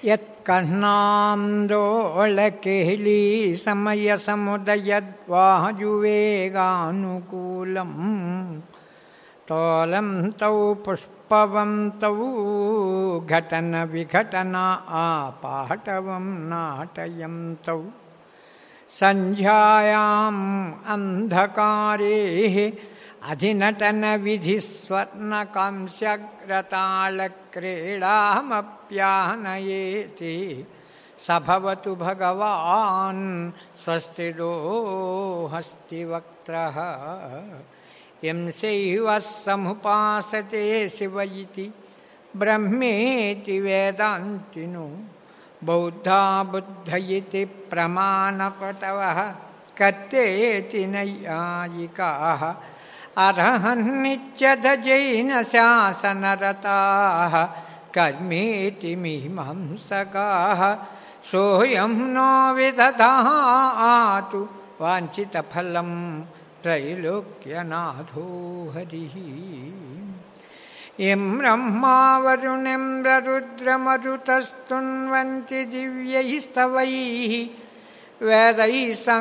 యత్కర్ణాందోళకేళీ సమయ సముదయద్వాయువేగానుకూలం తోలం తౌ పుష్పవం తౌ ఘటన విఘటన ఆపాటవం నాటయం తౌ సంధ్యాయాం అంధకారే అధినటన విధిస్వర్ణకాంస్యగ్రతాళక్రీడామప్యానయేతి సభవతు భగవాన్ స్వస్తిదో హస్తివక్త్రः యం శైవ సముపాసతే శివ ఇతి బ్రహ్మేతి వేదాంతిను బౌద్ధా బుద్ధ ఇతి ప్రమాణపటవ కర్తేతి నైయాయికా అర్హన్నిత్యధ జైన శాసనరతా కర్మేతి మీమాంసకా సోయం నో విదధాతు వాంఛితఫలం त्रैलोक्यनाथो हरिः यं ब्रह्मावरुणेन्द्ररुद्रमरुतस्तुन्वन्ति दिव्यैस्तवैः वेदैः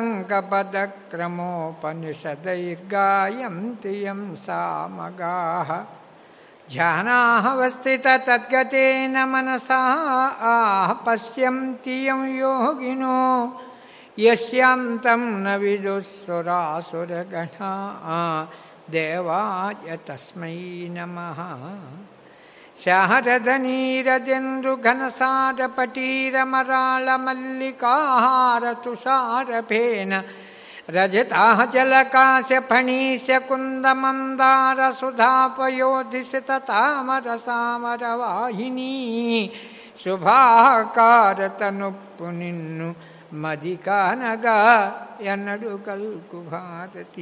सङ्कपदक्रमोपनिषदैर्गायन्ति यं सामगाः ध्यानावस्थित तद्गतेन मनसा आह पश्यन्ति यं योगिनो यस्यान्तं न विदुःसुरासुरगणा देवाय तस्मै नमः शारदनीरजन्दुघनसारपटीरमराळमल्लिकाहारतुषारफेन रजताः जलकाशफणीशकुन्दमन्दारसुधापयोधिसिततामरसामरवाहिनी शुभाकारतनुपुनिन्नु మదికానగా ఎన్నడు కల్కు భారతి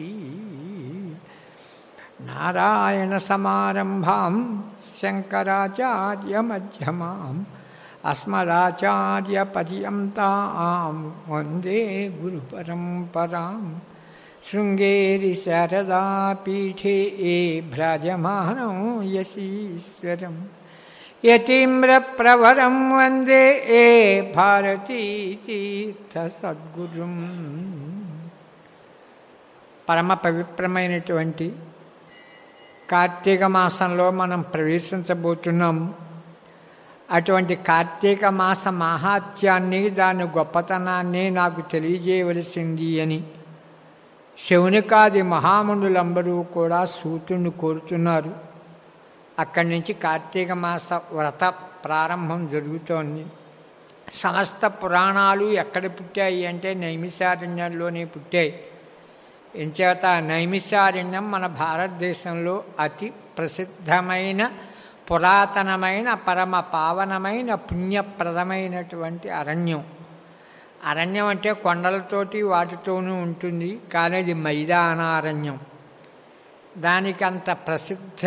నారాయణ సమారంభాం శంకరాచార్య మధ్యమాం అస్మదాచార్య పర్యంతాం వందే గురు పరంపరాం శృంగేరి శారదాపీఠే ఏ భ్రాజమానం యశీశ్వరం యతీమ్రప్రవరం వందే ఏ భారతీతీర్థసద్గురుం పరమ పవిత్రమైనటువంటి కార్తీక మాసంలో మనం ప్రవేశించబోతున్నాం అటువంటి కార్తీక మాస మహాత్యాన్ని దాని గొప్పతనాన్ని నాకు తెలియజేయవలసింది అని శౌనికాది మహామునులందరూ కూడా సూతుని కోరుతున్నారు అక్కడి నుంచి కార్తీక మాస వ్రత ప్రారంభం జరుగుతోంది సమస్త పురాణాలు ఎక్కడ పుట్టాయి అంటే నైమిషారణ్యంలోనే పుట్టాయి ఎంచేత నైమిషారణ్యం మన భారతదేశంలో అతి ప్రసిద్ధమైన పురాతనమైన పరమ పావనమైన పుణ్యప్రదమైనటువంటి అరణ్యం అరణ్యం అంటే కొండలతోటి వాటితోనూ ఉంటుంది కానీ అది మైదానారణ్యం దానికి అంత ప్రసిద్ధ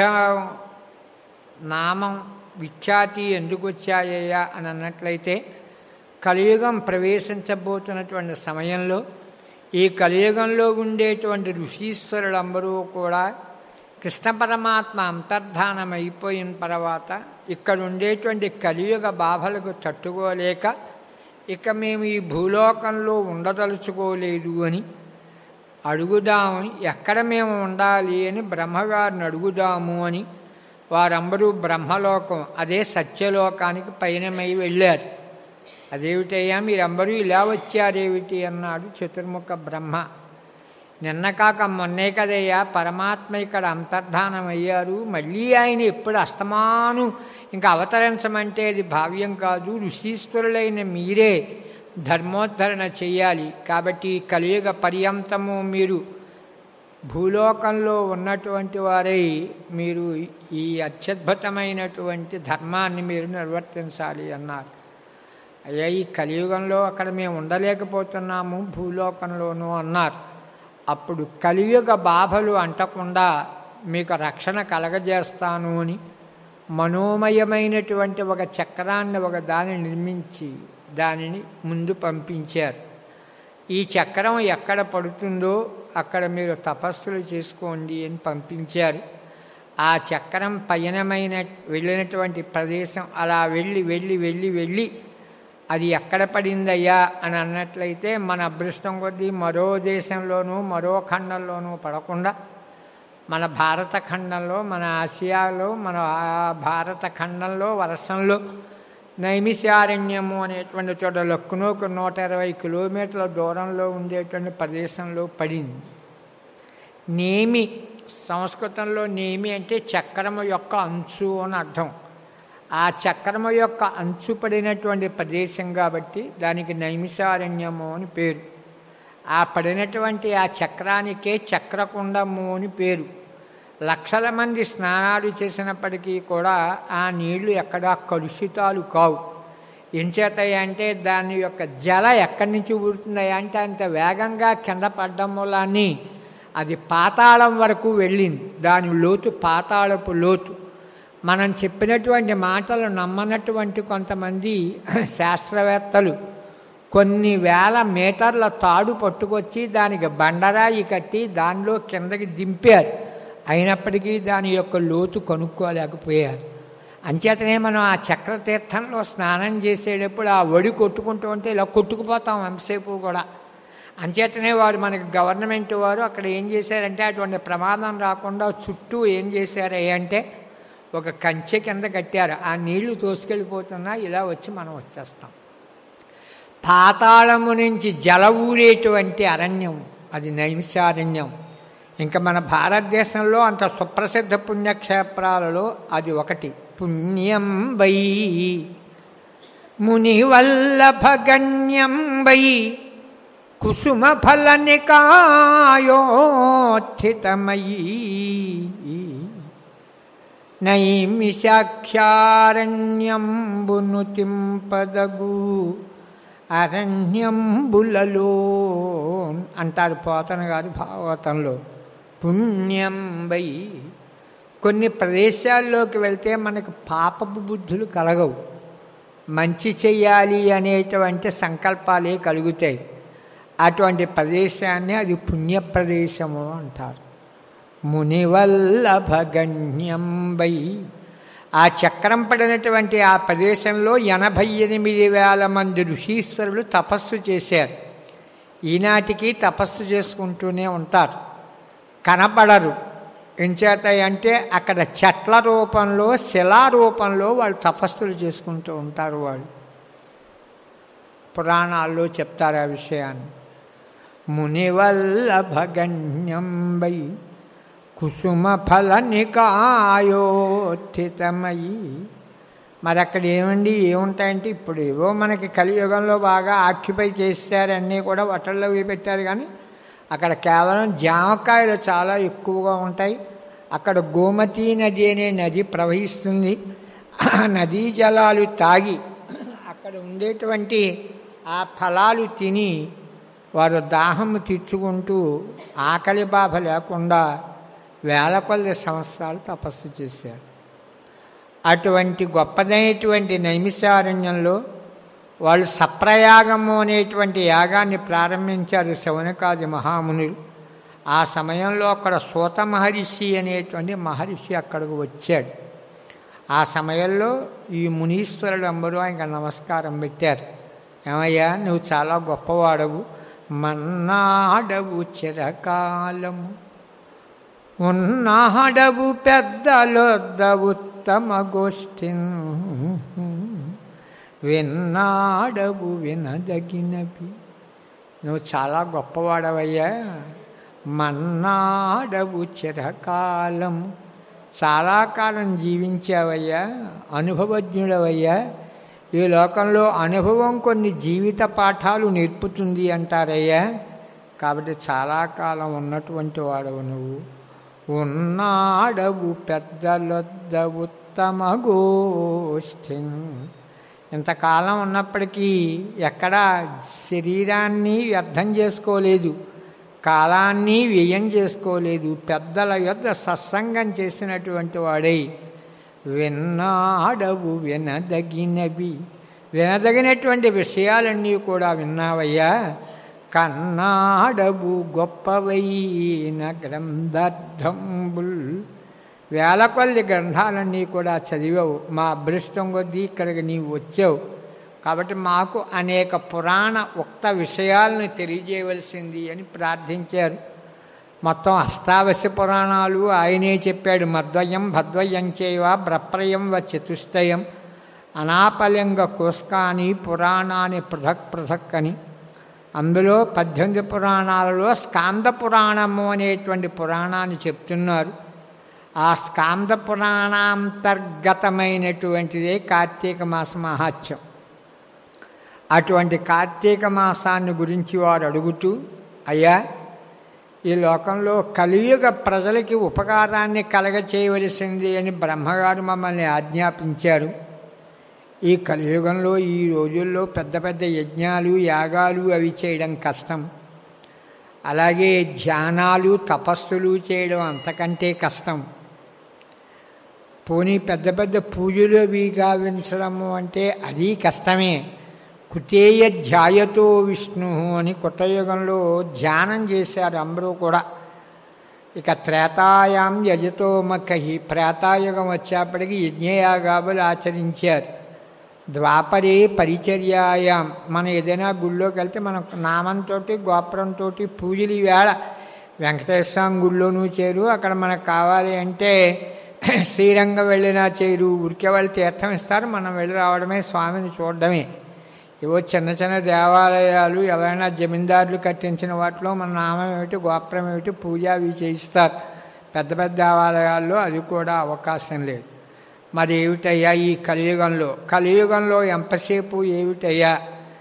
నామం విఖ్యాతి ఎందుకు వచ్చాయ్యా అని అన్నట్లయితే కలియుగం ప్రవేశించబోతున్నటువంటి సమయంలో ఈ కలియుగంలో ఉండేటువంటి ఋషీశ్వరులందరూ కూడా కృష్ణ పరమాత్మ అంతర్ధానం అయిపోయిన తర్వాత ఇక్కడ ఉండేటువంటి కలియుగ బాధలకు తట్టుకోలేక ఇక మేము ఈ భూలోకంలో ఉండదలుచుకోలేదు అని అడుగుదాము ఎక్కడ మేము ఉండాలి అని బ్రహ్మగారిని అడుగుదాము అని వారందరూ బ్రహ్మలోకం అదే సత్యలోకానికి పయనమై వెళ్ళారు అదేమిటయ్యా మీరందరూ ఇలా వచ్చారేమిటి అన్నాడు చతుర్ముఖ బ్రహ్మ నిన్న కాక మొన్నే కదయ్యా పరమాత్మ ఇక్కడ అంతర్ధానం అయ్యారు మళ్ళీ ఆయన ఎప్పుడు అస్తమాను ఇంకా అవతరించమంటే అది భావ్యం కాదు ఋషీశ్వరులైన మీరే ధర్మోద్ధరణ చెయ్యాలి కాబట్టి కలియుగ పర్యంతము మీరు భూలోకంలో ఉన్నటువంటి వారై మీరు ఈ అత్యద్భుతమైనటువంటి ధర్మాన్ని మీరు నిర్వర్తించాలి అన్నారు అయ్యా ఈ కలియుగంలో అక్కడ మేము ఉండలేకపోతున్నాము భూలోకంలోనూ అన్నారు అప్పుడు కలియుగ బాధలు అంటకుండా మీకు రక్షణ కలగజేస్తాను అని మనోమయమైనటువంటి ఒక చక్రాన్ని ఒక దాన్ని నిర్మించి దానిని ముందు పంపించారు ఈ చక్రం ఎక్కడ పడుతుందో అక్కడ మీరు తపస్సులు చేసుకోండి అని పంపించారు ఆ చక్రం పయనమైన వెళ్ళినటువంటి ప్రదేశం అలా వెళ్ళి వెళ్ళి వెళ్ళి వెళ్ళి అది ఎక్కడ పడిందయ్యా అని అన్నట్లయితే మన అదృష్టం కొద్దీ మరో దేశంలోనూ మరో ఖండంలోనూ పడకుండా మన భారత ఖండంలో మన ఆసియాలో మన ఆ భారత ఖండంలో వర్షంలో నైమిషారణ్యము అనేటువంటి చోట లక్కునోకు నూట ఇరవై కిలోమీటర్ల దూరంలో ఉండేటువంటి ప్రదేశంలో పడింది నేమి సంస్కృతంలో నేమి అంటే చక్రము యొక్క అంచు అని అర్థం ఆ చక్రము యొక్క అంచు పడినటువంటి ప్రదేశం కాబట్టి దానికి నైమిషారణ్యము అని పేరు ఆ పడినటువంటి ఆ చక్రానికే చక్రకుండము అని పేరు లక్షల మంది స్నానాలు చేసినప్పటికీ కూడా ఆ నీళ్లు ఎక్కడా కలుషితాలు కావు ఎంచేతాయి అంటే దాని యొక్క జల ఎక్కడి నుంచి ఊరుతున్నాయి అంటే అంత వేగంగా కింద పడ్డం మూలాన్ని అది పాతాళం వరకు వెళ్ళింది దాని లోతు పాతాళపు లోతు మనం చెప్పినటువంటి మాటలు నమ్మనటువంటి కొంతమంది శాస్త్రవేత్తలు కొన్ని వేల మీటర్ల తాడు పట్టుకొచ్చి దానికి బండరాయి కట్టి దానిలో కిందకి దింపారు అయినప్పటికీ దాని యొక్క లోతు కనుక్కోలేకపోయారు అంచేతనే మనం ఆ చక్రతీర్థంలో స్నానం చేసేటప్పుడు ఆ వడి కొట్టుకుంటూ ఉంటే ఇలా కొట్టుకుపోతాం ఎంతసేపు కూడా అంచేతనే వారు మనకి గవర్నమెంట్ వారు అక్కడ ఏం చేశారంటే అటువంటి ప్రమాదం రాకుండా చుట్టూ ఏం చేశారు అంటే ఒక కంచె కింద కట్టారు ఆ నీళ్లు తోసుకెళ్ళిపోతున్నా ఇలా వచ్చి మనం వచ్చేస్తాం పాతాళము నుంచి జల ఊరేటువంటి అరణ్యం అది నైమిషారణ్యం ఇంకా మన భారతదేశంలో అంత సుప్రసిద్ధ పుణ్యక్షేత్రాలలో అది ఒకటి పుణ్యం వై మునివల్లభగణ్యం వై కుసుమ ఫలనికాయోత్థితమయీ నైమిషాఖ్యారణ్యంబును తింపదగు అరణ్యంబులలో అంటారు పోతన గారు భాగవతంలో పుణ్యం వై కొన్ని ప్రదేశాల్లోకి వెళ్తే మనకు పాపపు బుద్ధులు కలగవు మంచి చెయ్యాలి అనేటువంటి సంకల్పాలే కలుగుతాయి అటువంటి ప్రదేశాన్ని అది పుణ్య ప్రదేశము అంటారు మునివల్లభగణ్యం వై ఆ చక్రం పడినటువంటి ఆ ప్రదేశంలో ఎనభై ఎనిమిది వేల మంది ఋషీశ్వరులు తపస్సు చేశారు ఈనాటికి తపస్సు చేసుకుంటూనే ఉంటారు కనపడరు ఎంచేత అంటే అక్కడ చెట్ల రూపంలో శిలా రూపంలో వాళ్ళు తపస్సులు చేసుకుంటూ ఉంటారు వాళ్ళు పురాణాల్లో చెప్తారు ఆ విషయాన్ని మునివల్లభగణ్యం వై కుసుమ ఫలనికాయోత్థితమయి మరి అక్కడ ఏమండి ఏముంటాయంటే ఇప్పుడు ఏవో మనకి కలియుగంలో బాగా ఆక్యుపై చేశారు అన్నీ కూడా వటల్లో పెట్టారు కానీ అక్కడ కేవలం జామకాయలు చాలా ఎక్కువగా ఉంటాయి అక్కడ గోమతి నది అనే నది ప్రవహిస్తుంది ఆ నదీ జలాలు తాగి అక్కడ ఉండేటువంటి ఆ ఫలాలు తిని వారు దాహము తీర్చుకుంటూ ఆకలి బాధ లేకుండా వేల కొద్ది సంవత్సరాలు తపస్సు చేశారు అటువంటి గొప్పదైనటువంటి నైమిషారణ్యంలో వాళ్ళు సప్రయాగము అనేటువంటి యాగాన్ని ప్రారంభించారు శవనకాది మహామునులు ఆ సమయంలో అక్కడ సూత మహర్షి అనేటువంటి మహర్షి అక్కడికి వచ్చాడు ఆ సమయంలో ఈ మునీశ్వరులు అందరూ ఆయనకు నమస్కారం పెట్టారు ఏమయ్యా నువ్వు చాలా గొప్పవాడవు మన్నాడవు చిరకాలము ఉన్నాడవు పెద్దలొద్ద ఉత్తమ గోష్ఠిన్ విన్నాడవు వినదగినవి నువ్వు చాలా గొప్పవాడవయ్యా మన్నాడవు చిరకాలం చాలా కాలం జీవించావయ్యా అనుభవజ్ఞుడవయ్యా ఈ లోకంలో అనుభవం కొన్ని జీవిత పాఠాలు నేర్పుతుంది అంటారయ్యా కాబట్టి చాలా కాలం ఉన్నటువంటి వాడవు నువ్వు ఉన్నాడవు పెద్దలొద్ద ఉత్తమ గోష్ఠి ఇంతకాలం ఉన్నప్పటికీ ఎక్కడా శరీరాన్ని వ్యర్థం చేసుకోలేదు కాలాన్ని వ్యయం చేసుకోలేదు పెద్దల యొద్ద సత్సంగం చేసినటువంటి వాడై విన్నాడవు వినదగినవి వినదగినటువంటి విషయాలన్నీ కూడా విన్నావయ్యా కన్నాడవు గొప్పవైన గ్రంథార్థంబుల్ వేల కొద్ది గ్రంథాలన్నీ కూడా చదివావు మా అదృష్టం కొద్దీ ఇక్కడికి నీవు వచ్చావు కాబట్టి మాకు అనేక పురాణ ఉక్త విషయాలను తెలియజేయవలసింది అని ప్రార్థించారు మొత్తం అష్టావశ్య పురాణాలు ఆయనే చెప్పాడు మద్వయం భద్వయం చేవ బ్రప్రయం వ చతుష్టయం అనాపలింగ కోస్కాని పురాణాన్ని పృథక్ పృథక్ అని అందులో పద్దెనిమిది పురాణాలలో స్కాంద పురాణము అనేటువంటి పురాణాన్ని చెప్తున్నారు ఆ స్కాంద పురాణాంతర్గతమైనటువంటిదే కార్తీక మాస మహాత్యం అటువంటి కార్తీక మాసాన్ని గురించి వారు అడుగుతూ అయ్యా ఈ లోకంలో కలియుగ ప్రజలకి ఉపకారాన్ని కలగచేయవలసింది అని బ్రహ్మగారు మమ్మల్ని ఆజ్ఞాపించారు ఈ కలియుగంలో ఈ రోజుల్లో పెద్ద పెద్ద యజ్ఞాలు యాగాలు అవి చేయడం కష్టం అలాగే ధ్యానాలు తపస్సులు చేయడం అంతకంటే కష్టం పోనీ పెద్ద పెద్ద పూజలు అవి గావించడము అంటే అది కష్టమే కుతేయ ధ్యాయతో విష్ణు అని కొత్తయుగంలో ధ్యానం చేశారు అందరూ కూడా ఇక త్రేతాయాం యజతో మక్కహి ప్రేతాయుగం వచ్చేప్పటికి యజ్ఞయాగాబులు ఆచరించారు ద్వాపరే పరిచర్యాయాం మనం ఏదైనా గుళ్ళోకి వెళ్తే మనం నామంతో గోపురంతో పూజలు ఈవేళ వెంకటేశ్వర స్వామి గుళ్ళోనూ చేరు అక్కడ మనకు కావాలి అంటే శ్రీరంగం వెళ్ళినా చేరు ఉరికే వాళ్ళు తీర్థం ఇస్తారు మనం వెళ్ళి రావడమే స్వామిని చూడడమే ఏవో చిన్న చిన్న దేవాలయాలు ఎవరైనా జమీందారులు కట్టించిన వాటిలో మన నామం ఏమిటి గోపురం ఏమిటి పూజ అవి చేయిస్తారు పెద్ద పెద్ద దేవాలయాల్లో అది కూడా అవకాశం లేదు మరి ఏమిటయ్యా ఈ కలియుగంలో కలియుగంలో ఎంతసేపు ఏమిటయ్యా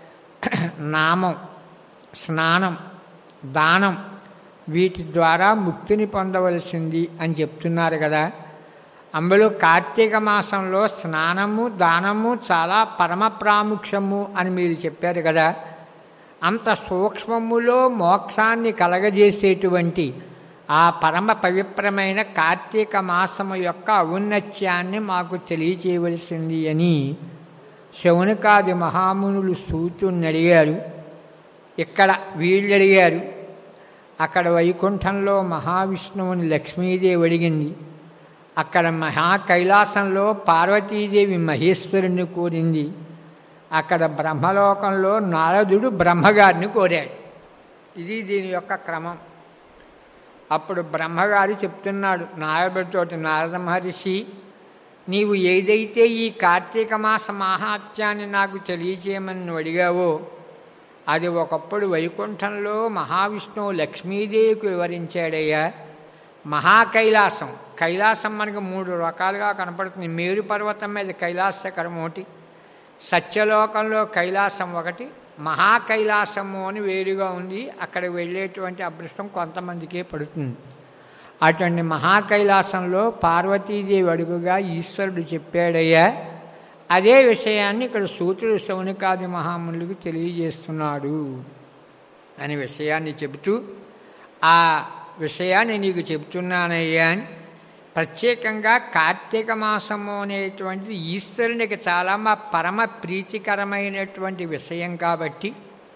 నామం స్నానం దానం వీటి ద్వారా ముక్తిని పొందవలసింది అని చెప్తున్నారు కదా అందులో కార్తీక మాసంలో స్నానము దానము చాలా పరమ ప్రాముఖ్యము అని మీరు చెప్పారు కదా అంత సూక్ష్మములో మోక్షాన్ని కలగజేసేటువంటి ఆ పరమ పవిత్రమైన కార్తీక మాసము యొక్క ఔన్నత్యాన్ని మాకు తెలియచేయవలసింది అని శౌనకాది మహామునులు సూతుని అడిగారు ఇక్కడ వీళ్ళు అడిగారు అక్కడ వైకుంఠంలో మహావిష్ణువుని లక్ష్మీదేవి అడిగింది అక్కడ మహా కైలాసంలో పార్వతీదేవి మహేశ్వరుని కోరింది అక్కడ బ్రహ్మలోకంలో నారదుడు బ్రహ్మగారిని కోరాడు ఇది దీని యొక్క క్రమం అప్పుడు బ్రహ్మగారు చెప్తున్నాడు నారదుడితోటి నారద మహర్షి నీవు ఏదైతే ఈ కార్తీక మాస మాహాత్యాన్ని నాకు తెలియచేయమని నువ్వు అడిగావో అది ఒకప్పుడు వైకుంఠంలో మహావిష్ణువు లక్ష్మీదేవికి వివరించాడయ్యా మహాకైలాసం కైలాసం మనకు మూడు రకాలుగా కనపడుతుంది మేరు పర్వతం మీద కైలాసకరం ఒకటి సత్యలోకంలో కైలాసం ఒకటి మహాకైలాసము అని వేరుగా ఉంది అక్కడ వెళ్ళేటువంటి అదృష్టం కొంతమందికే పడుతుంది అటువంటి మహాకైలాసంలో పార్వతీదేవి అడుగుగా ఈశ్వరుడు చెప్పాడయ్యా అదే విషయాన్ని ఇక్కడ సూతుడు శౌనికాది మహామునులకు తెలియజేస్తున్నాడు అనే విషయాన్ని చెబుతూ ఆ విషయాన్ని నీకు చెబుతున్నానయ్యా అని ప్రత్యేకంగా కార్తీక మాసము అనేటువంటిది ఈశ్వరునికి చాలా మా పరమ ప్రీతికరమైనటువంటి విషయం కాబట్టి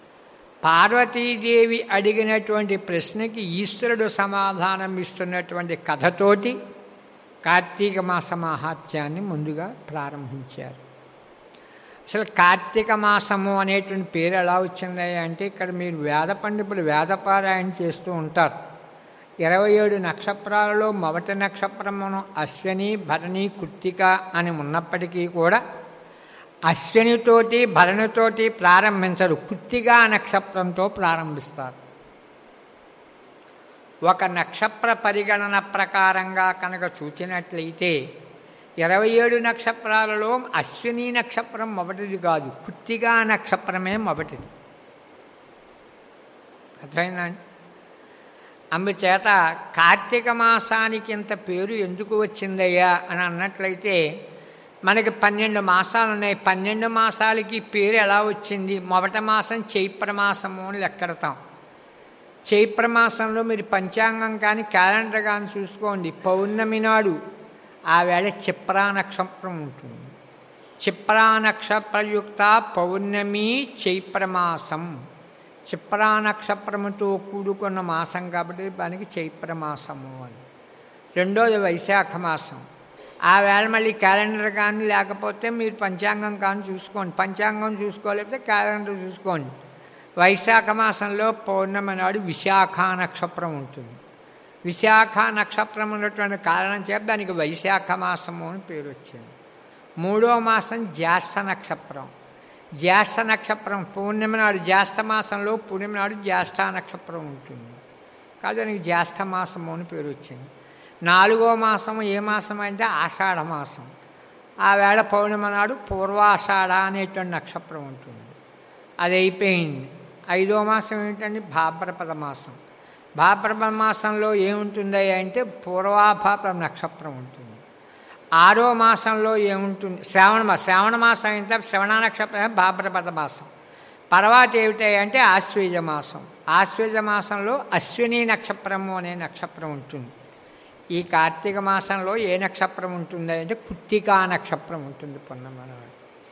పార్వతీదేవి అడిగినటువంటి ప్రశ్నకి ఈశ్వరుడు సమాధానం ఇస్తున్నటువంటి కథతోటి కార్తీక మాస మహాత్యాన్ని ముందుగా ప్రారంభించారు అసలు కార్తీక మాసము అనేటువంటి పేరు ఎలా వచ్చింది అంటే ఇక్కడ మీరు వేద పండితులు వేదపారాయణ చేస్తూ ఉంటారు ఇరవై ఏడు నక్షత్రాలలో మొదటి నక్షత్రమును అశ్వని భరణి కుర్తిక అని ఉన్నప్పటికీ కూడా అశ్వనితోటి భరణితోటి ప్రారంభించరు కుర్తిగా నక్షత్రంతో ప్రారంభిస్తారు ఒక నక్షత్ర పరిగణన ప్రకారంగా కనుక చూచినట్లయితే ఇరవై ఏడు నక్షత్రాలలో అశ్విని నక్షత్రం మొదటిది కాదు కుర్తిగా నక్షత్రమే మొదటిది అర్థమైందండి అందుచేత కార్తీక మాసానికి ఇంత పేరు ఎందుకు వచ్చిందయ్యా అని అన్నట్లయితే మనకి పన్నెండు మాసాలు ఉన్నాయి పన్నెండు మాసాలకి పేరు ఎలా వచ్చింది మొదటి మాసం చైత్రమాసము అని లెక్కెడతాం చైత్రమాసంలో మీరు పంచాంగం కానీ క్యాలెండర్ కానీ చూసుకోండి పౌర్ణమి నాడు ఆ వేళ చిప్రా నక్షత్రం ఉంటుంది చిప్రా నక్షత్రయుక్త పౌర్ణమి చైత్రమాసం చిప్రా నక్షత్రముతో కూడుకున్న మాసం కాబట్టి దానికి చైత్రమాసము అని రెండోది వైశాఖ మాసం ఆ వేళ మళ్ళీ క్యాలెండర్ కానీ లేకపోతే మీరు పంచాంగం కానీ చూసుకోండి పంచాంగం చూసుకోలేకపోతే క్యాలెండర్ చూసుకోండి వైశాఖ మాసంలో పౌర్ణమి నాడు విశాఖ నక్షత్రం ఉంటుంది విశాఖ నక్షత్రం ఉన్నటువంటి కారణం చేత దానికి వైశాఖ మాసము అని పేరు వచ్చింది మూడో మాసం జ్యేష్ఠ నక్షత్రం జ్యేష్ఠ నక్షత్రం పూర్ణిమ నాడు జ్యేష్ఠ మాసంలో పూర్ణిమ నాడు జ్యేష్ఠ నక్షత్రం ఉంటుంది కాదు దానికి జ్యేష్ఠ మాసము అని పేరు వచ్చింది నాలుగో మాసం ఏ మాసం అంటే ఆషాఢ మాసం ఆ వేళ పౌర్ణిమ నాడు పూర్వాషాఢ అనేటువంటి నక్షత్రం ఉంటుంది అది అయిపోయింది ఐదో మాసం ఏంటంటే భాద్రపద మాసం భాద్రపద మాసంలో ఏముంటుంది అంటే పూర్వాభాద్ర నక్షత్రం ఉంటుంది ఆరో మాసంలో ఏముంటుంది శ్రావణ మాసం శ్రావణ మాసం అయితే శ్రవణ నక్షత్రం భాద్రపద మాసం తర్వాత ఏమిటాయి అంటే ఆశ్వేజ మాసం ఆశ్వేజ మాసంలో అశ్విని నక్షత్రము అనే నక్షత్రం ఉంటుంది ఈ కార్తీక మాసంలో ఏ నక్షత్రం ఉంటుంది అంటే కుత్తికా నక్షత్రం ఉంటుంది పొన్నమనాడు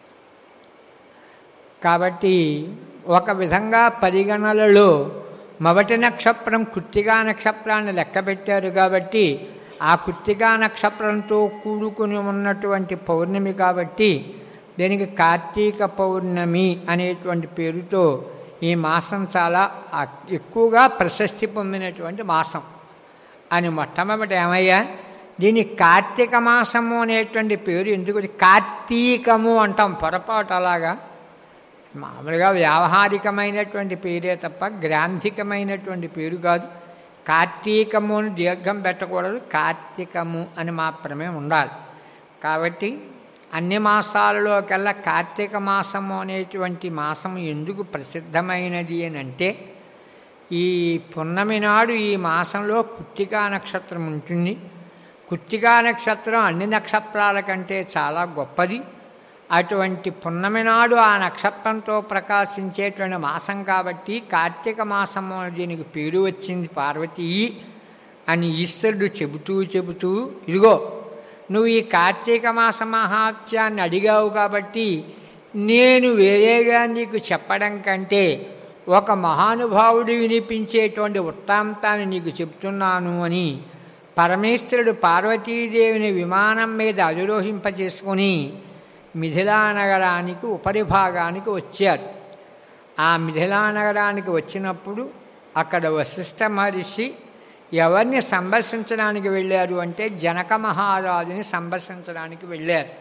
కాబట్టి ఒక విధంగా పరిగణనలలో మొదటి నక్షత్రం కుత్తిగా నక్షత్రాన్ని లెక్క పెట్టారు కాబట్టి ఆ కుత్తిగా నక్షత్రంతో కూడుకుని ఉన్నటువంటి పౌర్ణమి కాబట్టి దీనికి కార్తీక పౌర్ణమి అనేటువంటి పేరుతో ఈ మాసం చాలా ఎక్కువగా ప్రశస్తి పొందినటువంటి మాసం అని మొట్టమొదటి ఏమయ్యా దీని కార్తీక మాసము అనేటువంటి పేరు ఎందుకు కార్తీకము అంటాం పొరపాటు అలాగా మామూలుగా వ్యావహారికమైనటువంటి పేరే తప్ప గ్రాంధికమైనటువంటి పేరు కాదు కార్తీకము అని దీర్ఘం పెట్టకూడదు కార్తీకము అని మాత్రమే ఉండాలి కాబట్టి అన్ని మాసాలలోకెల్లా కార్తీక మాసము అనేటువంటి మాసం ఎందుకు ప్రసిద్ధమైనది అని అంటే ఈ పున్నమి నాడు ఈ మాసంలో కుత్తికా నక్షత్రం ఉంటుంది కుత్తికా నక్షత్రం అన్ని నక్షత్రాల కంటే చాలా గొప్పది అటువంటి పున్నమి నాడు ఆ నక్షత్రంతో ప్రకాశించేటువంటి మాసం కాబట్టి కార్తీక మాసము దీనికి పేరు వచ్చింది పార్వతీ అని ఈశ్వరుడు చెబుతూ చెబుతూ ఇదిగో నువ్వు ఈ కార్తీక మాస మహాత్యాన్ని అడిగావు కాబట్టి నేను వేరేగా నీకు చెప్పడం కంటే ఒక మహానుభావుడు వినిపించేటువంటి వృత్తాంతాన్ని నీకు చెప్తున్నాను అని పరమేశ్వరుడు పార్వతీదేవిని విమానం మీద అధిరోహింపచేసుకుని మిథిలా నగరానికి ఉపరిభాగానికి వచ్చారు ఆ మిథిలా నగరానికి వచ్చినప్పుడు అక్కడ వశిష్ఠ మహర్షి ఎవరిని సందర్శించడానికి వెళ్ళారు అంటే జనక మహారాజుని సందర్శించడానికి వెళ్ళారు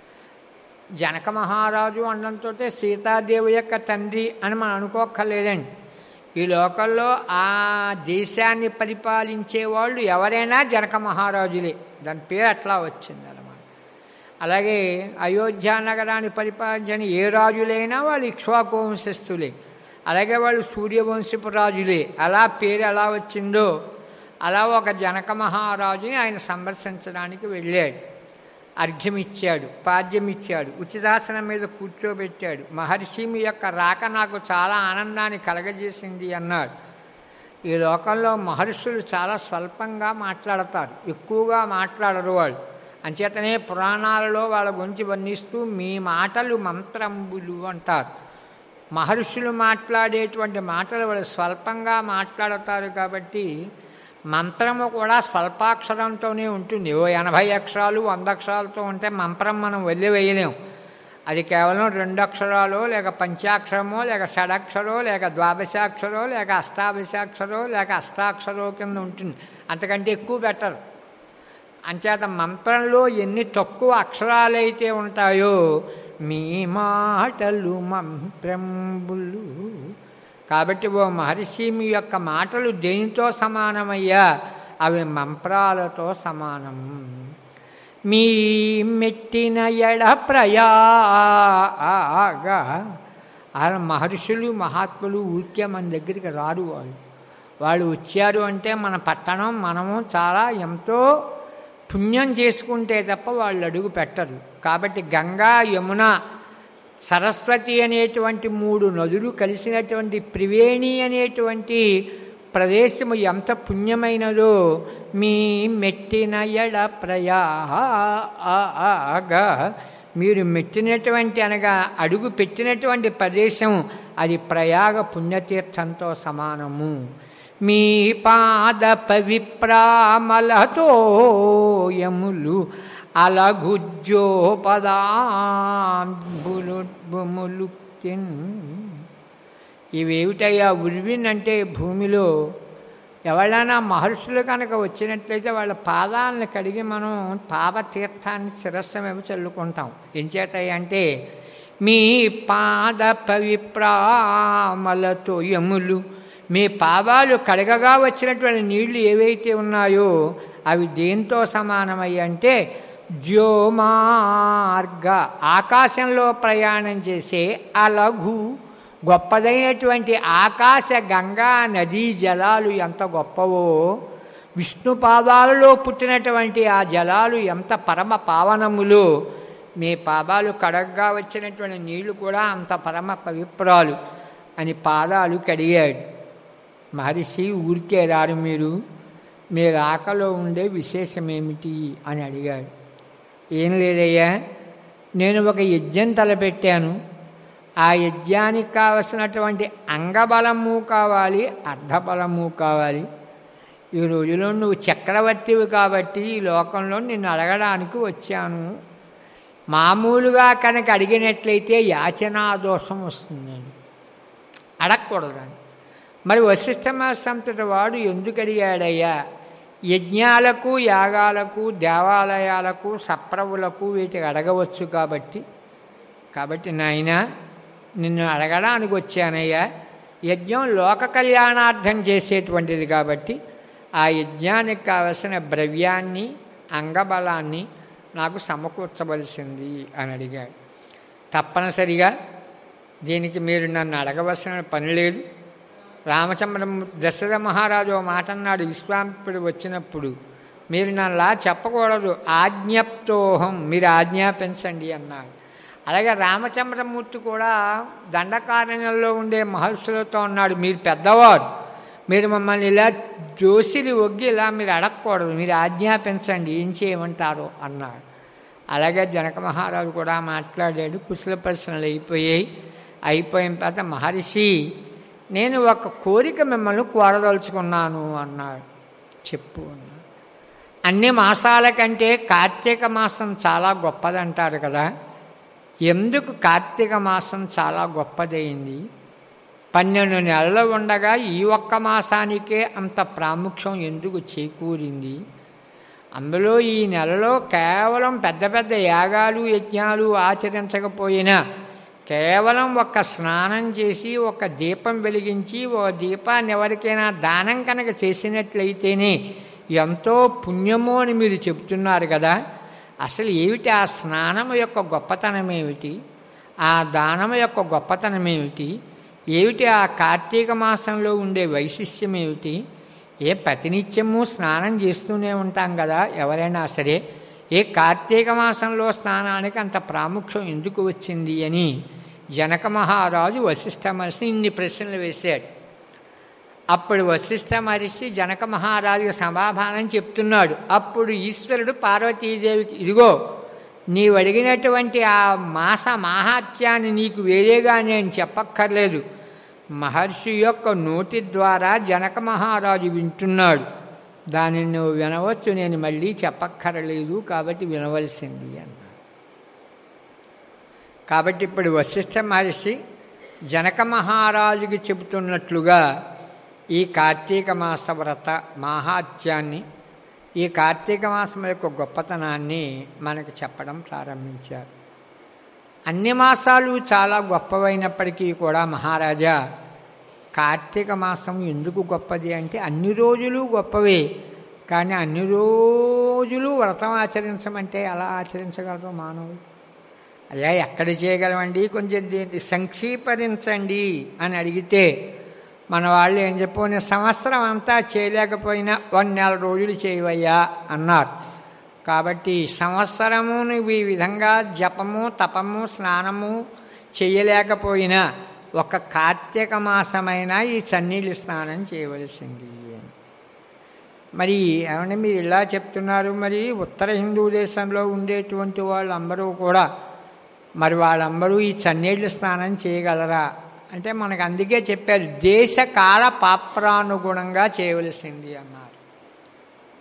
జనక మహారాజు అనడంతో సీతాదేవి యొక్క తండ్రి అని మనం అనుకోక్కర్లేదండి ఈ లోకల్లో ఆ దేశాన్ని పరిపాలించే వాళ్ళు ఎవరైనా జనక మహారాజులే దాని పేరు అట్లా వచ్చింది అనమాట అలాగే అయోధ్య నగరాన్ని పరిపాలించిన ఏ రాజులైనా వాళ్ళు ఇక్ష్వాకు వంశస్థులే అలాగే వాళ్ళు సూర్యవంశపు రాజులే అలా పేరు ఎలా వచ్చిందో అలా ఒక జనక మహారాజుని ఆయన సందర్శించడానికి వెళ్ళాడు అర్ఘ్యమిచ్చాడు పాద్యమిచ్చాడు ఉచితాసనం మీద కూర్చోబెట్టాడు మహర్షి మీ యొక్క రాక నాకు చాలా ఆనందాన్ని కలగజేసింది అన్నాడు ఈ లోకంలో మహర్షులు చాలా స్వల్పంగా మాట్లాడతారు ఎక్కువగా మాట్లాడరు వాళ్ళు అంచేతనే పురాణాలలో వాళ్ళ గురించి వర్ణిస్తూ మీ మాటలు మంత్రంబులు అంటారు మహర్షులు మాట్లాడేటువంటి మాటలు వాళ్ళు స్వల్పంగా మాట్లాడతారు కాబట్టి మంత్రము కూడా స్వల్పాక్షరంతోనే ఉంటుంది ఓ ఎనభై అక్షరాలు వంద అక్షరాలతో ఉంటే మంత్రం మనం వెళ్ళి వేయలేం అది కేవలం రెండు అక్షరాలు లేక పంచాక్షరమో లేక షడాక్షరో లేక ద్వాదశాక్షరో లేక అష్టాదశాక్షరో లేక అష్టాక్షరో కింద ఉంటుంది అంతకంటే ఎక్కువ బెటర్ అంచేత మంత్రంలో ఎన్ని తక్కువ అక్షరాలైతే ఉంటాయో మీ మాటలు మంత్రంబులు కాబట్టి ఓ మహర్షి మీ యొక్క మాటలు దేనితో సమానమయ్యా అవి మంత్రాలతో సమానం మీ మెట్టిన ఎడ ప్రయాగా ఆ మహర్షులు మహాత్ములు ఊరికే మన దగ్గరికి రారు వాళ్ళు వాళ్ళు వచ్చారు అంటే మన పట్టణం మనము చాలా ఎంతో పుణ్యం చేసుకుంటే తప్ప వాళ్ళు అడుగు పెట్టరు కాబట్టి గంగా యమున సరస్వతి అనేటువంటి మూడు నదులు కలిసినటువంటి త్రివేణి అనేటువంటి ప్రదేశము ఎంత పుణ్యమైనదో మీ మెట్టిన ఎడ ప్రయాగా మీరు మెట్టినటువంటి అనగా అడుగు పెట్టినటువంటి ప్రదేశం అది ప్రయాగ పుణ్యతీర్థంతో సమానము మీ పాద పవిప్రామలతో యములు అలగుజ్జోపదాంబులుక్తిన్ ఇవేమిటయ్యా ఉర్విన్ అంటే భూమిలో ఎవరైనా మహర్షులు కనుక వచ్చినట్లయితే వాళ్ళ పాదాలను కడిగి మనం పాపతీర్థాన్ని శిరస్సు మేము చల్లుకుంటాం ఏం చేతాయి అంటే మీ పాద పవిప్రామలతో యములు మీ పాదాలు కడగగా వచ్చినటువంటి నీళ్లు ఏవైతే ఉన్నాయో అవి దేంతో సమానమయ్యి అంటే ద్యోమార్గ ఆకాశంలో ప్రయాణం చేసే అలఘు గొప్పదైనటువంటి ఆకాశ గంగా నదీ జలాలు ఎంత గొప్పవో విష్ణు పాదాలలో పుట్టినటువంటి ఆ జలాలు ఎంత పరమ పావనములు మీ పాదాలు కడగ్గా వచ్చినటువంటి నీళ్లు కూడా అంత పరమ పవిత్రాలు అని పాదాలు కడిగాడు మహర్షి ఊరికే రారు మీరు మీ రాకలో ఉండే విశేషమేమిటి అని అడిగాడు ఏం లేదయ్యా నేను ఒక యజ్ఞం తలపెట్టాను ఆ యజ్ఞానికి కావలసినటువంటి అంగబలము కావాలి అర్ధబలము కావాలి ఈ రోజులో నువ్వు చక్రవర్తివి కాబట్టి ఈ లోకంలో నిన్ను అడగడానికి వచ్చాను మామూలుగా కనుక అడిగినట్లయితే యాచనా దోషం వస్తుందండి అడగకూడదండి మరి వశిష్ఠ సంతటి వాడు ఎందుకు అడిగాడయ్యా యజ్ఞాలకు యాగాలకు దేవాలయాలకు సప్రవులకు వీటికి అడగవచ్చు కాబట్టి కాబట్టి నాయన నిన్ను అడగడానికి వచ్చానయ్యా యజ్ఞం లోక కళ్యాణార్థం చేసేటువంటిది కాబట్టి ఆ యజ్ఞానికి కావలసిన ద్రవ్యాన్ని అంగబలాన్ని నాకు సమకూర్చవలసింది అని అడిగాడు తప్పనిసరిగా దీనికి మీరు నన్ను అడగవలసిన పని లేదు రామచంద్రం దశరథ మహారాజు ఓ మాట అన్నాడు విశ్వామిత్రుడు వచ్చినప్పుడు మీరు నన్నులా చెప్పకూడదు ఆజ్ఞప్తోహం మీరు ఆజ్ఞాపించండి అన్నాడు అలాగే రామచంద్రమూర్తి కూడా దండకారణ్యంలో ఉండే మహర్షులతో ఉన్నాడు మీరు పెద్దవారు మీరు మమ్మల్ని ఇలా జోసిని ఒగ్గి ఇలా మీరు అడగకూడదు మీరు ఆజ్ఞాపించండి ఏం చేయమంటారో అన్నాడు అలాగే జనక మహారాజు కూడా మాట్లాడాడు కుశల ప్రశ్నలు అయిపోయాయి అయిపోయిన తర్వాత మహర్షి నేను ఒక కోరిక మిమ్మల్ని కోరదలుచుకున్నాను అన్నాడు చెప్పు అన్నాడు అన్ని మాసాల కంటే కార్తీక మాసం చాలా గొప్పదంటారు కదా ఎందుకు కార్తీక మాసం చాలా గొప్పదైంది పన్నెండు నెలలు ఉండగా ఈ ఒక్క మాసానికే అంత ప్రాముఖ్యం ఎందుకు చేకూరింది అందులో ఈ నెలలో కేవలం పెద్ద పెద్ద యాగాలు యజ్ఞాలు ఆచరించకపోయినా కేవలం ఒక్క స్నానం చేసి ఒక దీపం వెలిగించి ఓ దీపాన్ని ఎవరికైనా దానం కనుక చేసినట్లయితేనే ఎంతో పుణ్యమో అని మీరు చెబుతున్నారు కదా అసలు ఏమిటి ఆ స్నానం యొక్క గొప్పతనం ఏమిటి ఆ దానం యొక్క గొప్పతనం ఏమిటి ఏమిటి ఆ కార్తీక మాసంలో ఉండే వైశిష్యం ఏమిటి ఏ ప్రతినిత్యము స్నానం చేస్తూనే ఉంటాం కదా ఎవరైనా సరే ఏ కార్తీక మాసంలో స్నానానికి అంత ప్రాముఖ్యం ఎందుకు వచ్చింది అని జనక మహారాజు వశిష్ఠ మహర్షి ఇన్ని ప్రశ్నలు వేశాడు అప్పుడు వశిష్ఠ మహర్షి జనక మహారాజుకి సమాధానం చెప్తున్నాడు అప్పుడు ఈశ్వరుడు పార్వతీదేవికి ఇదిగో నీవు అడిగినటువంటి ఆ మాస మాహాత్యాన్ని నీకు వేరేగా నేను చెప్పక్కర్లేదు మహర్షి యొక్క నోటి ద్వారా జనక మహారాజు వింటున్నాడు దానిని నువ్వు వినవచ్చు నేను మళ్ళీ చెప్పక్కర్లేదు కాబట్టి వినవలసింది అన్నాడు కాబట్టి ఇప్పుడు వశిష్ఠ మహర్షి జనక మహారాజుకి చెబుతున్నట్లుగా ఈ కార్తీక మాస వ్రత మాహాత్యాన్ని ఈ కార్తీక మాసం యొక్క గొప్పతనాన్ని మనకు చెప్పడం ప్రారంభించారు అన్ని మాసాలు చాలా గొప్పవైనప్పటికీ కూడా మహారాజా కార్తీక మాసం ఎందుకు గొప్పది అంటే అన్ని రోజులు గొప్పవే కానీ అన్ని రోజులు వ్రతం ఆచరించమంటే ఎలా ఆచరించగలరు మానవులు అయ్యా ఎక్కడ చేయగలమండి కొంచెం దీన్ని సంక్షీపరించండి అని అడిగితే మన వాళ్ళు ఏం చెప్పు నేను సంవత్సరం అంతా చేయలేకపోయినా వన్ నెల రోజులు చేయవయ్యా అన్నారు కాబట్టి సంవత్సరము నువ్వు ఈ విధంగా జపము తపము స్నానము చేయలేకపోయినా ఒక కార్తీక మాసమైన ఈ చన్నీళ్ళు స్నానం చేయవలసింది అని మరి ఏమంటే మీరు ఇలా చెప్తున్నారు మరి ఉత్తర హిందూ దేశంలో ఉండేటువంటి వాళ్ళందరూ కూడా మరి వాళ్ళందరూ ఈ చన్నీళ్ళు స్నానం చేయగలరా అంటే మనకు అందుకే చెప్పారు దేశకాల పాప్రానుగుణంగా చేయవలసింది అన్నారు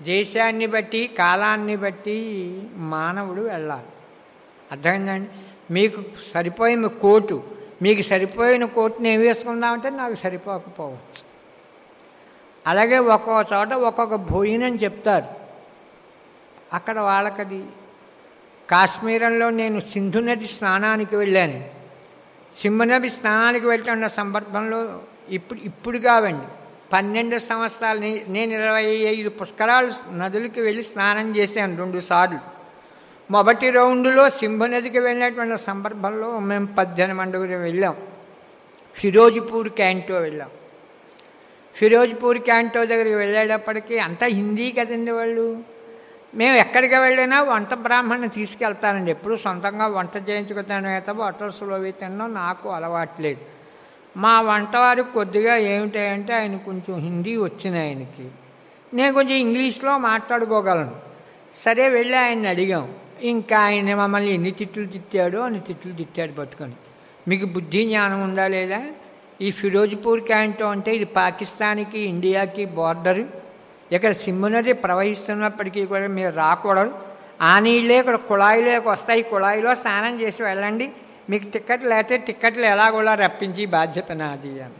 దేశాన్ని బట్టి కాలాన్ని బట్టి మానవుడు వెళ్ళాలి అర్థమైందండి మీకు సరిపోయిన కోటు మీకు సరిపోయిన కోటుని ఏం వేసుకుందామంటే నాకు సరిపోకపోవచ్చు అలాగే ఒక్కొక్క చోట ఒక్కొక్క భోజనం చెప్తారు అక్కడ వాళ్ళకది కాశ్మీరంలో నేను సింధు నది స్నానానికి వెళ్ళాను సింహు నది స్నానానికి వెళ్తున్న సందర్భంలో ఇప్పుడు ఇప్పుడు కావండి పన్నెండు సంవత్సరాలు నే- నేను ఇరవై ఐదు పుష్కరాలు నదులకి వెళ్ళి స్నానం చేశాను రెండు సార్లు మొదటి రౌండ్లో సింహు నదికి వెళ్ళినటువంటి సందర్భంలో మేము పద్దెనిమిది మండుగురు వెళ్ళాం ఫిరోజ్పూర్ క్యాంటో వెళ్ళాం ఫిరోజ్పూర్ క్యాంటో దగ్గరికి వెళ్ళేటప్పటికి అంతా హిందీ కదండి వాళ్ళు మేము ఎక్కడికి వెళ్ళినా వంట బ్రాహ్మణ్ణి తీసుకెళ్తానండి ఎప్పుడు సొంతంగా వంట చేయించుకుంటాను అయితే హోటల్స్లో అవి తినడం నాకు అలవాట్లేదు మా వంటవారికి కొద్దిగా ఏమిటాయంటే ఆయన కొంచెం హిందీ వచ్చిన ఆయనకి నేను కొంచెం ఇంగ్లీష్లో మాట్లాడుకోగలను సరే వెళ్ళి ఆయన్ని అడిగాం ఇంకా ఆయన మమ్మల్ని ఎన్ని తిట్లు తిట్టాడో అన్ని తిట్లు తిట్టాడు పట్టుకొని మీకు బుద్ధి జ్ఞానం ఉందా లేదా ఈ ఫిరోజ్పూర్ క్యాంటో అంటే ఇది పాకిస్తాన్కి ఇండియాకి బార్డరు ఇక్కడ సింహు నది ప్రవహిస్తున్నప్పటికీ కూడా మీరు రాకూడదు ఆ నీళ్ళే ఇక్కడ కుళాయిలోకి వస్తాయి కుళాయిలో స్నానం చేసి వెళ్ళండి మీకు టిక్కెట్ లేకపోతే టిక్కెట్లు ఎలా కూడా రప్పించి బాధ్యత నాది అన్న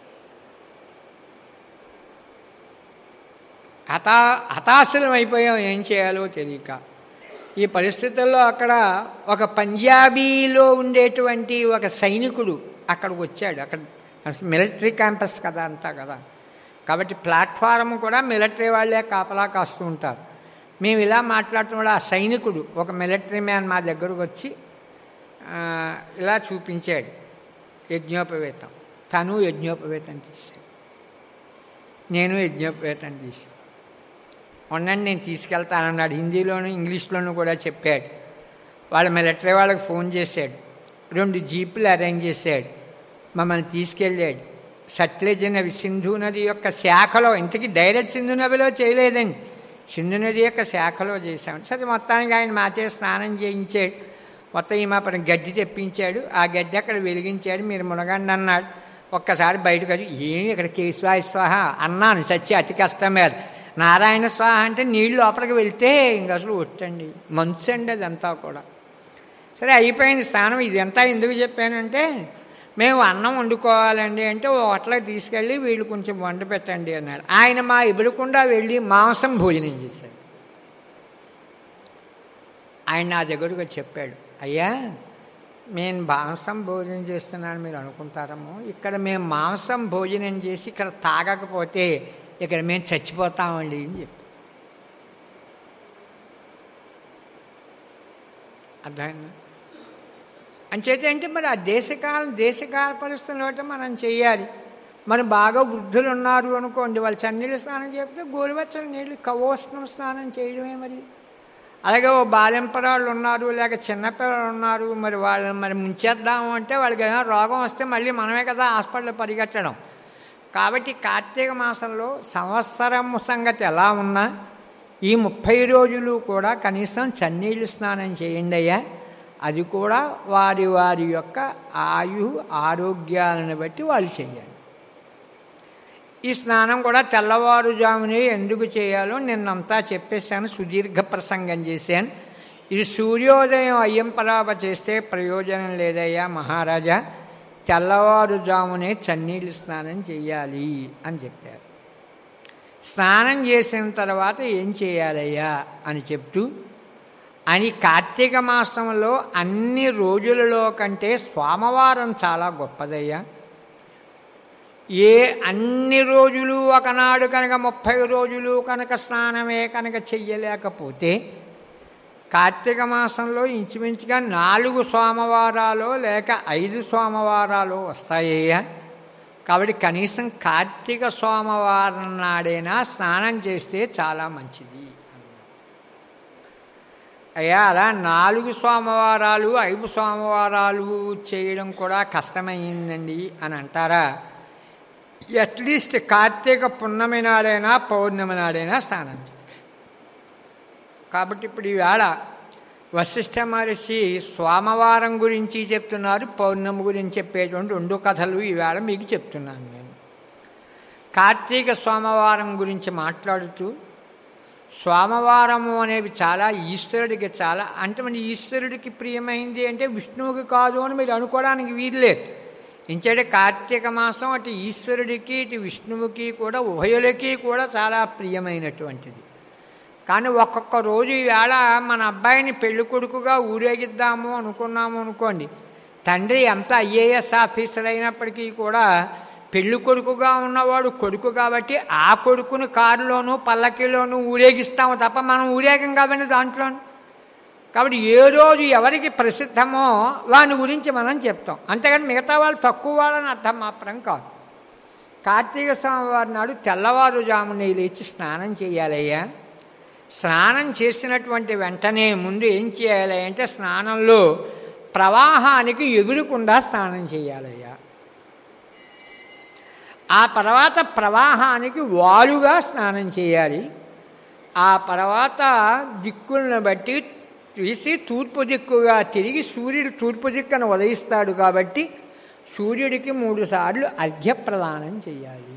హతా హతాశలం అయిపోయాం ఏం చేయాలో తెలియక ఈ పరిస్థితుల్లో అక్కడ ఒక పంజాబీలో ఉండేటువంటి ఒక సైనికుడు అక్కడికి వచ్చాడు అక్కడ మిలిటరీ క్యాంపస్ కదా అంతా కదా కాబట్టి ప్లాట్ఫారం కూడా మిలిటరీ వాళ్ళే కాపలా కాస్తూ ఉంటారు మేము ఇలా మాట్లాడుతున్నప్పుడు ఆ సైనికుడు ఒక మిలిటరీ మ్యాన్ మా దగ్గరకు వచ్చి ఆ, ఇలా చూపించాడు యజ్ఞోపవేతం తను యజ్ఞోపవేతం చేశాడు నేను యజ్ఞోపవేతం చేశాను ఉండండి నేను తీసుకెళ్తానన్నాడు హిందీలోను ఇంగ్లీష్లోనూ కూడా చెప్పాడు వాళ్ళ మిలిటరీ వాళ్ళకి ఫోన్ చేశాడు రెండు జీపులు అరేంజ్ చేశాడు మమ్మల్ని తీసుకెళ్ళాడు సట్లెజ్ నది సింధు నది యొక్క శాఖలో ఇంతకీ డైరెక్ట్ సింధు నదిలో చేయలేదండి సింధు నది యొక్క శాఖలో చేశాం సరే మొత్తానికి ఆయన మాచే స్నానం చేయించాడు మొత్తం ఈ మా పని గడ్డి తెప్పించాడు ఆ గడ్డి అక్కడ వెలిగించాడు మీరు మునగండి అన్నాడు ఒక్కసారి బయటకు వచ్చి ఏమి ఇక్కడ కేశవాయ స్వాహ అన్నాను చచ్చి అతి కష్టమే అది. నారాయణ స్వాహ అంటే నీళ్ళు లోపలికి వెళ్తే ఇంక అసలు ఒట్టండి మంచు అండి అదంతా కూడా సరే అయిపోయింది స్నానం ఇదంతా ఎందుకు చెప్పానంటే మేము అన్నం వండుకోవాలండి అంటే ఓ హోటల్కి తీసుకెళ్ళి వీళ్ళు కొంచెం వంట పెట్టండి అన్నాడు ఆయన మా ఎదురుకుండా వెళ్ళి మాంసం భోజనం చేశాడు ఆయన నా దగ్గరకు వచ్చి చెప్పాడు అయ్యా నేను మాంసం భోజనం చేస్తున్నాను మీరు అనుకుంటారేమో ఇక్కడ మేము మాంసం భోజనం చేసి ఇక్కడ తాగకపోతే ఇక్కడ మేము చచ్చిపోతామండి అని చెప్పి అర్థమైందా అంచేత అంటే మరి ఆ దేశకాలం దేశకాల పరిస్థితులను బట్టి మనం చేయాలి మరి బాగా వృద్ధులు ఉన్నారు అనుకోండి వాళ్ళు చన్నీళ్ళు స్నానం చేస్తే గోరువెచ్చని నీళ్ళు కవోష్ణం స్నానం చేయడమే మరి అలాగే ఓ బాలెంపరాళ్ళు ఉన్నారు లేక చిన్నపిల్లలు ఉన్నారు మరి వాళ్ళని మరి ముంచేద్దాము అంటే వాళ్ళకి ఏదైనా రోగం వస్తే మళ్ళీ మనమే కదా హాస్పిటల్ పరిగెట్టడం కాబట్టి కార్తీక మాసంలో సంవత్సరం సంగతి ఎలా ఉన్నా ఈ ముప్పై రోజులు కూడా కనీసం చన్నీళ్ళు స్నానం చేయండి అయ్యా అది కూడా వారి వారి యొక్క ఆయు ఆరోగ్యాలను బట్టి వాళ్ళు చేయాలి ఈ స్నానం కూడా తెల్లవారుజామునే ఎందుకు చేయాలో నిన్నంతా చెప్పేశాను సుదీర్ఘ ప్రసంగం చేశాను ఇది సూర్యోదయం అయ్యంపరాప చేస్తే ప్రయోజనం లేదయ్యా మహారాజా తెల్లవారుజామునే చన్నీళ్ళు స్నానం చేయాలి అని చెప్పారు స్నానం చేసిన తర్వాత ఏం చేయాలయ్యా అని చెప్తూ అని కార్తీక మాసంలో అన్ని రోజులలో కంటే సోమవారం చాలా గొప్పదయ్యా ఏ అన్ని రోజులు ఒకనాడు కనుక ముప్పై రోజులు కనుక స్నానమే కనుక చెయ్యలేకపోతే కార్తీక మాసంలో ఇంచుమించుగా నాలుగు సోమవారాలు లేక ఐదు సోమవారాలు వస్తాయ్యా కాబట్టి కనీసం కార్తీక సోమవారం నాడైనా స్నానం చేస్తే చాలా మంచిది అయ్యా అలా నాలుగు సోమవారాలు ఐదు సోమవారాలు చేయడం కూడా కష్టమైందండి అని అంటారా అట్లీస్ట్ కార్తీక పున్నమి నాడైనా పౌర్ణమి నాడైనా స్నానం చేయాలి కాబట్టి ఇప్పుడు ఈవేళ వశిష్ఠ మహర్షి సోమవారం గురించి చెప్తున్నారు పౌర్ణమి గురించి చెప్పేటువంటి రెండు కథలు ఈవేళ మీకు చెప్తున్నాను నేను కార్తీక సోమవారం గురించి మాట్లాడుతూ సోమవారము అనేవి చాలా ఈశ్వరుడికి చాలా అంటే మన ఈశ్వరుడికి ప్రియమైంది అంటే విష్ణువుకి కాదు అని మీరు అనుకోవడానికి వీల్లేదు ఇంచేటే కార్తీక మాసం అటు ఈశ్వరుడికి ఇటు విష్ణువుకి కూడా ఉభయులకి కూడా చాలా ప్రియమైనటువంటిది కానీ ఒక్కొక్క రోజు ఈవేళ మన అబ్బాయిని పెళ్లి కొడుకుగా ఊరేగిద్దాము అనుకున్నాము అనుకోండి తండ్రి ఎంత ఐఏఎస్ ఆఫీసర్ అయినప్పటికీ కూడా పెళ్లి కొడుకుగా ఉన్నవాడు కొడుకు కాబట్టి ఆ కొడుకుని కారులోను పల్లకిలోను ఊరేగిస్తాము తప్ప మనం ఊరేగం కాబట్టి దాంట్లోను కాబట్టి ఏ రోజు ఎవరికి ప్రసిద్ధమో వాని గురించి మనం చెప్తాం అంతేగాని మిగతా వాళ్ళు తక్కువ వాళ్ళని అర్థం మాత్రం కాదు కార్తీక స్వామివారి నాడు తెల్లవారుజామున లేచి స్నానం చేయాలయ్యా స్నానం చేసినటువంటి వెంటనే ముందు ఏం చేయాలి అంటే స్నానంలో ప్రవాహానికి ఎగురకుండా స్నానం చేయాలయ్యా ఆ తర్వాత ప్రవాహానికి వాలుగా స్నానం చేయాలి ఆ తర్వాత దిక్కులను బట్టి తీసి తూర్పు దిక్కుగా తిరిగి సూర్యుడు తూర్పు దిక్కును ఉదయిస్తాడు కాబట్టి సూర్యుడికి మూడు సార్లు అర్ఘ్యప్రదానం చేయాలి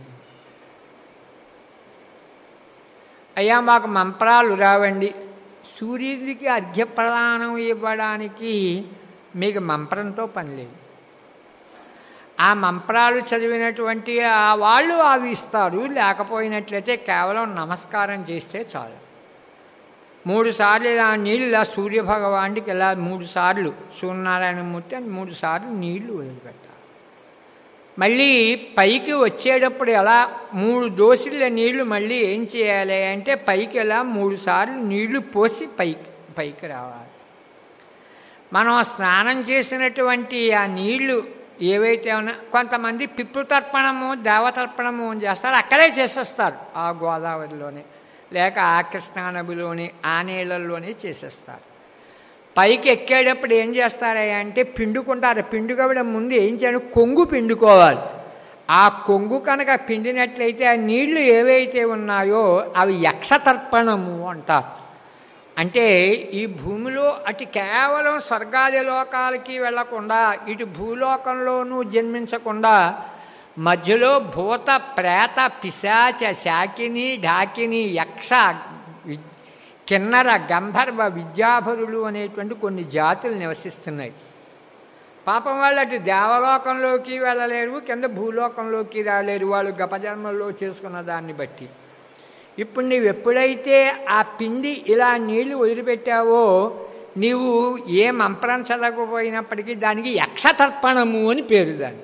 అయ్యా మాకు మంత్రాలు రావండి సూర్యుడికి అర్ఘ్యప్రదానం ఇవ్వడానికి మీకు మంత్రంతో పని లేదు ఆ మంత్రాలు చదివినటువంటి ఆ వాళ్ళు అవి ఇస్తారు లేకపోయినట్లయితే కేవలం నమస్కారం చేస్తే చాలు మూడు సార్లు ఇలా నీళ్ళు ఇలా సూర్యభగవానికి ఇలా మూడు సార్లు సూర్యనారాయణమూర్తి అని మూడు సార్లు నీళ్లు వదిలిపెట్టాలి మళ్ళీ పైకి వచ్చేటప్పుడు ఎలా మూడు దోశల నీళ్లు మళ్ళీ ఏం చేయాలి అంటే పైకి ఎలా మూడు సార్లు నీళ్లు పోసి పైకి పైకి రావాలి మనం స్నానం చేసినటువంటి ఆ నీళ్లు ఏవైతే ఉన్నా కొంతమంది పితృతర్పణము దేవతర్పణము అని చేస్తారు అక్కడే చేసేస్తారు ఆ గోదావరిలోనే లేక ఆ కృష్ణానదిలోని ఆ నీళ్ళల్లోనే చేసేస్తారు పైకి ఎక్కేటప్పుడు ఏం చేస్తారా అంటే పిండుకుంటారు పిండుకోవడం ముందు ఏం చేయాలి కొంగు పిండుకోవాలి ఆ కొంగు కనుక పిండినట్లయితే ఆ నీళ్లు ఏవైతే ఉన్నాయో అవి యక్షతర్పణము అంటారు అంటే ఈ భూమిలో అటు కేవలం స్వర్గాది లోకాలకి వెళ్లకుండా ఇటు భూలోకంలోనూ జన్మించకుండా మధ్యలో భూత ప్రేత పిశాచ శాకిని ఢాకిని యక్ష వి- కిన్నర గంధర్వ విద్యాభరులు అనేటువంటి కొన్ని జాతులు నివసిస్తున్నాయి పాపం వాళ్ళు అటు దేవలోకంలోకి వెళ్ళలేరు కింద భూలోకంలోకి రాలేరు వాళ్ళు గపజన్మల్లో చేసుకున్న దాన్ని బట్టి ఇప్పుడు నీవు ఎప్పుడైతే ఆ పిండి ఇలా నీళ్లు వదిలిపెట్టావో నీవు ఏ మంత్రం చదవకపోయినప్పటికీ దానికి యక్షతర్పణము అని పేరు దానికి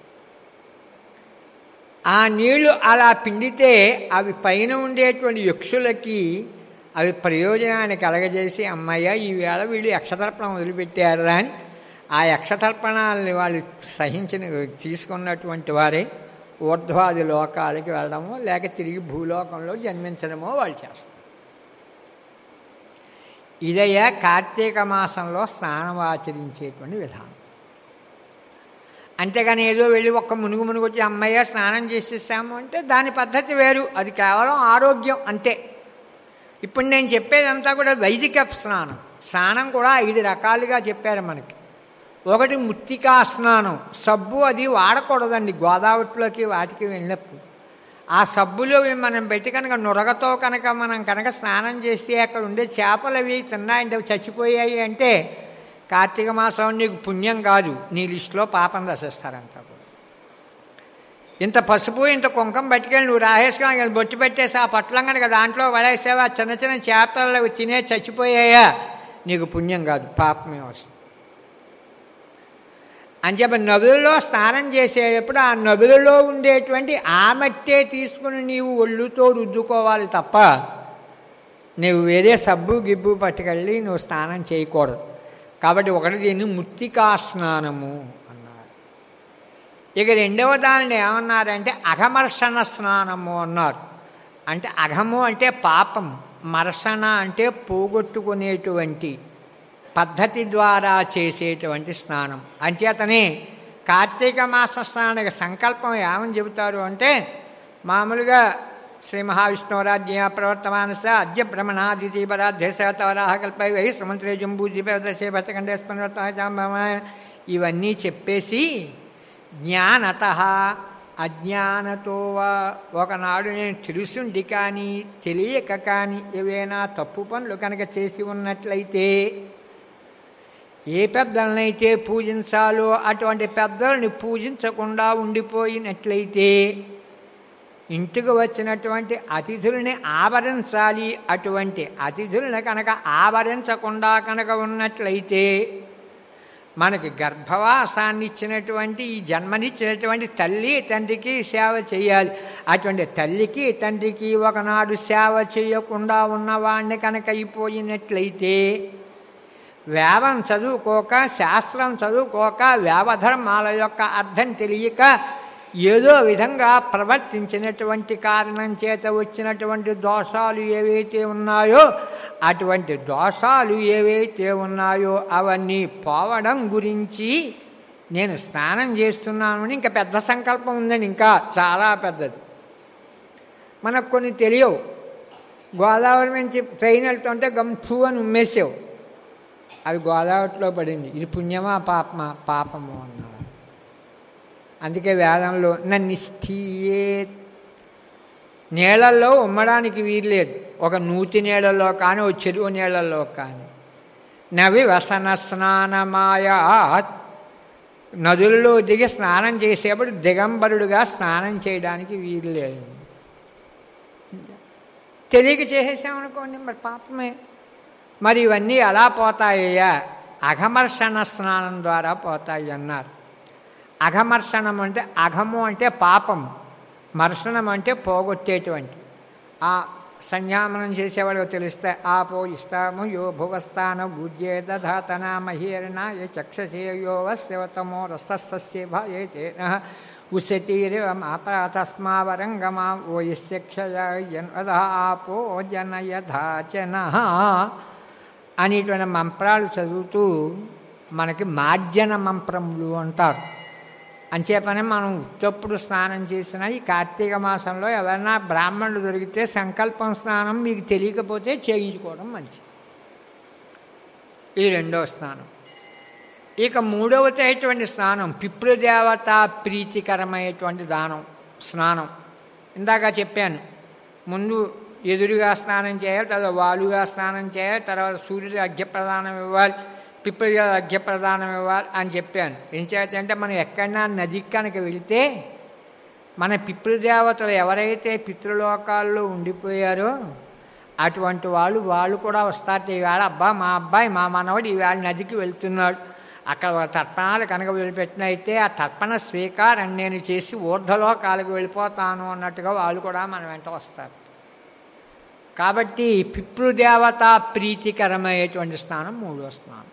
ఆ నీళ్లు అలా పిండితే అవి పైన ఉండేటువంటి యక్షులకి అవి ప్రయోజనాన్ని కలగజేసి అమ్మయ్య ఈవేళ వీళ్ళు యక్షతర్పణం వదిలిపెట్టారా అని ఆ యక్షతర్పణాలని వాళ్ళు సహించిన తీసుకున్నటువంటి వారే ఊర్ధ్వాది లోకాలకి వెళ్ళడమో లేక తిరిగి భూలోకంలో జన్మించడమో వాళ్ళు చేస్తారు ఇదయ్యా కార్తీక మాసంలో స్నానం ఆచరించేటువంటి విధానం అంతేగాని ఏదో వెళ్ళి ఒక్క మునుగు మునుగు వచ్చి అమ్మయ్య స్నానం చేసేసాము అంటే దాని పద్ధతి వేరు అది కేవలం ఆరోగ్యం అంతే ఇప్పుడు నేను చెప్పేదంతా కూడా వైదిక స్నానం స్నానం కూడా ఐదు రకాలుగా చెప్పారు మనకి ఒకటి ముత్తికా స్నానం సబ్బు అది వాడకూడదండి గోదావరిలోకి వాటికి వెళ్ళినప్పుడు ఆ సబ్బులో మనం పెట్టి కనుక నురగతో కనుక మనం కనుక స్నానం చేస్తే అక్కడ ఉండే చేపలు అవి తిన్నాయంటే అవి చచ్చిపోయాయి అంటే కార్తీక మాసం నీకు పుణ్యం కాదు నీ లిస్టులో పాపం రసిస్తారంతా కూడా ఇంత పసుపు ఇంత కుంకం పట్టుకెళ్ళి నువ్వు రాసేసుకొని బొట్టు పెట్టేసి ఆ పట్లం కనుక దాంట్లో పడేసావా చిన్న చిన్న చేపలు అవి తినే చచ్చిపోయాయా నీకు పుణ్యం కాదు పాపమే వస్తుంది అని చెప్పి నదులలో స్నానం చేసేటప్పుడు ఆ నదులలో ఉండేటువంటి ఆ మట్టే తీసుకుని నీవు ఒళ్ళుతో రుద్దుకోవాలి తప్ప నీవు వేరే సబ్బు గిబ్బు పట్టుకెళ్ళి నువ్వు స్నానం చేయకూడదు కాబట్టి ఒకటి దీన్ని ముత్తికా స్నానము అన్నారు ఇక రెండవ దానిని ఏమన్నారంటే అఘమర్షణ స్నానము అన్నారు అంటే అఘము అంటే పాపం మర్షణ అంటే పోగొట్టుకునేటువంటి పద్ధతి ద్వారా చేసేటువంటి స్నానం అంచేతనే కార్తీక మాస స్నానానికి సంకల్పం ఏమని చెబుతారు అంటే మామూలుగా శ్రీ మహావిష్ణురాజ్య ప్రవర్తమానస అద్య బ్రహ్మణాదితీపరాధ్యశతవరాహ కల్పై వై సమంత్రే జంబూజీపదశే భతకండే స్మరణ ఇవన్నీ చెప్పేసి జ్ఞానత అజ్ఞానతో వా ఒకనాడు నేను తెలుసుండి కానీ తెలియక కానీ ఏవైనా తప్పు పనులు కనుక చేసి ఉన్నట్లయితే ఏ పెద్దలనైతే పూజించాలో అటువంటి పెద్దల్ని పూజించకుండా ఉండిపోయినట్లయితే ఇంటికి వచ్చినటువంటి అతిథుల్ని ఆవరించాలి అటువంటి అతిథుల్ని కనుక ఆవరించకుండా కనుక ఉన్నట్లయితే మనకి గర్భవాసాన్ని ఇచ్చినటువంటి ఈ జన్మనిచ్చినటువంటి తల్లి తండ్రికి సేవ చేయాలి అటువంటి తల్లికి తండ్రికి ఒకనాడు సేవ చేయకుండా ఉన్నవాడిని కనుక అయిపోయినట్లయితే వేదం చదువుకోక శాస్త్రం చదువుకోక వేవధర్మాల యొక్క అర్థం తెలియక ఏదో విధంగా ప్రవర్తించినటువంటి కారణం చేత వచ్చినటువంటి దోషాలు ఏవైతే ఉన్నాయో అటువంటి దోషాలు ఏవైతే ఉన్నాయో అవన్నీ పోవడం గురించి నేను స్నానం చేస్తున్నాను ఇంకా పెద్ద సంకల్పం ఉందండి ఇంకా చాలా పెద్దది మనకు కొన్ని తెలియవు గోదావరి నుంచి ట్రైన్ వెళ్తుంటే గంఫు అని ఉమ్మేసావు అది గోదావరిలో పడింది ఇది పుణ్యమా పాపమా పాపము అన్నారు అందుకే వేదంలో నన్నిష్ఠీయే నీళ్ళల్లో ఉమ్మడానికి వీల్లేదు ఒక నూతి నీళ్ళలో కానీ ఒక చెరువు నీళ్ళల్లో కానీ నవి వసన స్నానమాయా నదుల్లో దిగి స్నానం చేసేప్పుడు దిగంబరుడుగా స్నానం చేయడానికి వీలు లేదు తెలియక చేసేసామనుకోండి మరి పాపమే మరి ఇవన్నీ ఎలా పోతాయ్యా అఘమర్షణ స్నానం ద్వారా పోతాయి అన్నారు అఘమర్షణం అంటే అఘము అంటే పాపం మర్షణం అంటే పోగొట్టేటువంటి ఆ సంయామనం చేసేవాడికి తెలిస్తే ఆపో ఇస్తాము యో భువస్థాన భూజ్యే దధాతన మహీర్ణాయ చక్షసే యో వస్యవతమో రసస్య భయేతేన ఉశతీరివ మాత తస్మావరంగమా ఓ యక్షయ ఆపో జనయధాచన అనేటువంటి మంత్రాలు చదువుతూ మనకి మార్జన మంత్రములు అంటారు అంచేపనే మనం ఉత్తప్పుడు స్నానం చేసిన ఈ కార్తీక మాసంలో ఎవరైనా బ్రాహ్మణులు దొరికితే సంకల్పం స్నానం మీకు తెలియకపోతే చేయించుకోవడం మంచిది ఇది రెండవ స్నానం ఇక మూడవతైనటువంటి స్నానం పితృదేవత ప్రీతికరమైనటువంటి దానం స్నానం ఇందాక చెప్పాను ముందు ఎదురుగా స్నానం చేయాలి తర్వాత వాలుగా స్నానం చేయాలి తర్వాత సూర్యుడి అర్ఘ్యప్రదానం ఇవ్వాలి పిప్పలుగా అర్ఘ్యప్రదానం ఇవ్వాలి అని చెప్పాను ఏం చేయాలంటే మనం ఎక్కడన్నా నదికి కనుక వెళితే మన పితృదేవతలు ఎవరైతే పితృలోకాల్లో ఉండిపోయారో అటువంటి వాళ్ళు వాళ్ళు కూడా వస్తారు ఈవేళ అబ్బా మా అబ్బాయి మా మనవడు ఈవేళ నదికి వెళ్తున్నాడు అక్కడ తర్పణాలు కనుక వెళ్ళిపెట్టినైతే ఆ తర్పణ స్వీకారం నేను చేసి ఊర్ధలోకాలకు వెళ్ళిపోతాను అన్నట్టుగా వాళ్ళు కూడా మన వెంట వస్తారు కాబట్టి పితృదేవత ప్రీతికరమైనటువంటి స్నానం మూడో స్నానం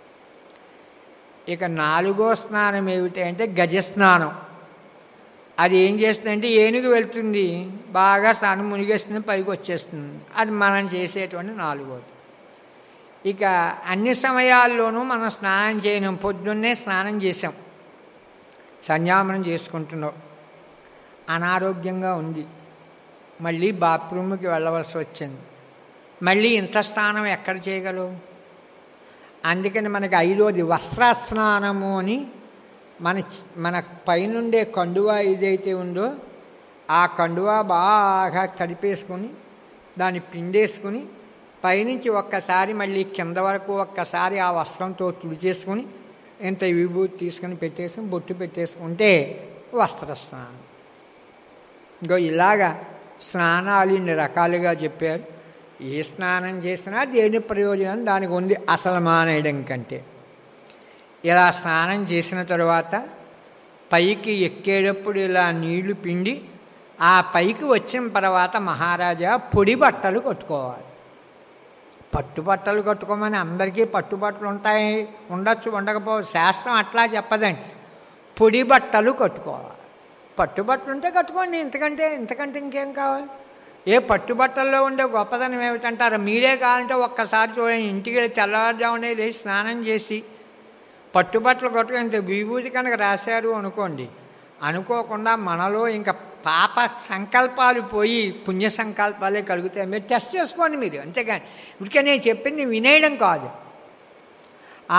ఇక నాలుగో స్నానం ఏమిటి అంటే గజస్నానం అది ఏం చేస్తుందంటే ఏనుగు వెళ్తుంది బాగా స్నానం మునిగేస్తుంది పైకి వచ్చేస్తుంది అది మనం చేసేటువంటి నాలుగోది ఇక అన్ని సమయాల్లోనూ మనం స్నానం చేయను పొద్దున్నే స్నానం చేసాం సంయామనం చేసుకుంటున్నాం అనారోగ్యంగా ఉంది మళ్ళీ బాత్రూమ్కి వెళ్ళవలసి వచ్చింది మళ్ళీ ఇంత స్నానం ఎక్కడ చేయగలవు అందుకని మనకి ఐదోది వస్త్రస్నానము అని మన మన పైనుండే కండువా ఏదైతే ఉందో ఆ కండువా బాగా తడిపేసుకొని దాన్ని పిండేసుకుని పైనుంచి ఒక్కసారి మళ్ళీ కింద వరకు ఒక్కసారి ఆ వస్త్రంతో తుడిచేసుకుని ఇంత విభూతి తీసుకుని పెట్టేసుకుని బొట్టు పెట్టేసుకుంటే వస్త్రస్నానం ఇంకో ఇలాగా స్నానాలు ఇన్ని రకాలుగా చెప్పారు ఏ స్నానం చేసినా దేని ప్రయోజనం దానికి ఉంది అసలు మానేయడం కంటే ఇలా స్నానం చేసిన తరువాత పైకి ఎక్కేటప్పుడు ఇలా నీళ్లు పిండి ఆ పైకి వచ్చిన తర్వాత మహారాజా పొడి బట్టలు కట్టుకోవాలి పట్టుబట్టలు కట్టుకోమని అందరికీ పట్టుబట్టలు ఉంటాయి ఉండొచ్చు ఉండకపోవచ్చు శాస్త్రం అట్లా చెప్పదండి పొడి బట్టలు కట్టుకోవాలి పట్టుబట్టలు ఉంటే కట్టుకోండి ఇంతకంటే ఇంతకంటే ఇంకేం కావాలి ఏ పట్టుబట్టల్లో ఉండే గొప్పదనం ఏమిటంటారు మీరే కావాలంటే ఒక్కసారి చూడండి ఇంటికి వెళ్ళి తెల్లవారుజామునే లేచి స్నానం చేసి పట్టుబట్టలు కట్టుకుంటే విభూతి కనుక రాశారు అనుకోండి అనుకోకుండా మనలో ఇంకా పాప సంకల్పాలు పోయి పుణ్య సంకల్పాలే కలుగుతాయి మీరు టెస్ట్ చేసుకోండి మీరు అంతేగాని ఇప్పటికే నేను చెప్పింది వినేయడం కాదు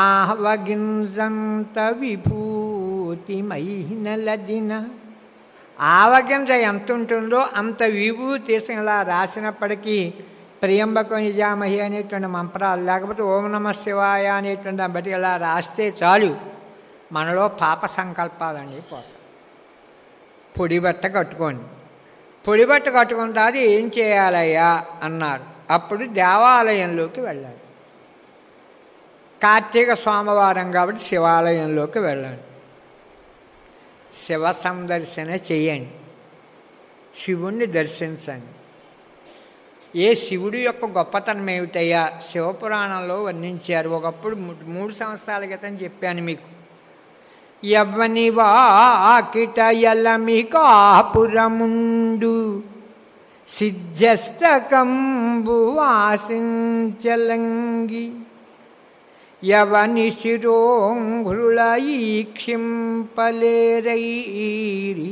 ఆహ్వగింజంత విభూతి మైనలదిన ఆవగింజ ఎంత ఉంటుందో అంత విభూతి తీసుకుని ఇలా రాసినప్పటికీ ప్రియంబకం నిజామహి అనేటువంటి మంత్రాలు లేకపోతే ఓం నమ శివాయ అనేటువంటి దాన్ని బట్టి ఇలా రాస్తే చాలు మనలో పాప సంకల్పాలన్నీ పోతాయి పొడి బట్ట కట్టుకోండి పొడి బట్ట కట్టుకుంటారు ఏం చేయాలయ్యా అన్నారు అప్పుడు దేవాలయంలోకి వెళ్ళాలి కార్తీక సోమవారం కాబట్టి శివాలయంలోకి వెళ్ళండి శివ సందర్శన చేయండి శివుణ్ణి దర్శించండి ఏ శివుడి యొక్క గొప్పతనం ఏమిటయ్యా శివపురాణంలో వర్ణించారు ఒకప్పుడు ము- మూడు సంవత్సరాల క్రితం చెప్పాను మీకు యవ్వని వాకిట యలమి కాపురముండు సిద్ధస్తకంబు వాసించలంగి యవని శిరోంఘ్రుల ఈక్షింపలేరైరి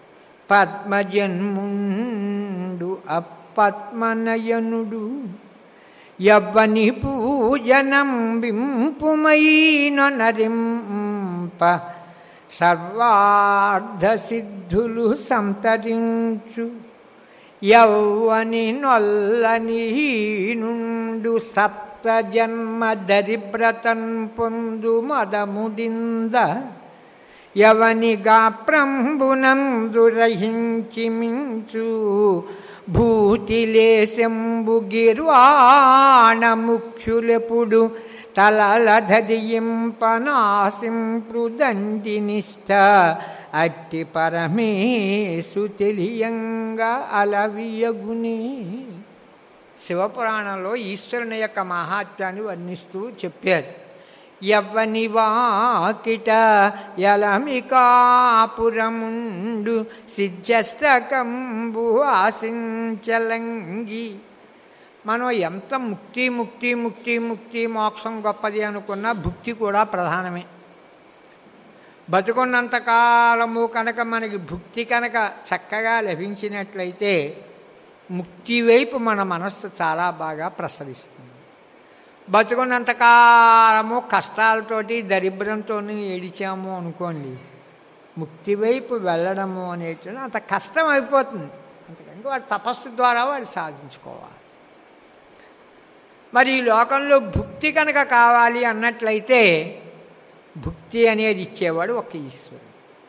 పద్మజన్ముండు అపద్మనయనుడు యవ్వని పూజనం వింపుమైన నరింప సర్వార్ధ సిద్ధులు సంతరించు యౌవని నొల్లని నుండు సప్త జన్మ దరిబ్రతన్ పొందు మదముడింద యవనిగా ప్రంబునందురహించి మించు భూతిలేశంబు గిర్వాణముఖ్యులెప్పుడు తలల ధదియింపనాసింప్రుదండినిష్ట అట్టి పరమేశు తెలియంగా అలవియగుని శివపురాణంలో ఈశ్వరుని యొక్క మహాత్యాన్ని వర్ణిస్తూ చెప్పారు యవ్వని వాకిట యలమికాపురముండు సిద్ధస్తకంబు ఆశించలంగి మనం ఎంత ముక్తి ముక్తి ముక్తి ముక్తి మోక్షం గొప్పది అనుకున్నా భుక్తి కూడా ప్రధానమే బతుకున్నంత కాలము కనుక మనకి భుక్తి కనుక చక్కగా లభించినట్లయితే ముక్తి వైపు మన మనస్సు చాలా బాగా ప్రసరిస్తుంది బతుకున్నంత కాలము కష్టాలతోటి దరిద్రంతో ఏడిచాము అనుకోండి ముక్తి వైపు వెళ్ళడము అనేటువంటి అంత కష్టం అయిపోతుంది అంతకనుక వాడు తపస్సు ద్వారా వాడు సాధించుకోవాలి మరి ఈ లోకంలో భుక్తి కనుక కావాలి అన్నట్లయితే భుక్తి అనేది ఇచ్చేవాడు ఒక ఈశ్వరుడు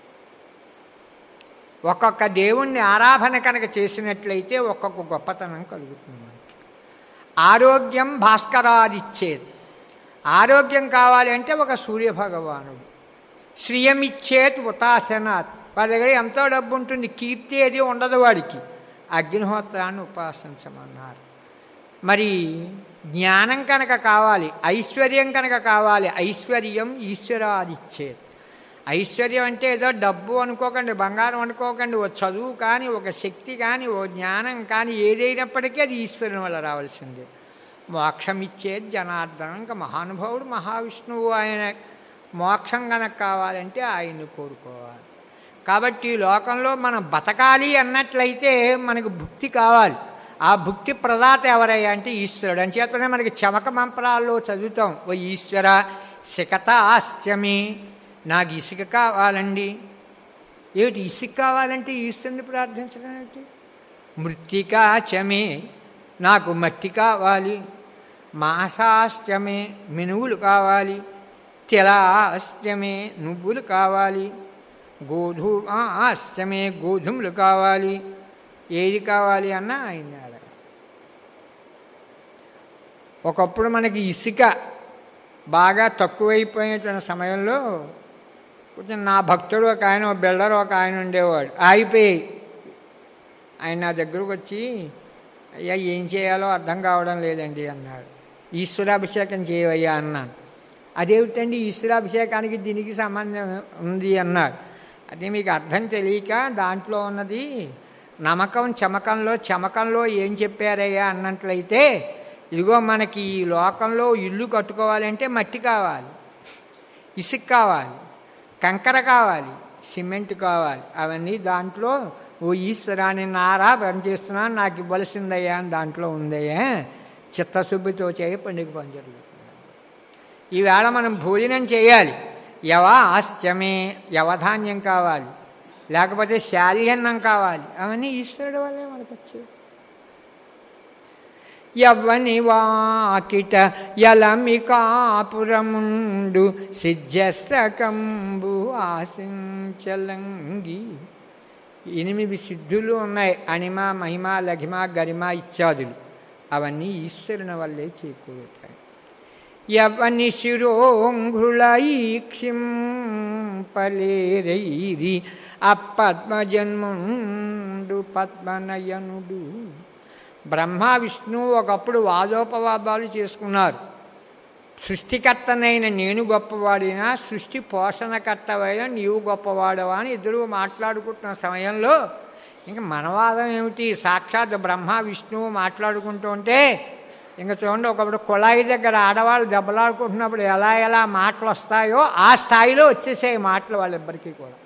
ఒక్కొక్క దేవుణ్ణి ఆరాధన కనుక చేసినట్లయితే ఒక్కొక్క గొప్పతనం కలుగుతుంది మనకి ఆరోగ్యం భాస్కరాదిచ్చేది ఆరోగ్యం కావాలి అంటే ఒక సూర్యభగవానుడు శ్రియమిచ్చేది ఉపాసనాత్ వాడి దగ్గర ఎంతో డబ్బు ఉంటుంది కీర్తి అది ఉండదు వాడికి అగ్నిహోత్రాన్ని ఉపాసించమన్నారు మరి జ్ఞానం కనుక కావాలి ఐశ్వర్యం కనుక కావాలి ఐశ్వర్యం ఈశ్వరాదిచ్చేది ఐశ్వర్యం అంటే ఏదో డబ్బు అనుకోకండి బంగారం అనుకోకండి ఓ చదువు కానీ ఒక శక్తి కానీ ఓ జ్ఞానం కానీ ఏదైనప్పటికీ అది ఈశ్వరుని వల్ల రావాల్సిందే మోక్షం ఇచ్చేది జనార్దనం ఇంకా మహానుభావుడు మహావిష్ణువు ఆయన మోక్షం కనుక కావాలంటే ఆయన్ని కోరుకోవాలి కాబట్టి ఈ లోకంలో మనం బతకాలి అన్నట్లయితే మనకు భుక్తి కావాలి ఆ భుక్తి ప్రదాత ఎవరయ్యా అంటే ఈశ్వరుడు అంచేతనే మనకి చమక మంత్రాల్లో చదువుతాం ఓ ఈశ్వర శకతాస్యమి నాకు ఇసుక కావాలండి ఏమిటి ఇసుక కావాలంటే ఈశ్వరుని ప్రార్థించడం ఏంటి మృత్తికాచమే నాకు మట్టి కావాలి మాసాశ్చమే మినువులు కావాలి తిలాశ్చమే నువ్వులు కావాలి గోధుమాశ్చమే గోధుమలు కావాలి ఏది కావాలి అన్నా ఆయన అడగ ఒకప్పుడు మనకి ఇసుక బాగా తక్కువైపోయినటువంటి సమయంలో కొంచెం నా భక్తుడు ఒక ఆయన ఒక బిల్డర్ ఒక ఆయన ఉండేవాడు ఆగిపోయి ఆయన నా దగ్గరకు వచ్చి అయ్యా ఏం చేయాలో అర్థం కావడం లేదండి అన్నాడు ఈశ్వరాభిషేకం చేయవయ్యా అన్నాను అదేమిటండి ఈశ్వరాభిషేకానికి దీనికి సంబంధం ఉంది అన్నాడు అది మీకు అర్థం తెలియక దాంట్లో ఉన్నది నమ్మకం చమకంలో చమకంలో ఏం చెప్పారయ్యా అన్నట్లయితే ఇదిగో మనకి ఈ లోకంలో ఇల్లు కట్టుకోవాలంటే మట్టి కావాలి ఇసుక కావాలి కంకర కావాలి సిమెంట్ కావాలి అవన్నీ దాంట్లో ఓ ఈశ్వరాన్ని నారా పనిచేస్తున్నాను నాకు ఇవ్వలసిందయ్యా అని దాంట్లో ఉందయ్యా చిత్తశుద్ధితో చేయ పండుగ పని జరుగుతుంది ఈవేళ మనం భోజనం చేయాలి యవ ఆస్త్యమే యవధాన్యం కావాలి లేకపోతే శాల్యన్నం కావాలి అవన్నీ ఈశ్వరుడు వల్లే మనకు వచ్చేవి యవ్వని వాకిట యలమికాపురముండు సిద్ధస్తకంబు ఆశించలంగి ఎనిమిది సిద్ధులు ఉన్నాయి అణిమ మహిమ లఘిమ గరిమ ఇత్యాదులు అవన్నీ ఈశ్వరుని వల్లే చేకూరుతాయి యవని శిరోంఘ్రుళీక్షింపలేరైరి అపద్మజన్ముండు పద్మనయనుడు బ్రహ్మ విష్ణు ఒకప్పుడు వాదోపవాదాలు చేసుకున్నారు సృష్టికర్తనైన నేను గొప్పవాడినా సృష్టి పోషణకర్తవైన నీవు గొప్పవాడవా అని ఇద్దరు మాట్లాడుకుంటున్న సమయంలో ఇంకా మనవాదం ఏమిటి సాక్షాత్ బ్రహ్మ విష్ణువు మాట్లాడుకుంటూ ఉంటే ఇంకా చూడండి ఒకప్పుడు కుళాయి దగ్గర ఆడవాళ్ళు దెబ్బలాడుకుంటున్నప్పుడు ఎలా ఎలా మాటలు వస్తాయో ఆ స్థాయిలో వచ్చేసాయి మాటలు వాళ్ళిద్దరికీ కూడా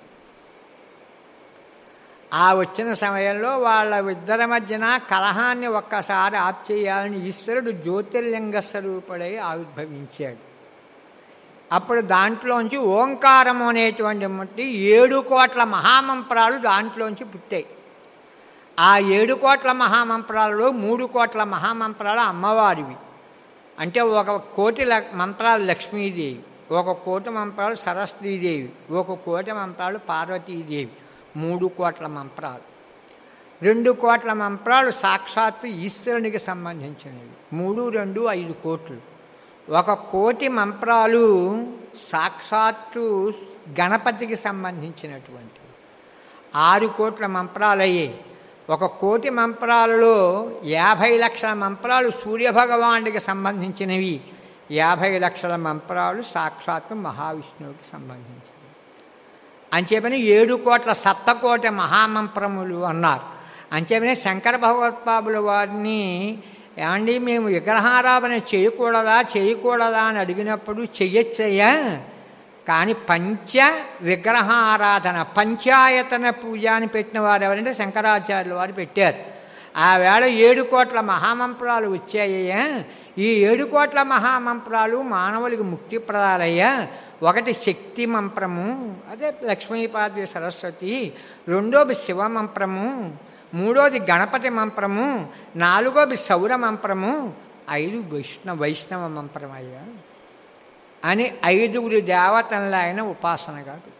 ఆ వచ్చిన సమయంలో వాళ్ళ ఇద్దరి మధ్యన కలహాన్ని ఒక్కసారి ఆప్ చేయాలని ఈశ్వరుడు జ్యోతిర్లింగ స్వరూపుడై ఆవిర్భవించాడు అప్పుడు దాంట్లోంచి ఓంకారం అనేటువంటి మట్టి ఏడు కోట్ల మహామంత్రాలు దాంట్లోంచి పుట్టాయి ఆ ఏడు కోట్ల మహామంత్రాలలో మూడు కోట్ల మహామంత్రాలు అమ్మవారివి అంటే ఒక కోటి ల- మంత్రాలు లక్ష్మీదేవి ఒక కోటి మంత్రాలు సరస్వతీదేవి ఒక కోటి మంత్రాలు పార్వతీదేవి మూడు కోట్ల మంత్రాలు రెండు కోట్ల మంత్రాలు సాక్షాత్తు ఈశ్వరునికి సంబంధించినవి మూడు రెండు ఐదు కోట్లు ఒక కోటి మంత్రాలు సాక్షాత్తు గణపతికి సంబంధించినటువంటివి ఆరు కోట్ల మంత్రాలు అయ్యాయి ఒక కోటి మంత్రాలలో యాభై లక్షల మంత్రాలు సూర్యభగవానుడికి సంబంధించినవి యాభై లక్షల మంత్రాలు సాక్షాత్తు మహావిష్ణువుకి సంబంధించినవి అంచేపని ఏడు కోట్ల సప్తకోటి మహామంత్రములు అన్నారు అంచేపని శంకర భగవత్పాదుల వారిని ఏమండి మేము విగ్రహారాధన చేయకూడదా చేయకూడదా అని అడిగినప్పుడు చెయ్యొచ్చయ్యా కానీ పంచ విగ్రహారాధన పంచాయతన పూజ అని పెట్టిన వారు ఎవరంటే శంకరాచార్యుల వారు పెట్టారు ఆ వేళ ఏడు కోట్ల మహామంత్రాలు వచ్చాయ్యా ఈ ఏడు కోట్ల మహామంత్రాలు మానవులకు ముక్తిప్రదాలయ్యా ఒకటి శక్తి మంత్రము అదే లక్ష్మీపార్వతి సరస్వతి రెండోది శివ మంత్రము మూడోది గణపతి మంత్రము నాలుగోది సౌర మంత్రము ఐదు వైష్ణవ వైష్ణవ మంత్రం అయ్యా అని ఐదుగురు దేవతలను ఆయన ఉపాసనగా పెట్టారు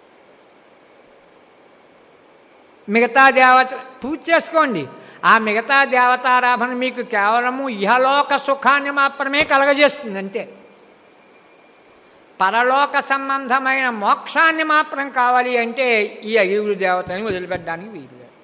మిగతా దేవత పూజ చేసుకోండి ఆ మిగతా దేవతారాధన మీకు కేవలము ఇహలోక సుఖాన్ని మాత్రమే కలగజేస్తుంది అంతే పరలోక సంబంధమైన మోక్షాన్ని మాత్రం కావాలి అంటే ఈ ఐదుగురు దేవతని వదిలిపెట్టడానికి వీలు లేదు.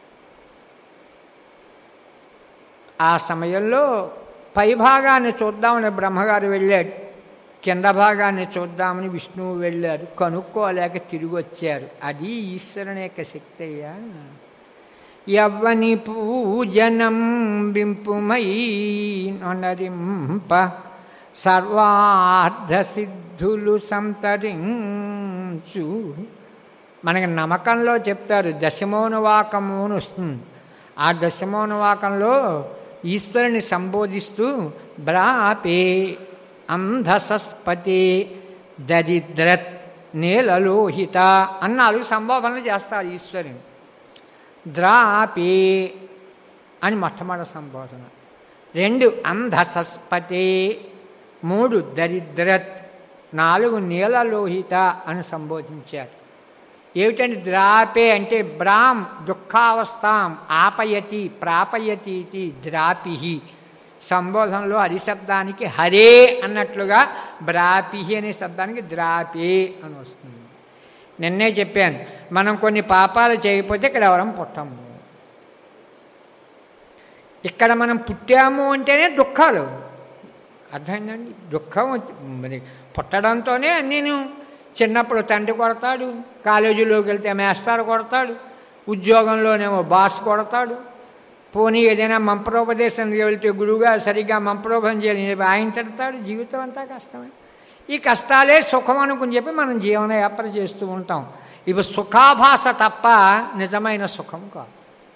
ఆ సమయంలో పైభాగాన్ని చూద్దామని బ్రహ్మగారు వెళ్ళాడు కింద భాగాన్ని చూద్దామని విష్ణువు వెళ్ళారు కనుక్కోలేక తిరిగి వచ్చారు అది ఈశ్వరుని యొక్క శక్తి అయ్యా యవ్వని పూజనం బింపుమై నొనరింప సర్వార్థ సిద్ధులు సంతరించు మనకి నమ్మకంలో చెప్తారు దశమోనువాకము అని వస్తుంది ఆ దశమోనువాకంలో ఈశ్వరుని సంబోధిస్తూ బ్రాపే అంధసస్పతి దరిద్రత్ నేలలోహిత అన్నాలు సంబోధనలు చేస్తారు ఈశ్వరుని ద్రాపే అని మొట్టమొదటి సంబోధన రెండు అంధసస్పతే మూడు దరిద్రత్ నాలుగు నీలలోహిత అని సంబోధించారు ఏమిటంటే ద్రాపే అంటే బ్రామ్ దుఃఖావస్థాం ఆపయతి ప్రాపయతీతి ద్రాపిహి సంబోధనలో హరి శబ్దానికి హరే అన్నట్లుగా బ్రాపిహి అనే శబ్దానికి ద్రాపే అని వస్తుంది నిన్నే చెప్పాను మనం కొన్ని పాపాలు చేయకపోతే ఇక్కడ ఎవరం పుట్టము ఇక్కడ మనం పుట్టాము అంటేనే దుఃఖాలు అర్థమైందండి దుఃఖం వచ్చి- మరి పుట్టడంతోనే నేను చిన్నప్పుడు తండ్రి కొడతాడు కాలేజీలోకి వెళ్తే మేస్టార్ కొడతాడు ఉద్యోగంలోనేమో బాస్ కొడతాడు పోనీ ఏదైనా మంత్రోపదేశం వెళ్తే గురువుగా సరిగ్గా మంత్రోపదం చేయాలి ఆయన తిడతాడు జీవితం అంతా కష్టమే ఈ కష్టాలే సుఖం అనుకుని చెప్పి మనం జీవనయాత్ర చేస్తూ ఉంటాం ఇవి సుఖాభాస తప్ప నిజమైన సుఖం కాదు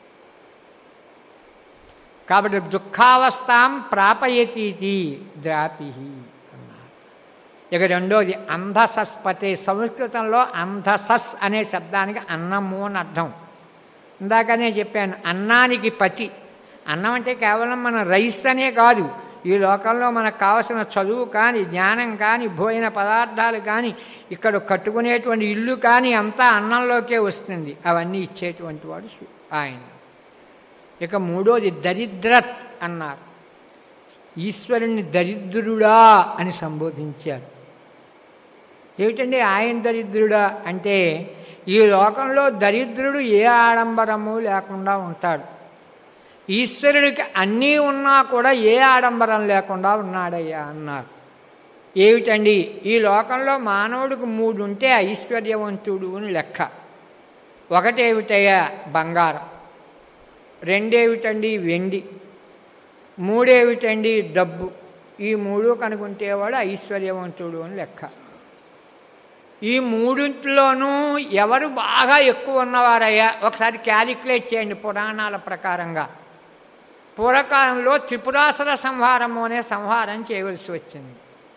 కాబట్టి దుఃఖావస్థాం ప్రాపయతీతి ద్రాపి అన్నారు ఇక రెండోది అంధసస్పతి సంస్కృతంలో అంధసస్ అనే శబ్దానికి అన్నము అని అర్థం ఇందాకనే చెప్పాను అన్నానికి పతి అన్నం అంటే కేవలం మన రైస్ అనే కాదు ఈ లోకంలో మనకు కావలసిన చదువు కానీ జ్ఞానం కానీ భోజన పదార్థాలు కానీ ఇక్కడ కట్టుకునేటువంటి ఇల్లు కానీ అంతా అన్నంలోకే వస్తుంది అవన్నీ ఇచ్చేటువంటి వాడు సు- ఆయన ఇక మూడోది దరిద్రత్ అన్నారు ఈశ్వరుణ్ణి దరిద్రుడా అని సంబోధించారు ఏమిటండి ఆయన దరిద్రుడా అంటే ఈ లోకంలో దరిద్రుడు ఏ ఆడంబరము లేకుండా ఉంటాడు ఈశ్వరుడికి అన్నీ ఉన్నా కూడా ఏ ఆడంబరం లేకుండా ఉన్నాడయ్యా అన్నారు ఏమిటండి ఈ లోకంలో మానవుడికి మూడు ఉంటే ఐశ్వర్యవంతుడు అని లెక్క ఒకటేమిటయ్యా బంగారం రెండేమిటండి వెండి మూడేమిటండి డబ్బు ఈ మూడు కనుకుంటేవాడు ఐశ్వర్యవంతుడు అని లెక్క ఈ మూడింటిలోనూ ఎవరు బాగా ఎక్కువ ఉన్నవారయ్యా ఒకసారి క్యాలిక్యులేట్ చేయండి పురాణాల ప్రకారంగా పూర్వకాలంలో త్రిపురాసుర సంహారము అనే సంహారం చేయవలసి వచ్చింది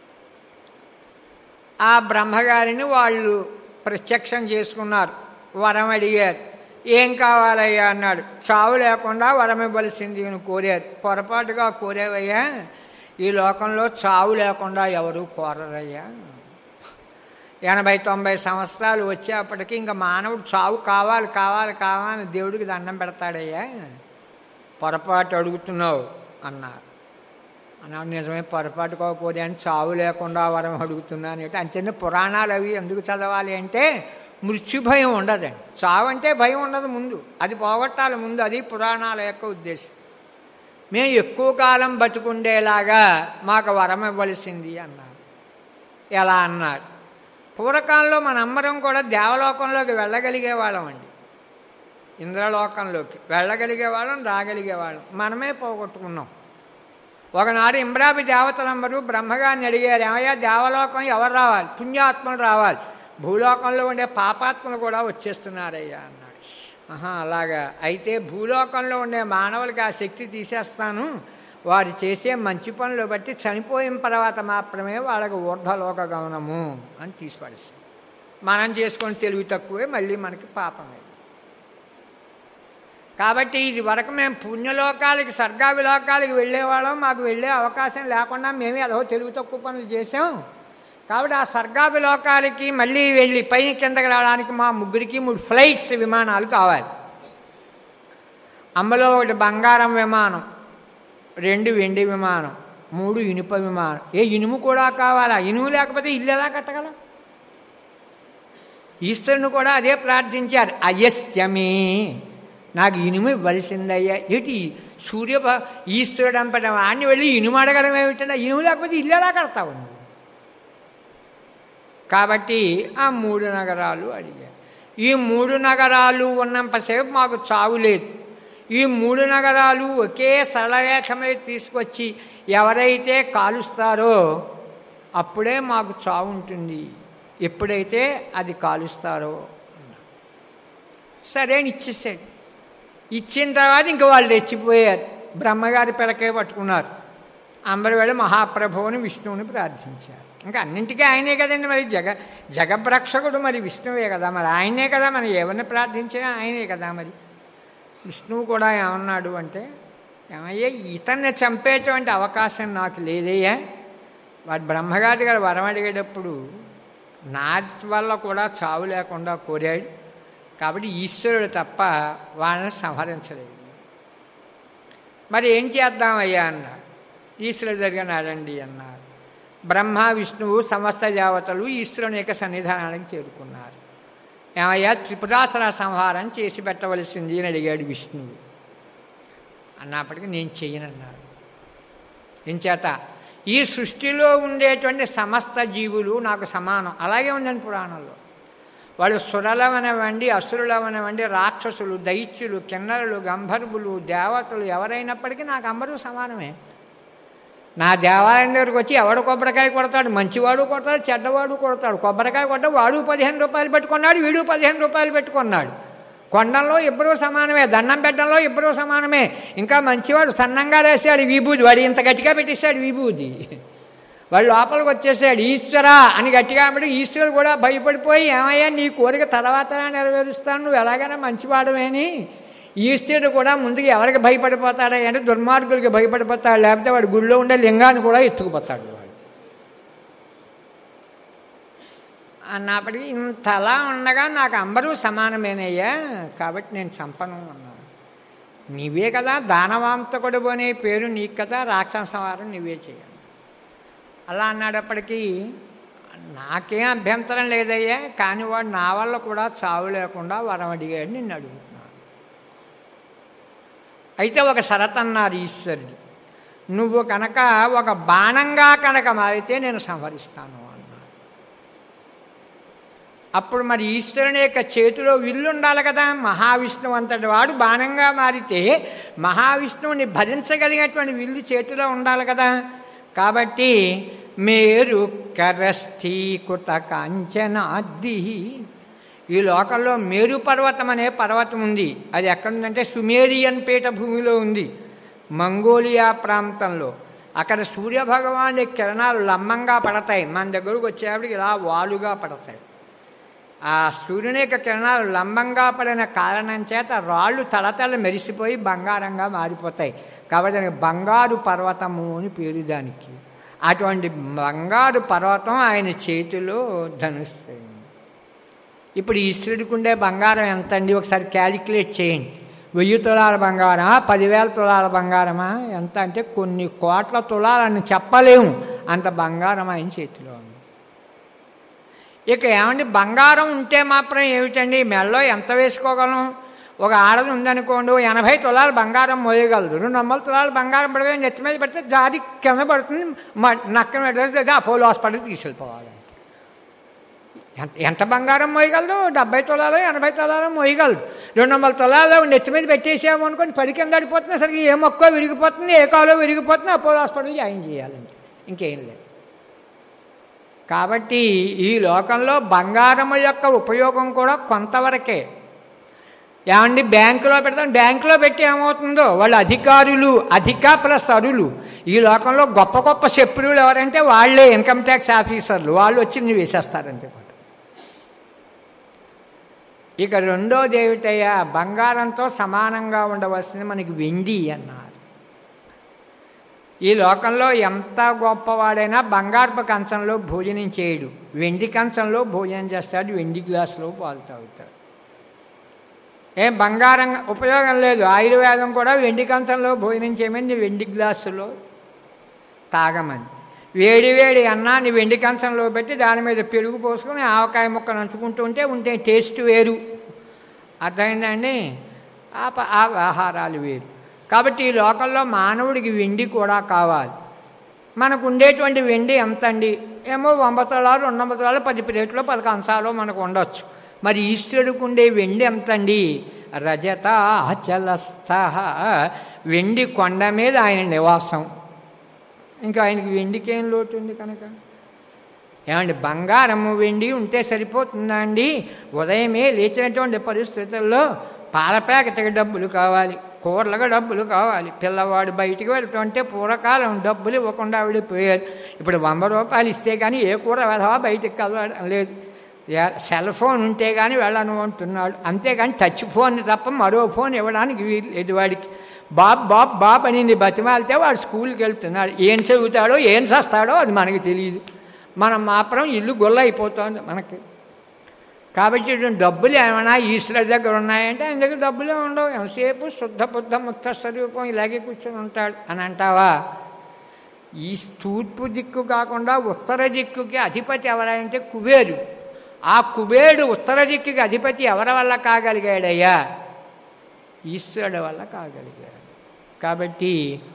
ఆ బ్రహ్మగారిని వాళ్ళు ప్రత్యక్షం చేసుకున్నారు వరం అడిగారు ఏం కావాలయ్యా అన్నాడు చావు లేకుండా వరం ఇవ్వవలసింది అని కోరారు పొరపాటుగా కోరేవయ్యా ఈ లోకంలో చావు లేకుండా ఎవరు కోరరయ్యా ఎనభై తొంభై సంవత్సరాలు వచ్చేప్పటికి ఇంకా మానవుడు చావు కావాలి కావాలి కావాలి దేవుడికి దండం పెడతాడయ్యా పొరపాటు అడుగుతున్నావు అన్నారు అన్నాడు నిజమే పొరపాటు కోరి అని చావు లేకుండా వరం అడుగుతున్నాను అంటే అంతేనే పురాణాలు అవి ఎందుకు చదవాలి అంటే మృత్యు భయం ఉండదండి చావు అంటే భయం ఉండదు ముందు అది పోగొట్టాలి ముందు అది పురాణాల యొక్క ఉద్దేశం మేము ఎక్కువ కాలం బతుకుండేలాగా మాకు వరం ఇవ్వవలసింది అన్నారు ఎలా అన్నారు పూర్వకాలంలో మనందరం కూడా దేవలోకంలోకి వెళ్ళగలిగే వాళ్ళం అండి ఇంద్రలోకంలోకి వెళ్ళగలిగే వాళ్ళం రాగలిగే వాళ్ళం మనమే పోగొట్టుకున్నాం ఒకనాడు ఇంద్రాభి దేవతలందరూ బ్రహ్మగారిని అడిగారు ఏమయ్యా దేవలోకం ఎవరు రావాలి పుణ్యాత్మలు రావాలి భూలోకంలో ఉండే పాపాత్మలు కూడా వచ్చేస్తున్నారయ్యా అన్నాడు ఆహా అలాగా అయితే భూలోకంలో ఉండే మానవులకి ఆ శక్తి తీసేస్తాను వారు చేసే మంచి పనులు బట్టి చనిపోయిన తర్వాత మాత్రమే వాళ్ళకి ఊర్ధలోక గమనము అని తీసిపడేస్తాం మనం చేసుకొని తెలివి తక్కువే మళ్ళీ మనకి పాపమే కాబట్టి ఇది వరకు మేము పుణ్యలోకాలకి స్వర్గావిలోకాలకి వెళ్ళేవాళ్ళం మాకు వెళ్ళే అవకాశం లేకుండా మేమే అదో తెలుగు తక్కువ పనులు చేసాం కాబట్టి ఆ స్వర్గాభిలోకాలకి మళ్ళీ వెళ్ళి పైన కిందకి రావడానికి మా ముగ్గురికి మూడు ఫ్లైట్స్ విమానాలు కావాలి అందులో ఒకటి బంగారం విమానం రెండు వెండి విమానం మూడు ఇనుప విమానం ఏ ఇనుము కూడా కావాలా ఇనుము లేకపోతే ఇల్లు ఎలా కట్టగలం ఈశ్వరుని కూడా అదే ప్రార్థించారు అయస్యమే నాకు ఇనుము ఇవ్వలసిందయ్యా ఏంటి సూర్య భ- ఈశ్వరుడు అంపట వాడిని వెళ్ళి ఇనుము అడగడం ఏమిటంటే ఇనుము లేకపోతే ఇల్లు ఎలా కడతావు నువ్వు కాబట్టి ఆ మూడు నగరాలు అడిగారు ఈ మూడు నగరాలు ఉన్నంతసేపు మాకు చావు లేదు ఈ మూడు నగరాలు ఒకే సరళరేఖ మీద తీసుకొచ్చి ఎవరైతే కాలుస్తారో అప్పుడే మాకు చావు ఉంటుంది ఎప్పుడైతే అది కాలుస్తారో అన్నారు. సరే అని ఇచ్చేసాడు ఇచ్చిన తర్వాత ఇంక వాళ్ళు తెచ్చిపోయారు బ్రహ్మగారి పిలకే పట్టుకున్నారు అందరు వెళ్ళి మహాప్రభువుని విష్ణువుని ప్రార్థించారు ఇంకా అన్నింటికీ ఆయనే కదండి మరి జగ జగభ్రక్షకుడు మరి విష్ణువే కదా మరి ఆయనే కదా మరి ఎవరిని ప్రార్థించినా ఆయనే కదా మరి విష్ణువు కూడా ఏమన్నాడు అంటే ఏమయ్యా ఇతన్ని చంపేటువంటి అవకాశం నాకు లేదయ్యా వాడు బ్రహ్మగారి గారు వరం అడిగేటప్పుడు నా వల్ల కూడా చావు లేకుండా కోరాడు కాబట్టి ఈశ్వరుడు తప్ప వాళ్ళని సంహరించలేదు మరి ఏం చేద్దామయ్యా అన్నారు ఈశ్వరుడు దగ్గర అడండి అన్నారు బ్రహ్మ విష్ణువు సమస్త దేవతలు ఈశ్వరుని యొక్క సన్నిధానానికి చేరుకున్నారు ఏమయ్యా త్రిపురాసుర సంహారం చేసి పెట్టవలసింది అని అడిగాడు విష్ణువు అన్నప్పటికీ నేను చెయ్యనన్నాడు ఎంచేత ఈ సృష్టిలో ఉండేటువంటి సమస్త జీవులు నాకు సమానం అలాగే ఉందండి పురాణంలో వాళ్ళు సురలవనవండి అసురులవనవండి రాక్షసులు దైత్యులు కిన్నరులు గంధర్వులు దేవతలు ఎవరైనప్పటికీ నాకు అందరూ సమానమే నా దేవాలయం దగ్గరికి వచ్చి ఎవడు కొబ్బరికాయ కొడతాడు మంచివాడు కొడతాడు చెడ్డవాడు కొడతాడు కొబ్బరికాయ కొట్ట వాడు పదిహేను రూపాయలు పెట్టుకున్నాడు వీడు పదిహేను రూపాయలు పెట్టుకున్నాడు కొండంలో ఇద్దరూ సమానమే దండం పెట్టడంలో ఇద్దరూ సమానమే ఇంకా మంచివాడు సన్నంగా రాశాడు విభూది వాడు ఇంత గట్టిగా పెట్టేశాడు విభూది వాడు లోపలికి వచ్చేసాడు ఈశ్వరా అని గట్టిగా అంటే ఈశ్వరుడు కూడా భయపడిపోయి ఏమయ్యా నీ కోరిక తర్వాత నెరవేరుస్తాను నువ్వు ఎలాగైనా మంచివాడమేని ఈశ్వరుడు కూడా ముందుకు ఎవరికి భయపడిపోతాడా అంటే దుర్మార్గులకి భయపడిపోతాడు లేకపోతే వాడు గుళ్ళో ఉండే లింగాన్ని కూడా ఎత్తుకుపోతాడు వాడు అన్నప్పటికీ ఇంతలా ఉండగా నాకు అందరూ సమానమేనయ్యా కాబట్టి నేను చంపను అన్నాను నీవే కదా దానవాంతకుడు అనే పేరు నీకు కదా రాక్షస సంహారం నీవే చేయాలి అలా అన్నాడప్పటికీ నాకేం అభ్యంతరం లేదయ్యా కానీ వాడు నా వల్ల కూడా చావు లేకుండా వరం అడిగాడు నిన్ను అడుగుతున్నాను అయితే ఒక షరత్ అన్నారు ఈశ్వరుడు నువ్వు కనుక ఒక బాణంగా కనుక మారితే నేను సంహరిస్తాను అన్నాడు అప్పుడు మరి ఈశ్వరుని యొక్క చేతిలో విల్లు ఉండాలి కదా మహావిష్ణువు అంతటి వాడు బాణంగా మారితే మహావిష్ణువుని భరించగలిగినటువంటి విల్లు చేతిలో ఉండాలి కదా కాబట్టి మేరు కరస్థీకృత కాంచనాద్ది ఈ లోకంలో మేరు పర్వతం అనే పర్వతం ఉంది అది ఎక్కడుందంటే సుమేరియన్ పీఠ భూమిలో ఉంది మంగోలియా ప్రాంతంలో అక్కడ సూర్యభగవాని కిరణాలు లంబంగా పడతాయి మన దగ్గరకు వచ్చేప్పటికి ఇలా వాలుగా పడతాయి ఆ సూర్యుని యొక్క కిరణాలు లంబంగా పడిన కారణం చేత రాళ్ళు తలతల మెరిసిపోయి బంగారంగా మారిపోతాయి కాబట్టి దానికి బంగారు పర్వతము అని పేరు దానికి అటువంటి బంగారు పర్వతం ఆయన చేతిలో ధనుస్సు ఇప్పుడు ఈశ్వరుడికి ఉండే బంగారం ఎంత అండి ఒకసారి క్యాలిక్యులేట్ చేయండి వెయ్యి తులాల బంగారమా పదివేల తులాల బంగారమా ఎంత అంటే కొన్ని కోట్ల తులాలని చెప్పలేము అంత బంగారం ఆయన చేతిలో ఉంది ఇక ఏమండి బంగారం ఉంటే మాత్రం ఏమిటండి మెల్లో ఎంత వేసుకోగలం ఒక ఆడది ఉందనుకోండి ఓ ఎనభై తులాలు బంగారం మోయగలదు రెండు వందల తులాలు బంగారం పడిపోయి నెత్తి మీద పెడితే జారి కింద పడుతుంది నక్కన పెడితే అపోలో హాస్పిటల్ తీసుకెళ్ళిపోవాలి ఎంత ఎంత బంగారం మోయగలదు డెబ్బై తులాలు ఎనభై తులాలు మోయగలదు రెండు వందల తులాలు నెత్తి మీద పెట్టేసాము అనుకోని పడి కింద పడిపోతుంది సరిగ్గా ఏ మొక్క విరిగిపోతుంది ఏ కాలో విరిగిపోతుంది అపోలో హాస్పిటల్ జాయిన్ చేయాలంటే ఇంకేం లేదు కాబట్టి ఈ లోకంలో బంగారం యొక్క ఉపయోగం కూడా కొంతవరకే ఏమండి బ్యాంకులో పెడతాం బ్యాంకులో పెట్టి ఏమవుతుందో వాళ్ళు అధికారులు అధిక ప్లస్ అరులు ఈ లోకంలో గొప్ప గొప్ప శత్రువులు ఎవరంటే వాళ్ళే ఇన్కమ్ ట్యాక్స్ ఆఫీసర్లు వాళ్ళు వచ్చి నువ్వు వేసేస్తారంతే పాటు ఇక రెండోది ఏమిటయ్యా బంగారంతో సమానంగా ఉండవలసింది మనకి వెండి అన్నారు ఈ లోకంలో ఎంత గొప్పవాడైనా బంగారపు కంచంలో భోజనం చేయడు వెండి కంచంలో భోజనం చేస్తాడు వెండి గ్లాసులో పాలు తాగుతాడు ఏం బంగారం ఉపయోగం లేదు ఆయుర్వేదం కూడా వెండి కంచంలో భోజనం చేయమని వెండి గ్లాసులో తాగమని వేడి వేడి అన్నాన్ని వెండి కంచంలో పెట్టి దాని మీద పెరుగు పోసుకొని ఆవకాయ ముక్క నంచుకుంటూ ఉంటే ఉంటే టేస్ట్ వేరు అర్థమైందండి ఆ ప- ఆ ఆహారాలు వేరు కాబట్టి ఈ లోకంలో మానవుడికి వెండి కూడా కావాలి మనకు ఉండేటువంటి వెండి ఎంత అండి ఏమో వంద తులాలు రెండు వందల తులాలు పది ప్లేట్లో పది కంచాలు మనకు ఉండొచ్చు మరి ఈశ్వరుడికి ఉండే వెండి ఎంతండి రజత అచలస్థ వెండి కొండ మీద ఆయన నివాసం ఇంకా ఆయనకి వెండికి ఏం లోటు ఉంది కనుక ఏమండి బంగారము వెండి ఉంటే సరిపోతుందా అండి ఉదయమే లేచినటువంటి పరిస్థితుల్లో పాల ప్యాకెట్కి డబ్బులు కావాలి కూరలకు డబ్బులు కావాలి పిల్లవాడు బయటికి వెళ్తుంటే పూర్వకాలం డబ్బులు ఇవ్వకుండా ఆవిడిపోయారు ఇప్పుడు వంద రూపాయలు ఇస్తే కానీ ఏ కూర వెళ్ళవా బయటికి కలవడం లేదు యా- సెల్ ఫోన్ ఉంటే కానీ వెళ్ళను అంటున్నాడు అంతేగాని టచ్ ఫోన్ తప్ప మరో ఫోన్ ఇవ్వడానికి వీలు లేదు వాడికి బాబ్ బాబ్ బాబ్ అని బతిమాలితే వాడు స్కూల్కి వెళ్తున్నాడు ఏం చదువుతాడో ఏం చేస్తాడో అది మనకి తెలియదు మనం మాత్రం ఇల్లు గొల్ల అయిపోతుంది మనకి కాబట్టి ఇటువంటి డబ్బులు ఏమైనా ఈశ్వరుడి దగ్గర ఉన్నాయంటే ఆయన దగ్గర డబ్బులే ఉండవు ఎంతసేపు శుద్ధ బుద్ధ ముక్త స్వరూపం ఇలాగే కూర్చొని ఉంటాడు అని అంటావా ఈ తూర్పు దిక్కు కాకుండా ఉత్తర దిక్కుకి అధిపతి ఎవరంటే కుబేరు ఆ కుబేరుడు ఉత్తర దిక్కుకి అధిపతి ఎవరి వల్ల కాగలిగాడయ్యా ఈశ్వరుడు వల్ల కాగలిగాడు కాబట్టి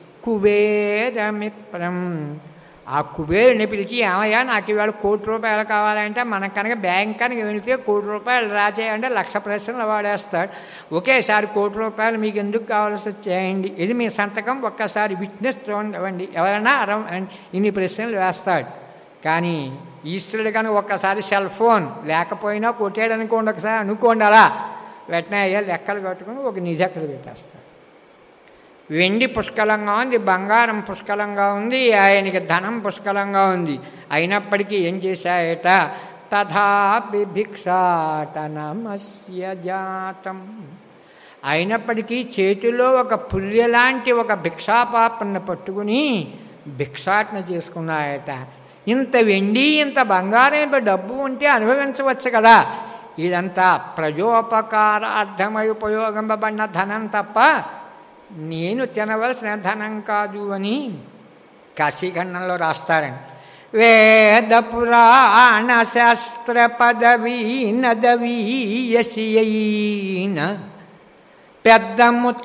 కుబేరమిత్రం ఆ కుబేరుని పిలిచి ఏమయ్యా నాకు ఇవాళ కోటి రూపాయలు కావాలంటే మనకు కనుక బ్యాంక్ కనుక వెళితే కోటి రూపాయలు రాచేయంటే లక్ష ప్రశ్నలు వాడేస్తాడు ఒకేసారి కోటి రూపాయలు మీకు ఎందుకు కావాల్సి వచ్చేయండి ఇది మీ సంతకం ఒక్కసారి విట్నెస్ చూడండి ఎవరైనా అరం ఇన్ని ప్రశ్నలు వేస్తాడు కానీ ఈశ్వరుడు కనుక ఒక్కసారి సెల్ ఫోన్ లేకపోయినా కొట్టాడు అనుకోండి ఒకసారి అనుకోండి అలా వెంటనే అయ్యా లెక్కలు కట్టుకుని ఒక నిధి అక్కడ పెట్టేస్తాడు వెండి పుష్కలంగా ఉంది బంగారం పుష్కలంగా ఉంది ఆయనకి ధనం పుష్కలంగా ఉంది అయినప్పటికీ ఏం చేశాయట తథాపి భిక్షాటనమస్య జాతం అయినప్పటికీ చేతిలో ఒక పుర్రెలాంటి ఒక భిక్షాపాత్రను పట్టుకుని భిక్షాటన చేసుకున్నాయట ఇంత వెండి ఇంత బంగారం ఇంత డబ్బు ఉంటే అనుభవించవచ్చు కదా ఇదంతా ప్రజోపకారార్థమై ఉపయోగింపబడిన ధనం తప్ప నేను తినవలసిన ధనం కాదు అని కాశీఖండంలో రాస్తారండి వేద పురాణ శాస్త్ర పదవీ నదవీయసి అయిన పెద్ద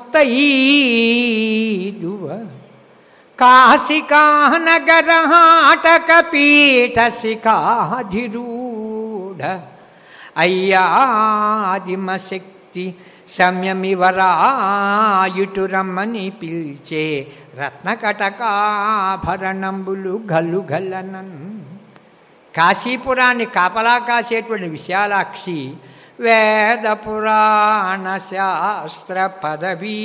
ముత్తైదువ కాశికానగర హాటక పీఠ శిఖాధిరూఢ అయ్యాదిమ శక్తి శమ్యమివరాయుటు రమ్మని పిల్చే రత్నకటకాభరణంబులు గల్లు గల్లనన్ కాశీపురాన్ని కాపలా కాసేటువంటి విశాలాక్షి వేద పురాణ శాస్త్ర పదవీ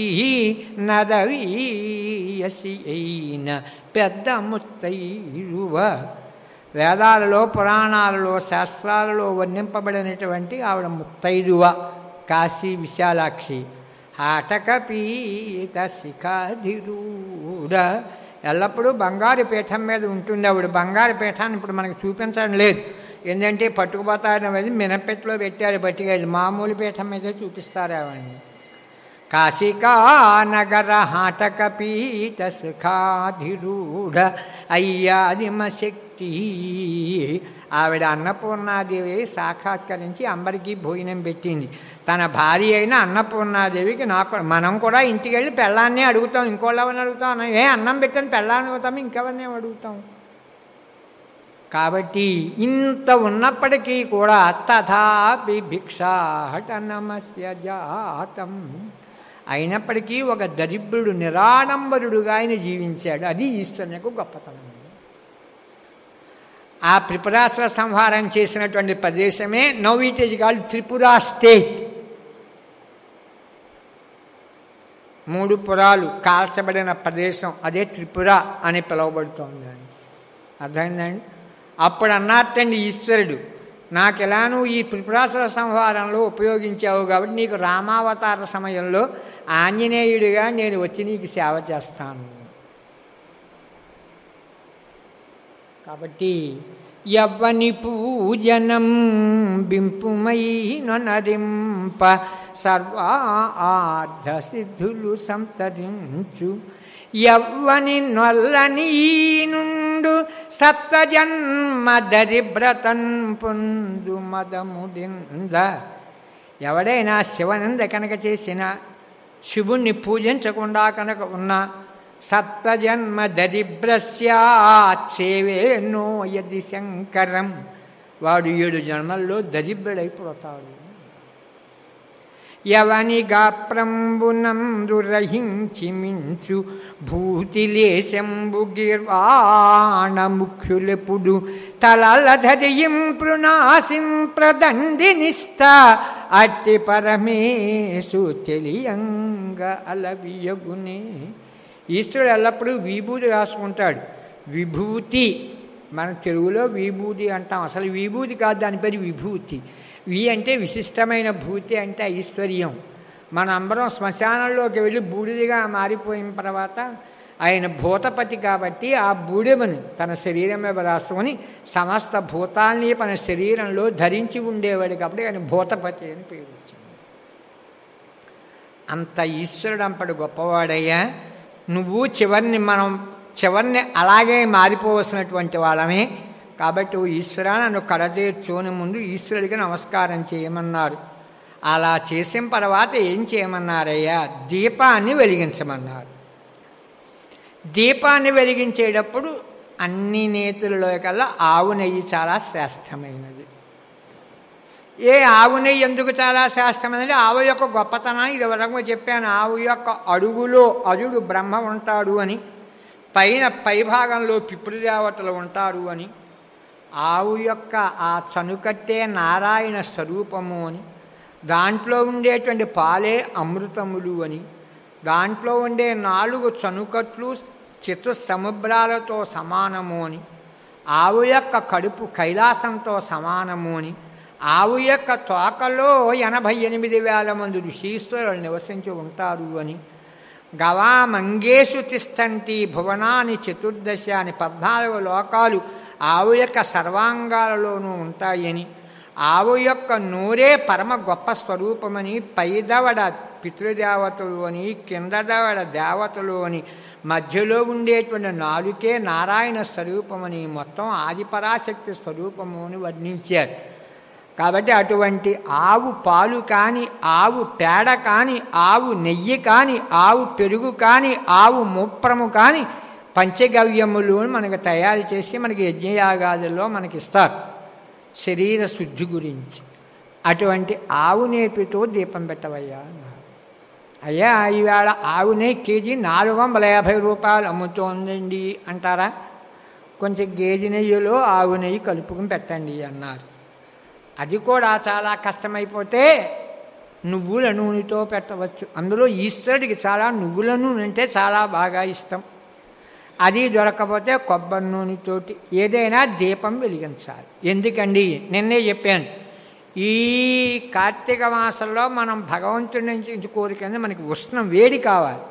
నదవీయసి అయిన పెద్ద ముత్తైరువ వేదాలలో పురాణాలలో శాస్త్రాలలో వర్ణింపబడినటువంటి ఆవిడ ముత్తైదువ కాశీ విశాలాక్షి ఆటక పీత శిఖాధిరూఢ ఎల్లప్పుడూ బంగారు పీఠం మీద ఉంటుంది ఆవిడ బంగారు పీఠాన్ని ఇప్పుడు మనకు చూపించడం లేదు ఏంటంటే పట్టుకుపోతారనేది మినపెట్లో పెట్టారు బట్టిగా మామూలు పీఠం మీదే చూపిస్తారు ఆవిడని కాశికా నగర హాటక పీఠ సుఖాధిరూఢ అయ్యాదిమ శక్తి ఆవిడ అన్నపూర్ణాదేవి సాక్షాత్కరించి అందరికీ భోజనం పెట్టింది తన భార్య అయిన అన్నపూర్ణాదేవికి నాకు మనం కూడా ఇంటికి వెళ్ళి పెళ్ళాన్నే అడుగుతాం ఇంకోళ్ళవని అడుగుతాం ఏ అన్నం పెట్టని పెళ్ళాన్ని అడుగుతాం ఇంకెవరిని అడుగుతాం కాబట్టి ఇంత ఉన్నప్పటికీ కూడా తథాపి భిక్షాటనమస్య జాతం అయినప్పటికీ ఒక దరిద్రుడు నిరాడంబరుడుగా ఆయన జీవించాడు అది ఈశ్వరునికి గొప్పతనం ఆ త్రిపురాసుర సంహారం చేసినటువంటి ప్రదేశమే now it is called Tripura state మూడు పురాలు కాల్చబడిన ప్రదేశం అదే త్రిపుర అని పిలువబడుతోందండి అర్థమైందండి అప్పుడు అన్నట్టండి ఈశ్వరుడు నాకు ఎలానూ ఈ త్రిపురాసుర సంహారంలో ఉపయోగించావు కాబట్టి నీకు రామావతార సమయంలో ఆంజనేయుడిగా నేను వచ్చి నీకు సేవ చేస్తాను కాబట్టి యవ్వని పూజనం బింపుమై నొనరింప సర్వార్థ సిద్ధులు సంతరించు యవ్వని నొల్లని నుండు సప్తజన్మ దరిబ్రతన్ పొందు మదముడింద ఎవడైనా శివనింద కనుక చేసిన శివుణ్ణి పూజించకుండా కనుక ఉన్న సప్తజన్మ దరిద్రస్యాచ్చేవేనో యది శంకరం వాడు ఏడు జన్మల్లో దరిద్రుడైపోతాడు యవనిగా ప్రంబునందు రహించి మించు భూతిలేశంబు గిర్వాణ ముఖ్యులెప్పుడు తలల ధరియం పృణాసిం ప్రదండి నిష్ట అట్టి పరమేశు తెలియంగ అలవియగునే ఈశ్వరుడు ఎల్లప్పుడూ విభూతి రాసుకుంటాడు విభూతి మన తెలుగులో విభూతి అంటాం అసలు విభూతి కాదు దాని పేరు విభూతి వి అంటే విశిష్టమైన భూతి అంటే ఐశ్వర్యం మన అందరం శ్మశానంలోకి వెళ్ళి బూడిదిగా మారిపోయిన తర్వాత ఆయన భూతపతి కాబట్టి ఆ బూడిమని తన శరీరం మీద రాసుకొని సమస్త భూతాల్ని తన శరీరంలో ధరించి ఉండేవాడు కాబట్టి ఆయన భూతపతి అని పేరు వచ్చింది అంత ఈశ్వరుడు అంపడు గొప్పవాడయ్యా నువ్వు చివరిని మనం చివరిని అలాగే మారిపోవలసినటువంటి వాళ్ళమే కాబట్టి ఓ ఈశ్వరా నన్ను కడతీర్చోని ముందు ఈశ్వరుడికి నమస్కారం చేయమన్నారు అలా చేసిన తర్వాత ఏం చేయమన్నారయ్యా దీపాన్ని వెలిగించమన్నారు దీపాన్ని వెలిగించేటప్పుడు అన్ని నేతులలో కల్లా ఆవు నెయ్యి చాలా శ్రేష్టమైనది ఏ ఆవు నెయ్యి ఎందుకు చాలా శ్రేష్టమైనది ఆవు యొక్క గొప్పతనాన్ని ఇది వరకు చెప్పాను ఆవు యొక్క అడుగులో అరుడు బ్రహ్మ ఉంటాడు అని పైన పైభాగంలో పితృదేవతలు ఉంటారు అని ఆవు యొక్క ఆ చనుకట్టే నారాయణ స్వరూపము అని దాంట్లో ఉండేటువంటి పాలే అమృతములు అని దాంట్లో ఉండే నాలుగు చనుకట్లు చిత్ర సముద్రాలతో సమానము అని ఆవు యొక్క కడుపు కైలాసంతో సమానము అని ఆవు యొక్క తోకలో ఎనభై ఎనిమిది వేల మంది ఋషీశ్వరులు నివసించి ఉంటారు అని గవా మంగేషు తిష్టంతి భువనాని చతుర్దశ అని పద్నాలుగు లోకాలు ఆవు యొక్క సర్వాంగాలలోనూ ఉంటాయని ఆవు యొక్క నూరే పరమ గొప్ప స్వరూపమని పైదవడ పితృదేవతలు అని కిందదవడ దేవతలు అని మధ్యలో ఉండేటువంటి నాలుకే నారాయణ స్వరూపమని మొత్తం ఆదిపరాశక్తి స్వరూపము అని వర్ణించారు కాబట్టి అటువంటి ఆవు పాలు కానీ ఆవు పేడ కానీ ఆవు నెయ్యి కానీ ఆవు పెరుగు కానీ ఆవు మూత్రము కానీ పంచగవ్యములు మనకు తయారు చేసి మనకి యజ్ఞయాగాదుల్లో మనకి ఇస్తారు శరీర శుద్ధి గురించి అటువంటి ఆవు నేపితో దీపం పెట్టవయ్యా అన్నారు. అయ్యా ఈవేళ ఆవు నెయ్యి కేజీ నాలుగు వందల యాభై రూపాయలు అమ్ముతోందండి అంటారా కొంచెం గేజి నెయ్యిలో ఆవు నెయ్యి కలుపుకుని పెట్టండి అన్నారు అది కూడా చాలా కష్టమైపోతే నువ్వుల నూనెతో పెట్టవచ్చు అందులో ఈశ్వరుడికి చాలా నువ్వుల నూనె అంటే చాలా బాగా ఇష్టం అది దొరకకపోతే కొబ్బరి నూనెతోటి ఏదైనా దీపం వెలిగించాలి ఎందుకండి నిన్నే చెప్పాను ఈ కార్తీక మాసంలో మనం భగవంతుడి నుంచి కోరిక మనకి ఉష్ణం వేడి కావాలి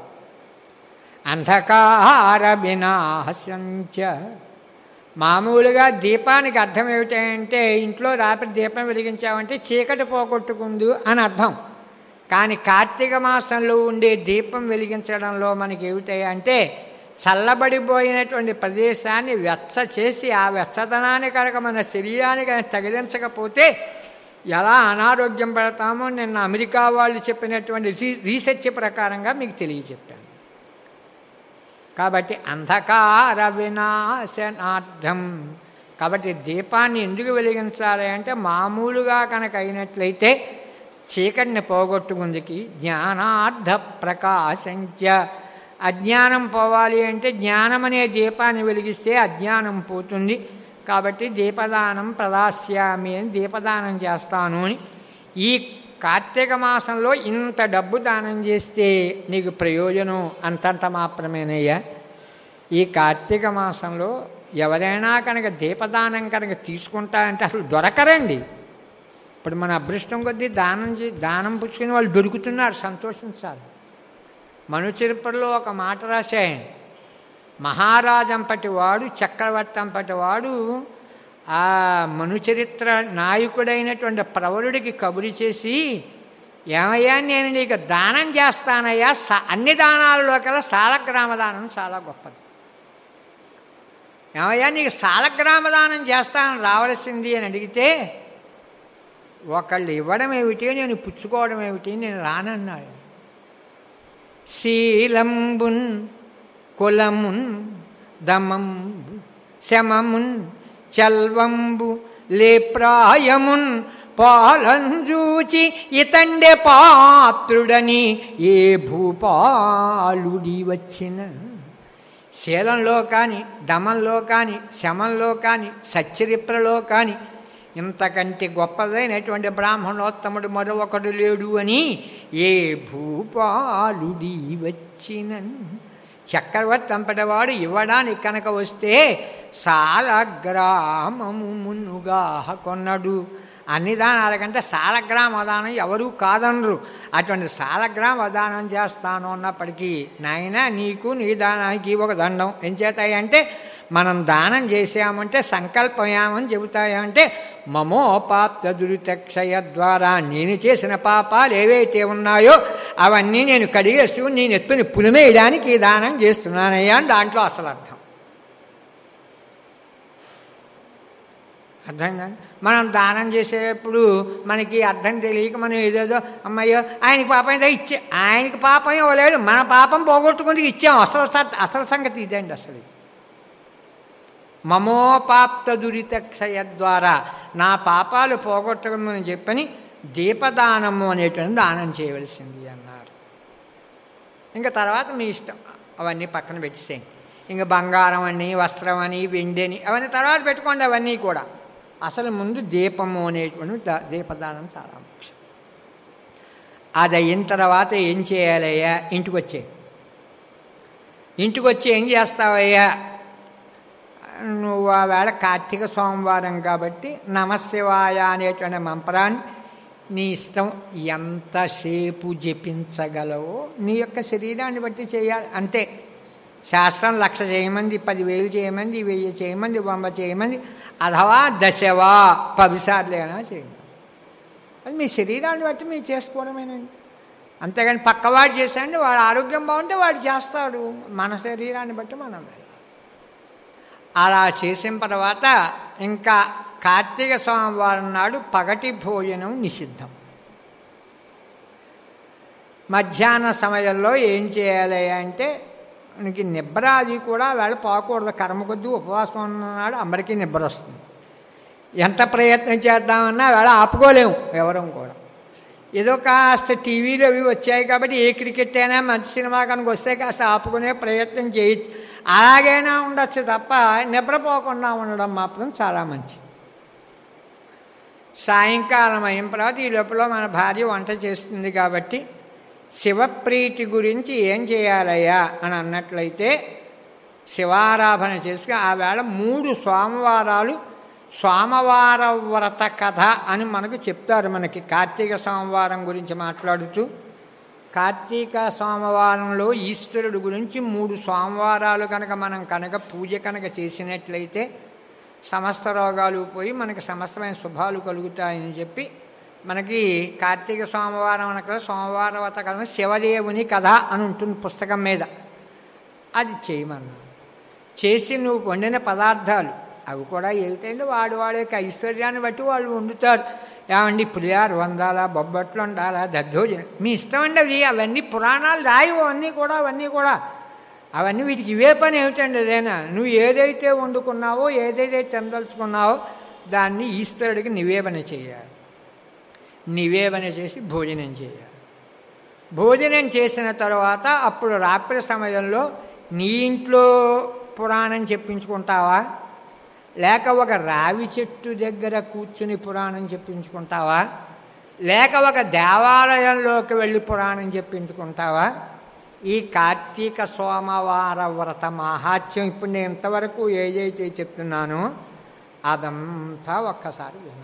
అంధకార వినాశంచ మామూలుగా దీపానికి అర్థం ఏమిటంటే ఇంట్లో రాత్రి దీపం వెలిగించామంటే చీకటి పోగొట్టుకుందు అని అర్థం కానీ కార్తీక మాసంలో ఉండే దీపం వెలిగించడంలో మనకి ఏమిటాయంటే చల్లబడిపోయినటువంటి ప్రదేశాన్ని వెచ్చ చేసి ఆ వెచ్చదనాన్ని కనుక మన శరీరానికి తగిలించకపోతే ఎలా అనారోగ్యం పడతామో నిన్న అమెరికా వాళ్ళు చెప్పినటువంటి రీసెర్చ్ ప్రకారంగా మీకు తెలియచెప్పాను కాబట్టి అంధకార వినాశనార్థం కాబట్టి దీపాన్ని ఎందుకు వెలిగించాలి అంటే మామూలుగా కనుక అయినట్లయితే చీకటిని పోగొట్టుకుందికి జ్ఞానార్థ ప్రకాశంచ అజ్ఞానం పోవాలి అంటే జ్ఞానం అనే దీపాన్ని వెలిగిస్తే అజ్ఞానం పోతుంది కాబట్టి దీపదానం ప్రదాస్యామి అని దీపదానం చేస్తాను అని ఈ కార్తీక మాసంలో ఇంత డబ్బు దానం చేస్తే నీకు ప్రయోజనం అంతంత మాత్రమేనయ్యా ఈ కార్తీక మాసంలో ఎవరైనా కనుక దీపదానం కనుక తీసుకుంటారంటే అసలు దొరకరండి ఇప్పుడు మన అదృష్టం కొద్దీ దానం చే దానం పుచ్చుకుని వాళ్ళు దొరుకుతున్నారు సంతోషించాలి మనుచరిత్రలో ఒక మాట రాశాయండి మహారాజంపటి వాడు చక్రవర్తంపటి వాడు ఆ మనుచరిత్ర నాయకుడైనటువంటి ప్రవరుడికి కబురు చేసి ఏమయ్యా నేను నీకు దానం చేస్తానయ్యా స అన్ని దానాలలో కల్లా సాలగ్రామ దానం చాలా గొప్పది ఏమయ్యా నీకు సాలగ్రామ దానం చేస్తానని రావలసింది అని అడిగితే ఒకళ్ళు ఇవ్వడం ఏమిటి నేను పుచ్చుకోవడం ఏమిటి నేను రానన్నాడు శీలంబున్ కులమున్ దమంబు శమమున్ చల్వంబు లేప్రాయమున్ పాలంజూచి ఇతండె పాత్రుడని ఏ భూపాలుడి వచ్చిన శీలంలో కానీ దమంలో కానీ శమంలో కానీ సచ్చరిత్రలో కానీ ఇంతకంటే గొప్పదైనటువంటి బ్రాహ్మణోత్తముడు మరొకడు లేడు అని ఏ భూపాలుడి వచ్చినన్ చక్రవర్తి అంపటివాడు ఇవ్వడానికి కనుక వస్తే సాలగ్రామము మున్నుగా కొన్నడు అన్ని దానాల కంటే సాలగ్రామ దానం ఎవరూ కాదనరు అటువంటి సాలగ్రామ దానం చేస్తాను అన్నప్పటికీ నాయన నీకు నీ దానానికి ఒక దండం ఏం చేతాయంటే మనం దానం చేసామంటే సంకల్పయామని చెబుతాయంటే మమోపాప్త దురితక్షయ ద్వారా నేను చేసిన పాపాలు ఏవైతే ఉన్నాయో అవన్నీ నేను కడిగేస్తూ నేను ఎత్తుని పులిమేయడానికి ఈ దానం చేస్తున్నానయ్యా అని దాంట్లో అసలు అర్థం అర్థం కాదు మనం దానం చేసేటప్పుడు మనకి అర్థం తెలియక మనం ఏదేదో అమ్మయ్యో ఆయనకి పాపం ఏదో ఇచ్చే ఆయనకి పాపం ఇవ్వలేదు మన పాపం పోగొట్టుకుంది ఇచ్చాం అసలు సత్- అసలు సంగతి ఇదండి అసలు మమోపాప్త దురితక్షయ ద్వారా నా పాపాలు పోగొట్టమని చెప్పని దీపదానము అనేటువంటి దానం చేయవలసింది అన్నారు ఇంకా తర్వాత మీ ఇష్టం అవన్నీ పక్కన పెట్టేసేయండి ఇంకా బంగారం అని వస్త్రం అని వెండి అని అవన్నీ తర్వాత పెట్టుకోండి అవన్నీ కూడా అసలు ముందు దీపము అనేటువంటి దా- దీపదానం చాలా ముఖ్యం అది అయిన తర్వాత ఏం చేయాలయ్యా ఇంటికి వచ్చే ఇంటికి వచ్చి ఏం చేస్తావయ్యా నువ్వు ఆ వేళ కార్తీక సోమవారం కాబట్టి నమశివాయ అనేటువంటి మంత్రాన్ని నీ ఇష్టం ఎంతసేపు జపించగలవో నీ యొక్క శరీరాన్ని బట్టి చేయాలి అంతే శాస్త్రం లక్ష చేయమంది పదివేలు చేయమంది వెయ్యి చేయమంది వంద చేయమంది అథవా దశవా పదిసార్లైనా చేయండి అది మీ శరీరాన్ని బట్టి మీరు చేసుకోవడమేనండి అంతేగాని పక్కవాడు చేశాండి వాడు ఆరోగ్యం బాగుంటే వాడు చేస్తాడు మన శరీరాన్ని బట్టి మనం వెళ్ళాలి. అలా చేసిన తర్వాత ఇంకా కార్తీక సోమవారం నాడు పగటి భోజనం నిషిద్ధం మధ్యాహ్న సమయంలో ఏం చేయాలి అంటే మనకి నిద్ర అది కూడా వేళ పోకూడదు కర్మ కొద్దీ ఉపవాసం ఉన్నాడు అందరికీ నిద్ర వస్తుంది ఎంత ప్రయత్నం చేద్దామన్నా వేళ ఆపుకోలేము ఎవరం కూడా ఏదో కాస్త టీవీలో అవి వచ్చాయి కాబట్టి ఏ క్రికెట్ అయినా మంచి సినిమా కనుక వస్తే కాస్త ఆపుకునే ప్రయత్నం చేయొచ్చు అలాగైనా ఉండొచ్చు తప్ప నిద్రపోకుండా ఉండడం మాత్రం చాలా మంచిది సాయంకాలం అయిన తర్వాత ఈ లోపల మన భార్య వంట చేస్తుంది కాబట్టి శివప్రీతి గురించి ఏం చేయాలయ్యా అని అన్నట్లయితే శివారాధన చేసి ఆ వేళ మూడు సోమవారాలు సోమవార వ్రత కథ అని మనకు చెప్తారు మనకి కార్తీక సోమవారం గురించి మాట్లాడుతూ కార్తీక సోమవారంలో ఈశ్వరుడు గురించి మూడు సోమవారాలు కనుక మనం కనుక పూజ కనుక చేసినట్లయితే సమస్త రోగాలు పోయి మనకి సమస్తమైన శుభాలు కలుగుతాయని చెప్పి మనకి కార్తీక సోమవారం అనక సోమవారం వ్రత కథ శివదేవుని కథ అని ఉంటుంది పుస్తకం మీద అది చేయమన్నా చేసి నువ్వు వండిన పదార్థాలు అవి కూడా ఏమిటంటే వాడు వాడి యొక్క ఐశ్వర్యాన్ని బట్టి వాళ్ళు వండుతారు ఏమండి పులియారు వండాలా బొబ్బట్లు వండాలా దద్దోజనం మీ ఇష్టం అండి అవి అవన్నీ పురాణాలు రాయవు అన్నీ కూడా అవన్నీ కూడా అవన్నీ వీటికి ఇవే పని ఏమిటండి అదేనా నువ్వు ఏదైతే వండుకున్నావో ఏదైతే తినదలుచుకున్నావో దాన్ని ఈశ్వరుడికి నివేదన చేయాలి నివేదన చేసి భోజనం చేయాలి భోజనం చేసిన తర్వాత అప్పుడు రాత్రి సమయంలో నీ ఇంట్లో పురాణం చెప్పించుకుంటావా లేక ఒక రావి చెట్టు దగ్గర కూర్చుని పురాణం చెప్పించుకుంటావా లేక ఒక దేవాలయంలోకి వెళ్ళి పురాణం చెప్పించుకుంటావా ఈ కార్తీక సోమవార వ్రత మహాత్యం ఇప్పుడు నేను ఇంతవరకు ఏదైతే చెప్తున్నానో అదంతా ఒక్కసారి వినాలి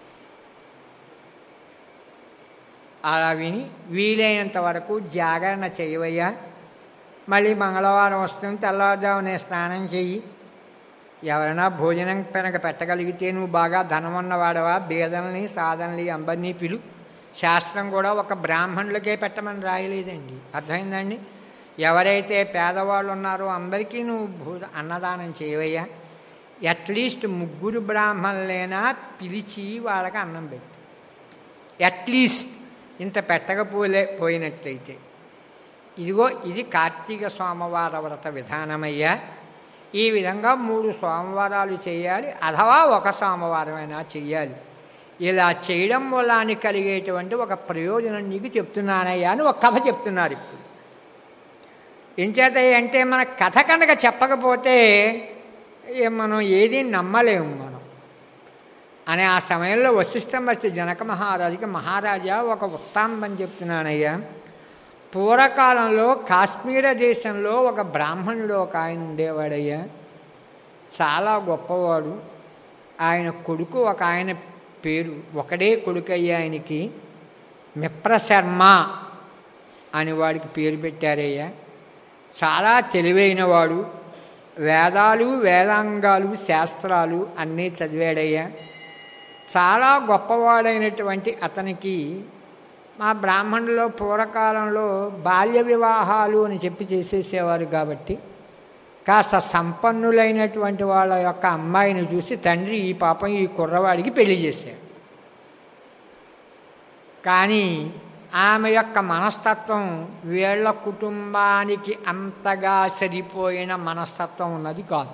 అలా విని వీలైనంత వరకు జాగరణ చేయవయ్యా మళ్ళీ మంగళవారం వస్తుంది తెల్లవారుజామునే స్నానం చెయ్యి ఎవరైనా భోజనం కనుక పెట్టగలిగితే నువ్వు బాగా ధనం ఉన్నవాడవా బీదల్ని సాధనని అందరినీ పిలు శాస్త్రం కూడా ఒక బ్రాహ్మణులకే పెట్టమని రాయలేదండి అర్థమైందండి ఎవరైతే పేదవాళ్ళు ఉన్నారో అందరికీ నువ్వు భూ అన్నదానం చేయవయ్యా అట్లీస్ట్ ముగ్గురు బ్రాహ్మణులైనా పిలిచి వాళ్ళకి అన్నం పెట్టు అట్లీస్ట్ ఇంత పెట్టకపోలే పోయినట్లయితే ఇదిగో ఇది కార్తీక సోమవార వ్రత విధానమయ్యా ఈ విధంగా మూడు సోమవారాలు చేయాలి అథవా ఒక సోమవారమైనా చెయ్యాలి ఇలా చేయడం వల్ల కలిగేటువంటి ఒక ప్రయోజనం నీకు చెప్తున్నానయ్యా అని ఒక కథ చెప్తున్నారు ఇప్పుడు ఏం చేత అంటే మన కథ కనుక చెప్పకపోతే ఏ మనం ఏది నమ్మలేము మనం అని ఆ సమయంలో వశిష్ఠమర్చి జనక మహారాజుకి మహారాజా ఒక వృత్తాంతం చెప్తున్నానయ్యా పూర్వకాలంలో కాశ్మీర దేశంలో ఒక బ్రాహ్మణుడు ఒక ఆయన ఉండేవాడయ్యా చాలా గొప్పవాడు ఆయన కొడుకు ఒక ఆయన పేరు ఒకడే కొడుకు అయ్యా ఆయనకి మిప్రశర్మ అని వాడికి పేరు పెట్టారయ్యా చాలా తెలివైనవాడు వేదాలు వేదాంగాలు శాస్త్రాలు అన్నీ చదివాడయ్యా చాలా గొప్పవాడైనటువంటి అతనికి మా బ్రాహ్మణులో పూర్వకాలంలో బాల్య వివాహాలు అని చెప్పి చేసేసేవారు కాబట్టి కాస్త సంపన్నులైనటువంటి వాళ్ళ యొక్క అమ్మాయిని చూసి తండ్రి ఈ పాపం ఈ కుర్రవాడికి పెళ్లి చేశారు కానీ ఆమె యొక్క మనస్తత్వం వీళ్ళ కుటుంబానికి అంతగా సరిపోయిన మనస్తత్వం ఉన్నది కాదు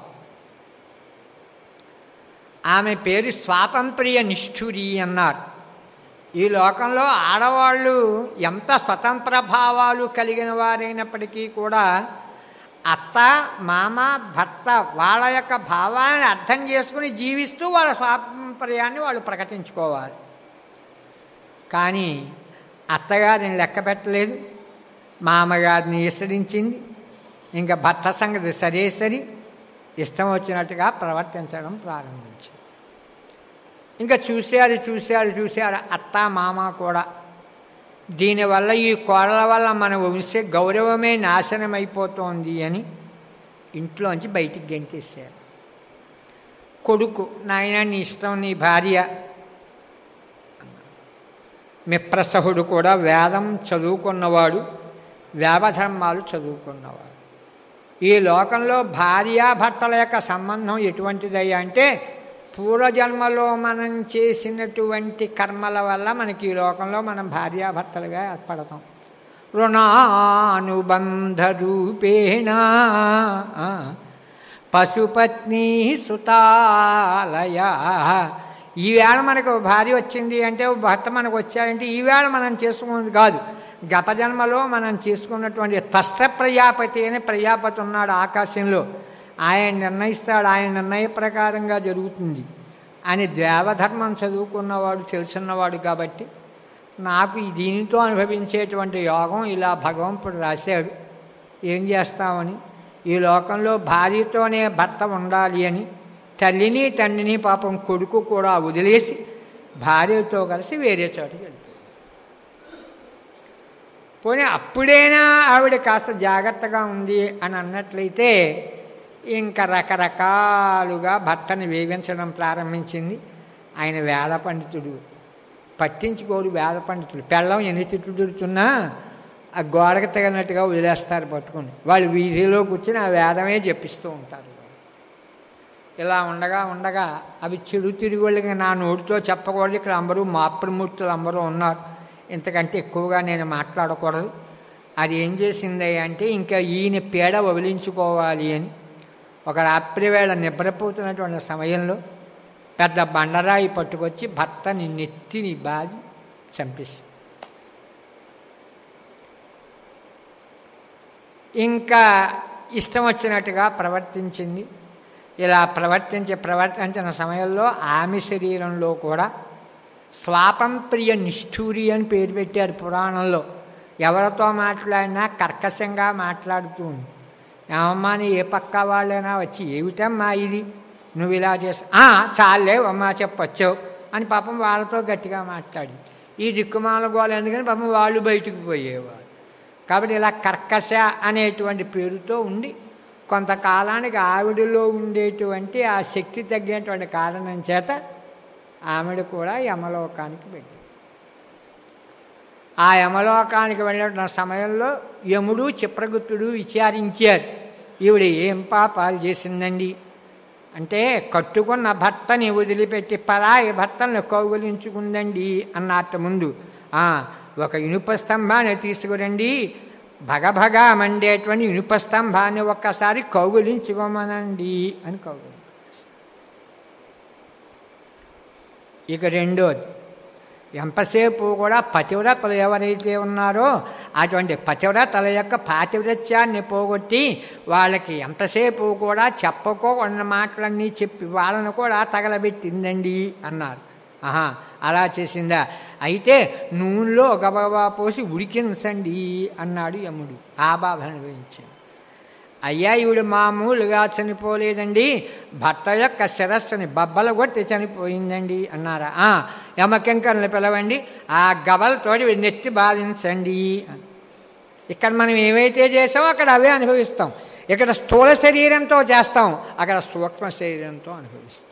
ఆమె పేరు స్వాతంత్ర్య నిష్ఠురి అన్నారు ఈ లోకంలో ఆడవాళ్ళు ఎంత స్వతంత్ర భావాలు కలిగిన వారైనప్పటికీ కూడా అత్త మామ భర్త వాళ్ళ యొక్క భావాన్ని అర్థం చేసుకుని జీవిస్తూ వాళ్ళ స్వాతంత్ర్యాన్ని వాళ్ళు ప్రకటించుకోవాలి కానీ అత్తగారిని లెక్క పెట్టలేదు మామగారిని ఈసడించింది ఇంకా భర్త సంగతి సరే సరి ఇష్టం వచ్చినట్టుగా ప్రవర్తించడం ప్రారంభించింది ఇంకా చూశారు చూశారు చూశారు అత్త మామ కూడా దీనివల్ల ఈ కోడల వల్ల మన వంశ గౌరవమే నాశనం అయిపోతోంది అని ఇంట్లోంచి బయటికి గెంతేశారు కొడుకు నాయన నీ ఇష్టం నీ భార్య మిప్రసహుడు కూడా వేదం చదువుకున్నవాడు వేవధర్మాలు చదువుకున్నవాడు ఈ లోకంలో భార్యాభర్తల యొక్క సంబంధం ఎటువంటిదయ్యా అంటే పూర్వజన్మలో మనం చేసినటువంటి కర్మల వల్ల మనకి ఈ లోకంలో మనం భార్యాభర్తలుగా ఏర్పడతాం రుణానుబంధ రూపేణ పశుపత్ని సుతాలయ ఈవేళ మనకు భార్య వచ్చింది అంటే భర్త మనకు వచ్చాడంటే ఈవేళ మనం చేసుకున్నది కాదు గత జన్మలో మనం చేసుకున్నటువంటి తష్ట ప్రజాపతి అనే ప్రజాపతి ఉన్నాడు ఆకాశంలో ఆయన నిర్ణయిస్తాడు ఆయన నిర్ణయ ప్రకారంగా జరుగుతుంది అని దేవధర్మం చదువుకున్నవాడు తెలుసున్నవాడు కాబట్టి నాకు ఈ దీనితో అనుభవించేటువంటి యోగం ఇలా భగవంతుడు రాశాడు ఏం చేస్తామని ఈ లోకంలో భార్యతోనే భర్త ఉండాలి అని తల్లిని తండ్రిని పాపం కొడుకు కూడా వదిలేసి భార్యతో కలిసి వేరే చోటకి వెళ్తాడు పోనీ అప్పుడైనా ఆవిడ కాస్త జాగ్రత్తగా ఉంది అని అన్నట్లయితే ఇంకా రకరకాలుగా భర్తని వేవించడం ప్రారంభించింది ఆయన వేద పండితుడు పట్టించుకోరు వేద పండితుడు పెళ్ళం ఎన్ని తిట్లు తిడుతున్నా ఆ గోడకు తగినట్టుగా వదిలేస్తారు పట్టుకొని వాళ్ళు వీధిలో కూర్చొని ఆ వేదమే చెప్పిస్తూ ఉంటారు ఇలా ఉండగా ఉండగా అవి చెడు తిరిగి వాళ్ళకి నా నోటితో చెప్పకూడదు ఇక్కడ అందరూ మాతృమూర్తులు అందరూ ఉన్నారు ఇంతకంటే ఎక్కువగా నేను మాట్లాడకూడదు అది ఏం చేసింది అంటే ఇంకా ఈయన పీడ వదిలించుకోవాలి అని ఒక రాత్రి వేళ నిద్రపోతున్నటువంటి సమయంలో పెద్ద బండరాయి పట్టుకొచ్చి భర్తని నెత్తిని బాది చంపేసి ఇంకా ఇష్టం వచ్చినట్టుగా ప్రవర్తించింది ఇలా ప్రవర్తించి ప్రవర్తించిన సమయంలో ఆమె శరీరంలో కూడా స్వాతంత్ర్య నిష్ఠూరి అని పేరు పెట్టారు పురాణంలో ఎవరితో మాట్లాడినా కర్కశంగా మాట్లాడుతూ ఉంది ఏమమ్మా నీ ఏ పక్క వాళ్ళైనా వచ్చి ఏమిటమ్మా ఇది నువ్వు ఇలా చేసి చాలే అమ్మా చెప్పొచ్చు అని పాపం వాళ్ళతో గట్టిగా మాట్లాడి ఈ దిక్కుమాల గోళ ఎందుకని పాపం వాళ్ళు బయటికి పోయేవారు కాబట్టి ఇలా కర్కశ అనేటువంటి పేరుతో ఉండి కొంతకాలానికి ఆవిడలో ఉండేటువంటి ఆ శక్తి తగ్గినటువంటి కారణం చేత ఆవిడ కూడా యమలోకానికి వెళ్ళింది ఆ యమలోకానికి వెళ్ళిన సమయంలో యముడు చిప్రగుప్తుడు విచారించారు ఈవిడ ఏం పాపాలు చేసిందండి అంటే కట్టుకున్న భర్తని వదిలిపెట్టి పరాయి భర్తను కౌగులించుకుందండి అన్నట్టు ముందు ఒక ఇనుప స్తంభాన్ని తీసుకురండి భగభగా మండేటువంటి ఇనుప స్తంభాన్ని ఒక్కసారి కౌగులించుకోమనండి అని కౌగులి ఇక రెండోది ఎంతసేపు కూడా పతివ్రతలు ఎవరైతే ఉన్నారో అటువంటి పతివ్రతల యొక్క పాతివ్రత్యాన్ని పోగొట్టి వాళ్ళకి ఎంతసేపు కూడా చెప్పుకోకుండా మాటలన్నీ చెప్పి వాళ్ళను కూడా తగలబెట్టిందండి అన్నారు ఆహా అలా చేసిందా అయితే నూనెలో గబగబా పోసి ఉడికించండి అన్నాడు యముడు ఆ బాధ అనుభవించింది అయ్యా ఈవిడ మామూలుగా చనిపోలేదండి భర్త యొక్క శిరస్సుని బబ్బల కొట్టి చనిపోయిందండి అన్నారా యమకింకర్ని పిలవండి ఆ గబలతోటి నెత్తి బాధించండి ఇక్కడ మనం ఏవైతే చేసామో అక్కడ అవే అనుభవిస్తాం ఇక్కడ స్థూల శరీరంతో చేస్తాం అక్కడ సూక్ష్మ శరీరంతో అనుభవిస్తాం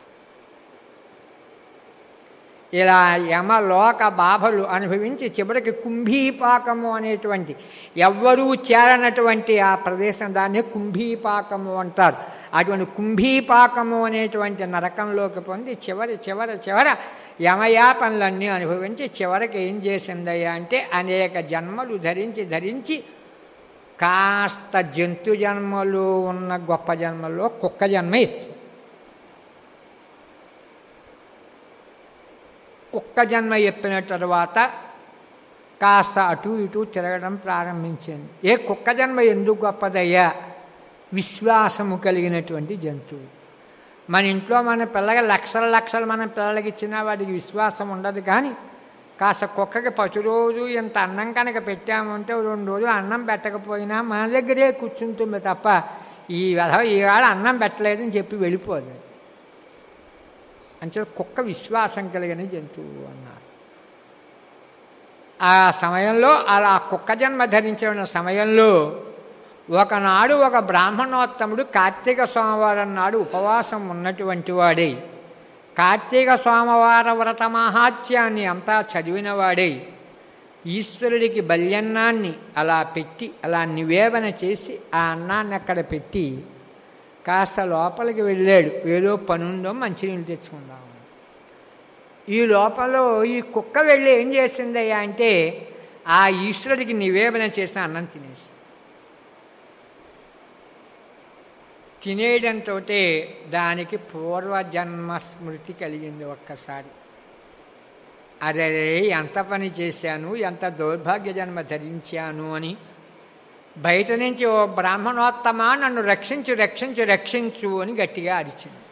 ఇలా యమలోక బాధలు అనుభవించి చివరికి కుంభీపాకము అనేటువంటి ఎవ్వరూ చేరనటువంటి ఆ ప్రదేశం దాన్ని కుంభీపాకము అంటారు అటువంటి కుంభీపాకము అనేటువంటి నరకంలోకి పొంది చివరి చివరి చివర యమయాపనలన్నీ అనుభవించి చివరికి ఏం చేసిందయ్యా అంటే అనేక జన్మలు ధరించి ధరించి కాస్త జంతు జన్మలు ఉన్న గొప్ప జన్మలో కుక్క జన్మ ఇచ్చింది కుక్క జన్మ ఎప్పిన తర్వాత కాస్త అటు ఇటు తిరగడం ప్రారంభించింది ఏ కుక్క జన్మ ఎందుకు గొప్పదయ్యా విశ్వాసము కలిగినటువంటి జంతువు మన ఇంట్లో మన పిల్లకి లక్షల లక్షలు మన పిల్లలకి ఇచ్చినా వాడికి విశ్వాసం ఉండదు కానీ కాస్త కుక్కకి పది రోజు ఇంత అన్నం కనుక పెట్టామంటే రెండు రోజులు అన్నం పెట్టకపోయినా మన దగ్గరే కూర్చుంటుంది తప్ప ఈ విధవ ఈవేళ అన్నం పెట్టలేదని చెప్పి వెళ్ళిపోదు అంటే కుక్క విశ్వాసం కలిగిన జంతువు అన్నారు ఆ సమయంలో అలా కుక్క జన్మ ధరించిన సమయంలో ఒకనాడు ఒక బ్రాహ్మణోత్తముడు కార్తీక సోమవారం నాడు ఉపవాసం ఉన్నటువంటి వాడై కార్తీక సోమవార వ్రత మహాత్యాన్ని అంతా చదివినవాడై ఈశ్వరుడికి బల్యన్నాన్ని అలా పెట్టి అలా నివేదన చేసి ఆ అన్నాన్ని అక్కడ పెట్టి కాస్త లోపలికి వెళ్ళాడు ఏదో పనుందో మంచినీళ్ళు తెచ్చుకుందాం ఈ లోపల ఈ కుక్క వెళ్ళి ఏం చేసిందయ్యా అంటే ఆ ఈశ్వరుడికి నివేదన చేసిన అన్నం తినేసి తినేయడంతో దానికి పూర్వజన్మ స్మృతి కలిగింది ఒక్కసారి అరే ఎంత పని చేశాను ఎంత దౌర్భాగ్య జన్మ ధరించాను అని బయట నుంచి ఓ బ్రాహ్మణోత్తమ నన్ను రక్షించు రక్షించు రక్షించు అని గట్టిగా అరిచింది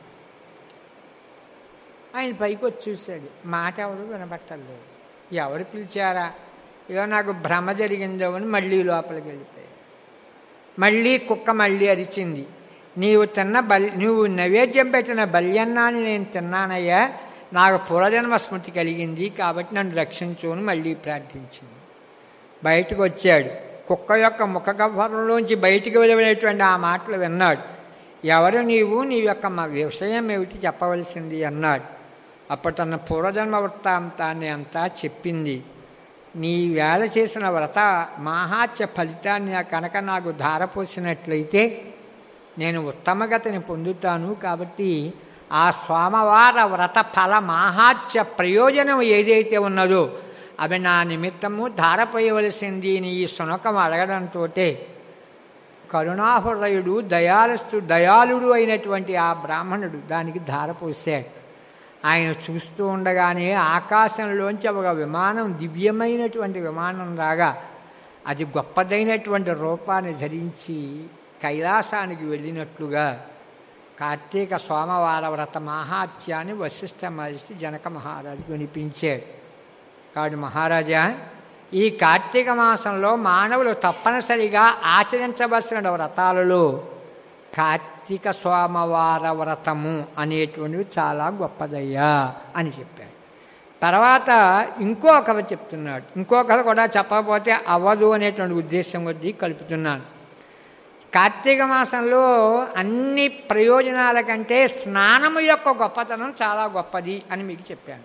ఆయన పైకి వచ్చి చూశాడు మాట ఎవరు వినబట్టలేదు ఎవరు పిలిచారా ఏదో నాకు భ్రమ జరిగిందో అని మళ్ళీ లోపలికి వెళ్ళిపోయాడు మళ్ళీ కుక్క మళ్ళీ అరిచింది నీవు తిన్న బల్ నువ్వు నైవేద్యం పెట్టిన బల్యన్నాన్ని నేను తిన్నానయ్యా నాకు పూర్వజన్మ స్మృతి కలిగింది కాబట్టి నన్ను రక్షించు అని మళ్ళీ ప్రార్థించింది బయటకు వచ్చాడు కుక్క యొక్క ముఖ గహ్వరంలోంచి బయటికి వెళ్ళినటువంటి ఆ మాటలు విన్నాడు ఎవరు నీవు నీ యొక్క మా విషయం ఏమిటి చెప్పవలసింది అన్నాడు అప్పుడు తన పూర్వజన్మ వృత్తాంతాన్ని అంతా చెప్పింది నీ వేళ చేసిన వ్రత మాహాత్య ఫలితాన్ని కనుక నాకు ధారపోసినట్లయితే నేను ఉత్తమగతిని పొందుతాను కాబట్టి ఆ సోమవార వ్రత ఫల మాహాత్య ప్రయోజనం ఏదైతే ఉన్నదో అవి నా నిమిత్తము ధారపోయవలసింది అని ఈ సునకం అడగడంతో కరుణాహృదయుడు దయాలస్తు దయాళుడు అయినటువంటి ఆ బ్రాహ్మణుడు దానికి ధారపోసాడు ఆయన చూస్తూ ఉండగానే ఆకాశంలోంచి ఒక విమానం దివ్యమైనటువంటి విమానం రాగా అది గొప్పదైనటువంటి రూపాన్ని ధరించి కైలాసానికి వెళ్ళినట్లుగా కార్తీక సోమవార వ్రత మహాత్యాన్ని వశిష్ఠ మహర్షి జనక మహారాజు వినిపించాడు కాదు మహారాజా ఈ కార్తీక మాసంలో మానవులు తప్పనిసరిగా ఆచరించవలసిన వ్రతాలలో కార్తీక సోమవార వ్రతము అనేటువంటివి చాలా గొప్పదయ్యా అని చెప్పాడు తర్వాత ఇంకో కథ చెప్తున్నాడు ఇంకో కథ కూడా చెప్పకపోతే అవ్వదు అనేటువంటి ఉద్దేశం కొద్దీ కలుపుతున్నాను కార్తీక మాసంలో అన్ని ప్రయోజనాల కంటే స్నానము యొక్క గొప్పతనం చాలా గొప్పది అని మీకు చెప్పాను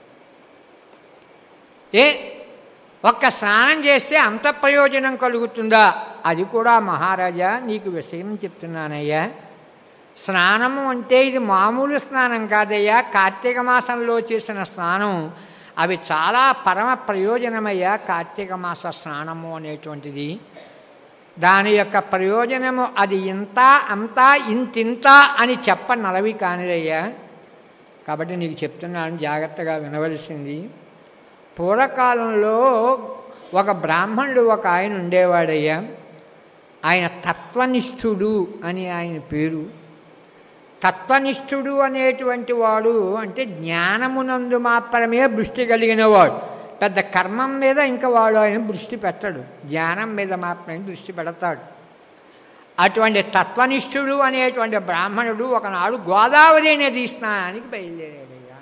ఏ ఒక్క స్నానం చేస్తే అంత ప్రయోజనం కలుగుతుందా అది కూడా మహారాజా నీకు విషయం చెప్తున్నానయ్యా స్నానము అంటే ఇది మామూలు స్నానం కాదయ్యా కార్తీక మాసంలో చేసిన స్నానం అవి చాలా పరమ ప్రయోజనమయ్యా కార్తీక మాస స్నానము అనేటువంటిది దాని యొక్క ప్రయోజనము అది ఇంత అంతా ఇంతింత అని చెప్ప నలవి కానిదయ్యా కాబట్టి నీకు చెప్తున్నాను జాగ్రత్తగా వినవలసింది పూర్వకాలంలో ఒక బ్రాహ్మణుడు ఒక ఆయన ఉండేవాడయ్యా ఆయన తత్వనిష్ఠుడు అని ఆయన పేరు తత్వనిష్ఠుడు అనేటువంటి వాడు అంటే జ్ఞానమునందు మాత్రమే దృష్టి కలిగిన వాడు పెద్ద కర్మం మీద ఇంకా వాడు ఆయన దృష్టి పెట్టడు జ్ఞానం మీద మాత్రమే దృష్టి పెడతాడు అటువంటి తత్వనిష్ఠుడు అనేటువంటి బ్రాహ్మణుడు ఒకనాడు గోదావరి నది స్నానానికి బయలుదేరాడయ్యా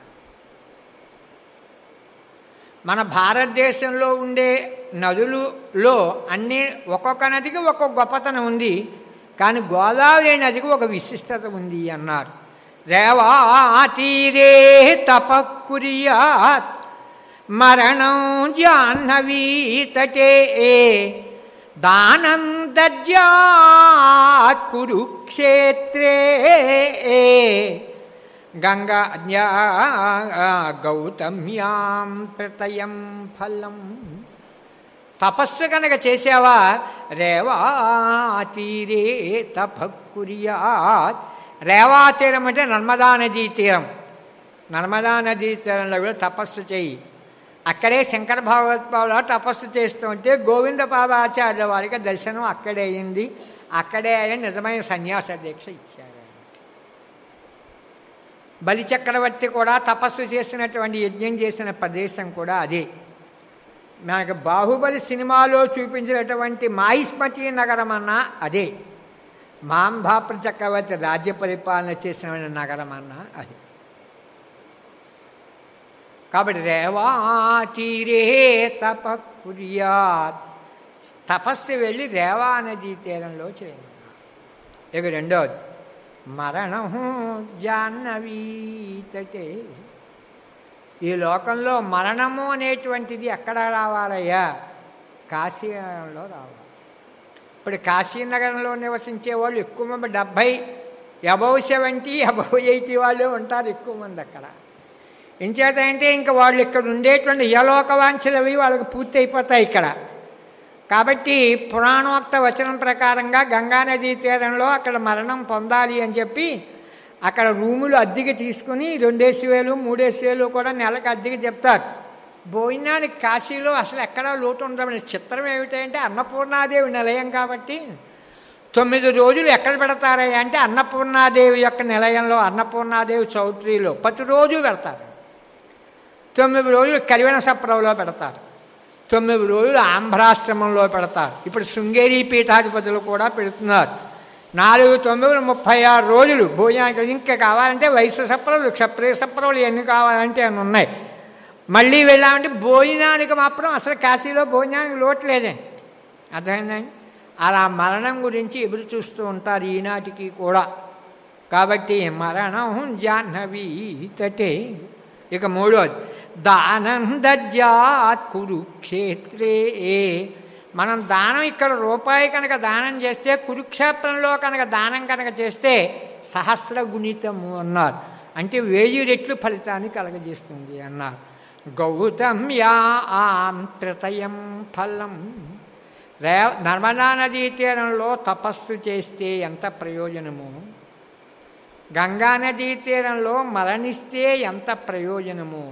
మన భారతదేశంలో ఉండే నదులలో అన్ని ఒక్కొక్క నదికి ఒక్కొక్క గొప్పతనం ఉంది కానీ గోదావరి నదికి ఒక విశిష్టత ఉంది అన్నారు రేవాతీరే తపకుర్యాత్ మరణం జాహ్నవీ తటే దానం దజ్యాత్ కురుక్షేత్రే గంగా గౌతమ్యాం ప్రతయం ఫలం తపస్సు కనుక చేసావా రేవా తీరే తపకుర్యాత్ రేవా తీరం అంటే నర్మదా నదీ తీరం నర్మదా నదీ తీరంలో కూడా తపస్సు చేయి అక్కడే శంకర భగవత్పాదులు తపస్సు చేస్తుంటే గోవింద పాదాచార్యుల వారికి దర్శనం అక్కడే అయింది అక్కడే ఆయన నిజమైన సన్యాస దీక్ష ఇచ్చారు బలిచక్రవర్తి కూడా తపస్సు చేసినటువంటి యజ్ఞం చేసిన ప్రదేశం కూడా అదే మనకి బాహుబలి సినిమాలో చూపించినటువంటి మాయిస్మతి నగరం అన్నా అదే మాంభాప్ర చక్రవర్తి రాజ్య పరిపాలన చేసిన నగరం అన్నా అది కాబట్టి రేవా తీరే తప కుర్యాత్ తపస్సు వెళ్ళి రేవా నదీ తీరంలో చేయాలి ఇక రెండవది మరణం జాహ్నవీతటే ఈ లోకంలో మరణము అనేటువంటిది ఎక్కడ రావాలయ్యా కాశీనగరంలో రావాలి ఇప్పుడు కాశీనగరంలో నివసించే వాళ్ళు ఎక్కువ మంది డెబ్భై అబౌవ్ సెవెంటీ అబౌవ్ ఎయిటీ వాళ్ళు ఉంటారు ఎక్కువ మంది అక్కడ ఎంచేత అంటే ఇంకా వాళ్ళు ఇక్కడ ఉండేటువంటి యలోక వాంఛలవి వాళ్ళకి పూర్తి అయిపోతాయి ఇక్కడ కాబట్టి పురాణోక్త వచనం ప్రకారంగా గంగానదీ తీరంలో అక్కడ మరణం పొందాలి అని చెప్పి అక్కడ రూములు అద్దెకి తీసుకుని రెండేసి వేలు మూడేసి వేలు కూడా నెలకు అద్దెకి చెప్తారు భోజనానికి కాశీలో అసలు ఎక్కడా లోటు ఉండమని చిత్రం ఏమిటంటే అన్నపూర్ణాదేవి నిలయం కాబట్టి తొమ్మిది రోజులు ఎక్కడ పెడతారయ్యా అంటే అన్నపూర్ణాదేవి యొక్క నిలయంలో అన్నపూర్ణాదేవి చౌట్రీలో ప్రతిరోజు పెడతారు తొమ్మిది రోజులు కరివెన సప్రవలో పెడతారు తొమ్మిది రోజులు ఆంధ్రాశ్రమంలో పెడతారు ఇప్పుడు శృంగేరి పీఠాధిపతులు కూడా పెడుతున్నారు నాలుగు తొమ్మిది ముప్పై ఆరు రోజులు భోజనానికి ఇంకా కావాలంటే వయసు సప్రవులు క్షప్రియ సప్రవులు ఎన్ని కావాలంటే అన్ని ఉన్నాయి మళ్ళీ వెళ్ళామంటే భోజనానికి మాత్రం అసలు కాశీలో భోజనానికి లోటు లేదండి అర్థమైందండి అలా మరణం గురించి ఎదురు చూస్తూ ఉంటారు ఈనాటికి కూడా కాబట్టి మరణం జాహ్నవీ తటే ఇక మూడోది దానం దజ్జాత్ కురుక్షేత్రే మనం దానం ఇక్కడ రూపాయి కనుక దానం చేస్తే కురుక్షేత్రంలో కనుక దానం కనుక చేస్తే సహస్ర గుణితము అన్నారు అంటే వెయ్యి రెట్లు ఫలితాన్ని కలగజేస్తుంది అన్నారు గౌతమ్యా ఆం త్రితయం ఫలం రే నర్మదా నదీ తీరంలో తపస్సు చేస్తే ఎంత ప్రయోజనము గంగా నదీ తీరంలో మరణిస్తే ఎంత ప్రయోజనము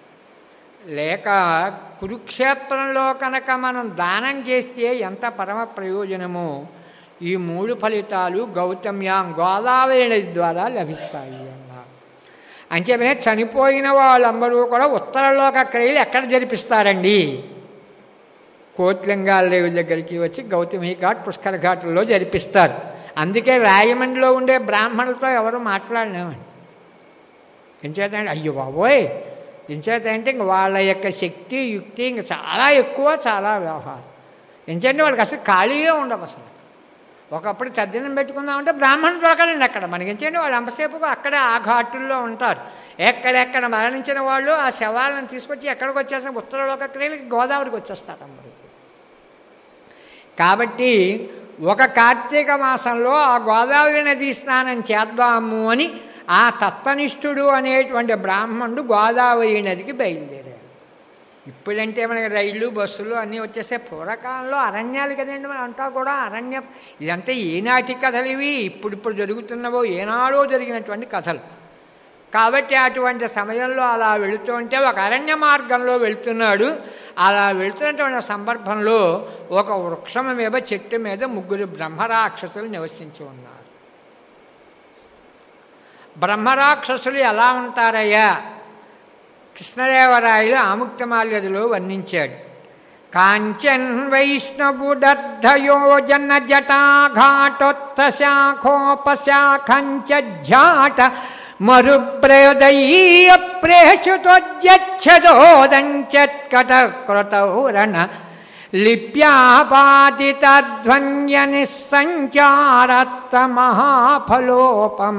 లేక కురుక్షేత్రంలో కనుక మనం దానం చేస్తే ఎంత పరమ ప్రయోజనమో ఈ మూడు ఫలితాలు గౌతమ్యాం గోదావరి నది ద్వారా లభిస్తాయి అన్నారు అంచేతనే చనిపోయిన వాళ్ళందరూ కూడా ఉత్తరలోక క్రియలు ఎక్కడ జరిపిస్తారండి కోట్లింగాలదేవి దగ్గరికి వచ్చి గౌతమి ఘాట్ పుష్కర ఘాట్లో జరిపిస్తారు అందుకే రాయమండ్రిలో ఉండే బ్రాహ్మణులతో ఎవరు మాట్లాడినామండి ఎంచేతంటే అయ్యో బాబోయ్ ఎంచేత అంటే ఇంక వాళ్ళ యొక్క శక్తి యుక్తి ఇంక చాలా ఎక్కువ చాలా వ్యవహారం ఎంచేతంటే వాళ్ళకి అసలు ఖాళీగా ఉండవు అసలు ఒకప్పుడు తద్దినం పెట్టుకుందామంటే బ్రాహ్మణులు దొరకరండి అక్కడ మనకి ఎంచేయండి వాళ్ళు అంతసేపు అక్కడే ఆ ఘాటుల్లో ఉంటారు ఎక్కడెక్కడ మరణించిన వాళ్ళు ఆ శవాలను తీసుకొచ్చి ఎక్కడికి వచ్చేసిన ఉత్తరలోక క్రియలకి గోదావరికి వచ్చేస్తారు అందరూ కాబట్టి ఒక కార్తీక మాసంలో ఆ గోదావరి నది స్నానం చేద్దాము అని ఆ తత్వనిష్ఠుడు అనేటువంటి బ్రాహ్మణుడు గోదావరి నదికి బయలుదేరారు ఇప్పుడంటే మనకి రైళ్ళు బస్సులు అన్నీ వచ్చేస్తే పూర్వకాలంలో అరణ్యాలు కదండి మనం అంతా కూడా అరణ్య ఇదంతా ఏనాటి కథలు ఇవి ఇప్పుడిప్పుడు జరుగుతున్నవో ఏనాడో జరిగినటువంటి కథలు కాబట్టి అటువంటి సమయంలో అలా వెళుతూ ఉంటే ఒక అరణ్య మార్గంలో వెళుతున్నాడు అలా వెళుతున్నటువంటి సందర్భంలో ఒక వృక్షం మీద చెట్టు మీద ముగ్గురు బ్రహ్మరాక్షసులు నివసించి ఉన్నారు బ్రహ్మరాక్షసులు ఎలా ఉంటారయ్యా కృష్ణదేవరాయలు ఆముక్తమాల్యదులో వర్ణించాడు కాంచన్ వైష్ణవుడర్ధయోజన జటాఘాటొత్త శాఖోపశాఖంచ ఝాట మరుప్రయోదయీయ ప్రేషుతోజ్యచ్చదోదంచత్కట క్రతౌరణ లిప్యాపాదితధ్వన్య నిస్సంచారత్త మహాఫలోపమ